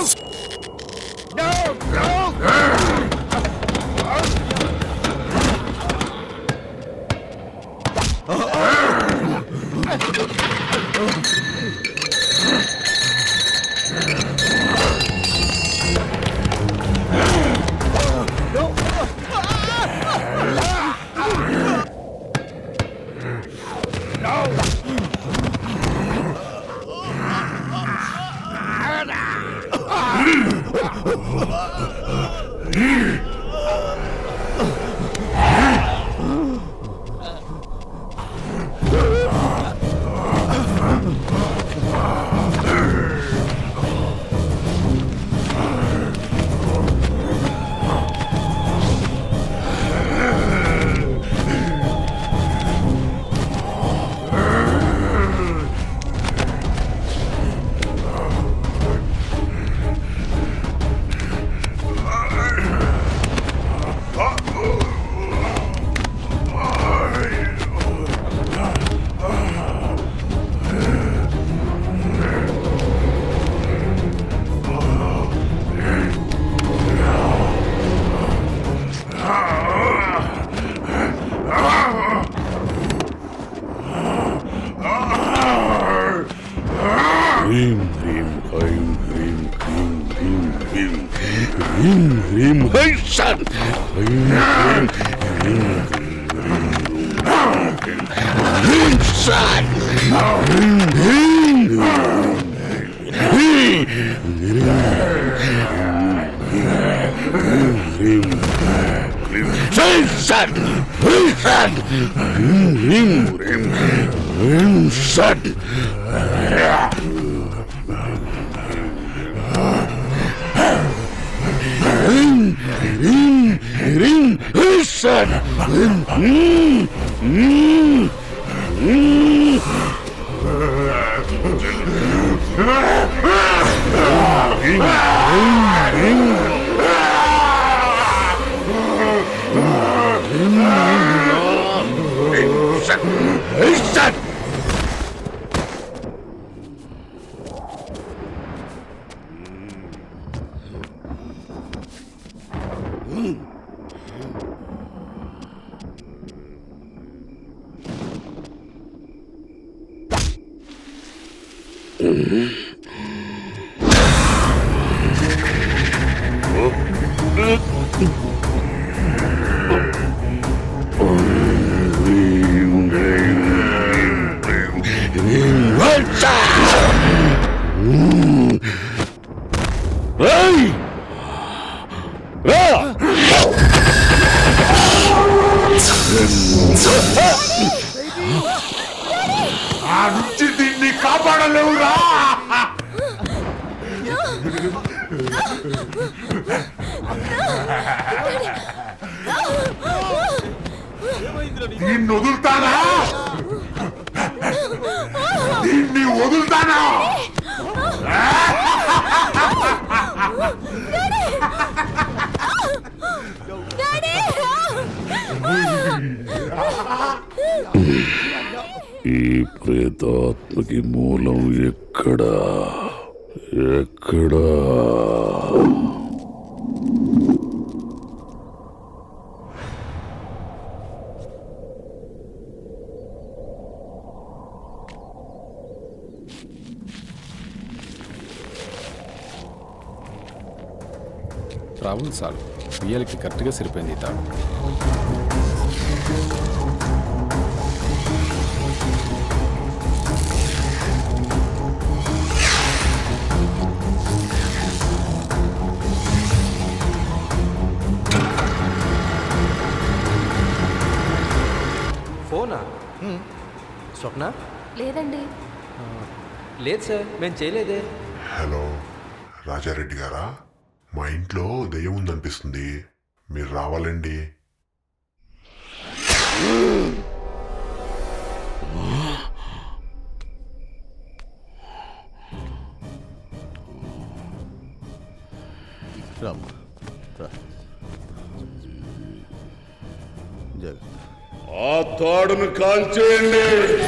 హ్రీం హ్రీం హ్రీం హ్రీం హ్రీం హ్రీం హ్రీం హ్రీం హ్రీం హై సన్ హ్రీం హ్రీం హ్రీం హ్రీం సన్ హ్రీం హ్రీం హ్రీం హ్రీం హై సన్ హై సన్ హ్రీం హ్రీం హ్రీం హ్రీం సన్ రింగ్ హైసన్ హైసన్ Hey! రా ఆ నుంచి దీన్ని కాపాడలేవురా దీన్ని వదులుతానా దీన్ని వదులుతానా ఈ ప్రేతాత్మకి మూలం ఎక్కడా ఎక్కడా రావుల్ సార్ బియ్యాలకి కరెక్ట్గా సరిపోయింది ఈ తాడు ఫోనా స్వప్న లేదండి ఆ, లేదు సార్ మేము చేయలేదే హలో రాజారెడ్డి గారా మా ఇంట్లో దెయ్యం ఉందనిపిస్తుంది మీరు రావాలండి రామ్మా రా జాగ్రత్త ఆ తాడును కాల్చేయండి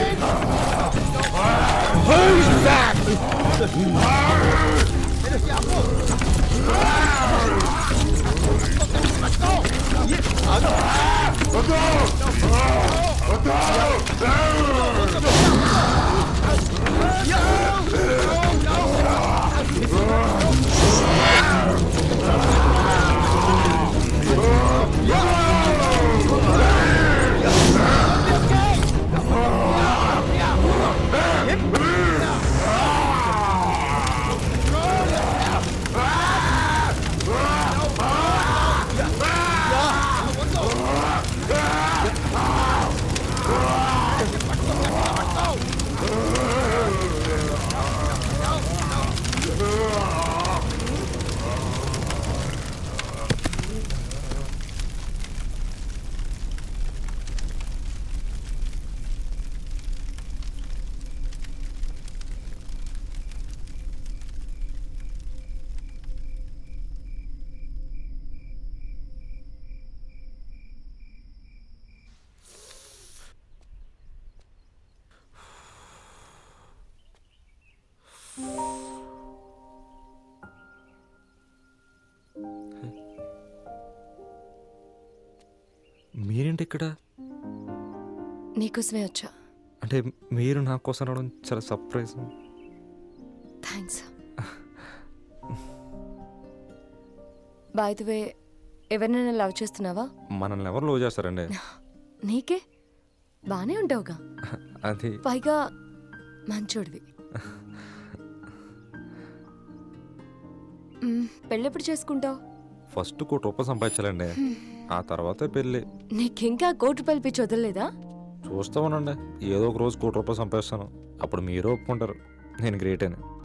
మీరేంటి ఇక్కడ నీకోసమే వచ్చా అంటే మీరు నా కోసం రావడం చాలా surprise thanks by the way ఎవరినైనా లవ్ చేస్తున్నావా మనల్ని ఎవరు లవ్ చేస్తారండి నీకే బానే ఉంటావుగా అది పైగా మంచోడివి మ్, పెళ్ళెప్పుడు చేసుకుంటావు ఫస్ట్ కోటి రూపాయలు సంపాదించాలండి ఆ తర్వాత పెళ్ళి నీకింకా కోటి రూపాయలు పిచ్చి వదలలేదా చూస్తామనండి ఏదో ఒక రోజు కోటి రూపాయలు సంపాదిస్తాను అప్పుడు మీరు ఒప్పుకుంటారు నేను గ్రేట్ అని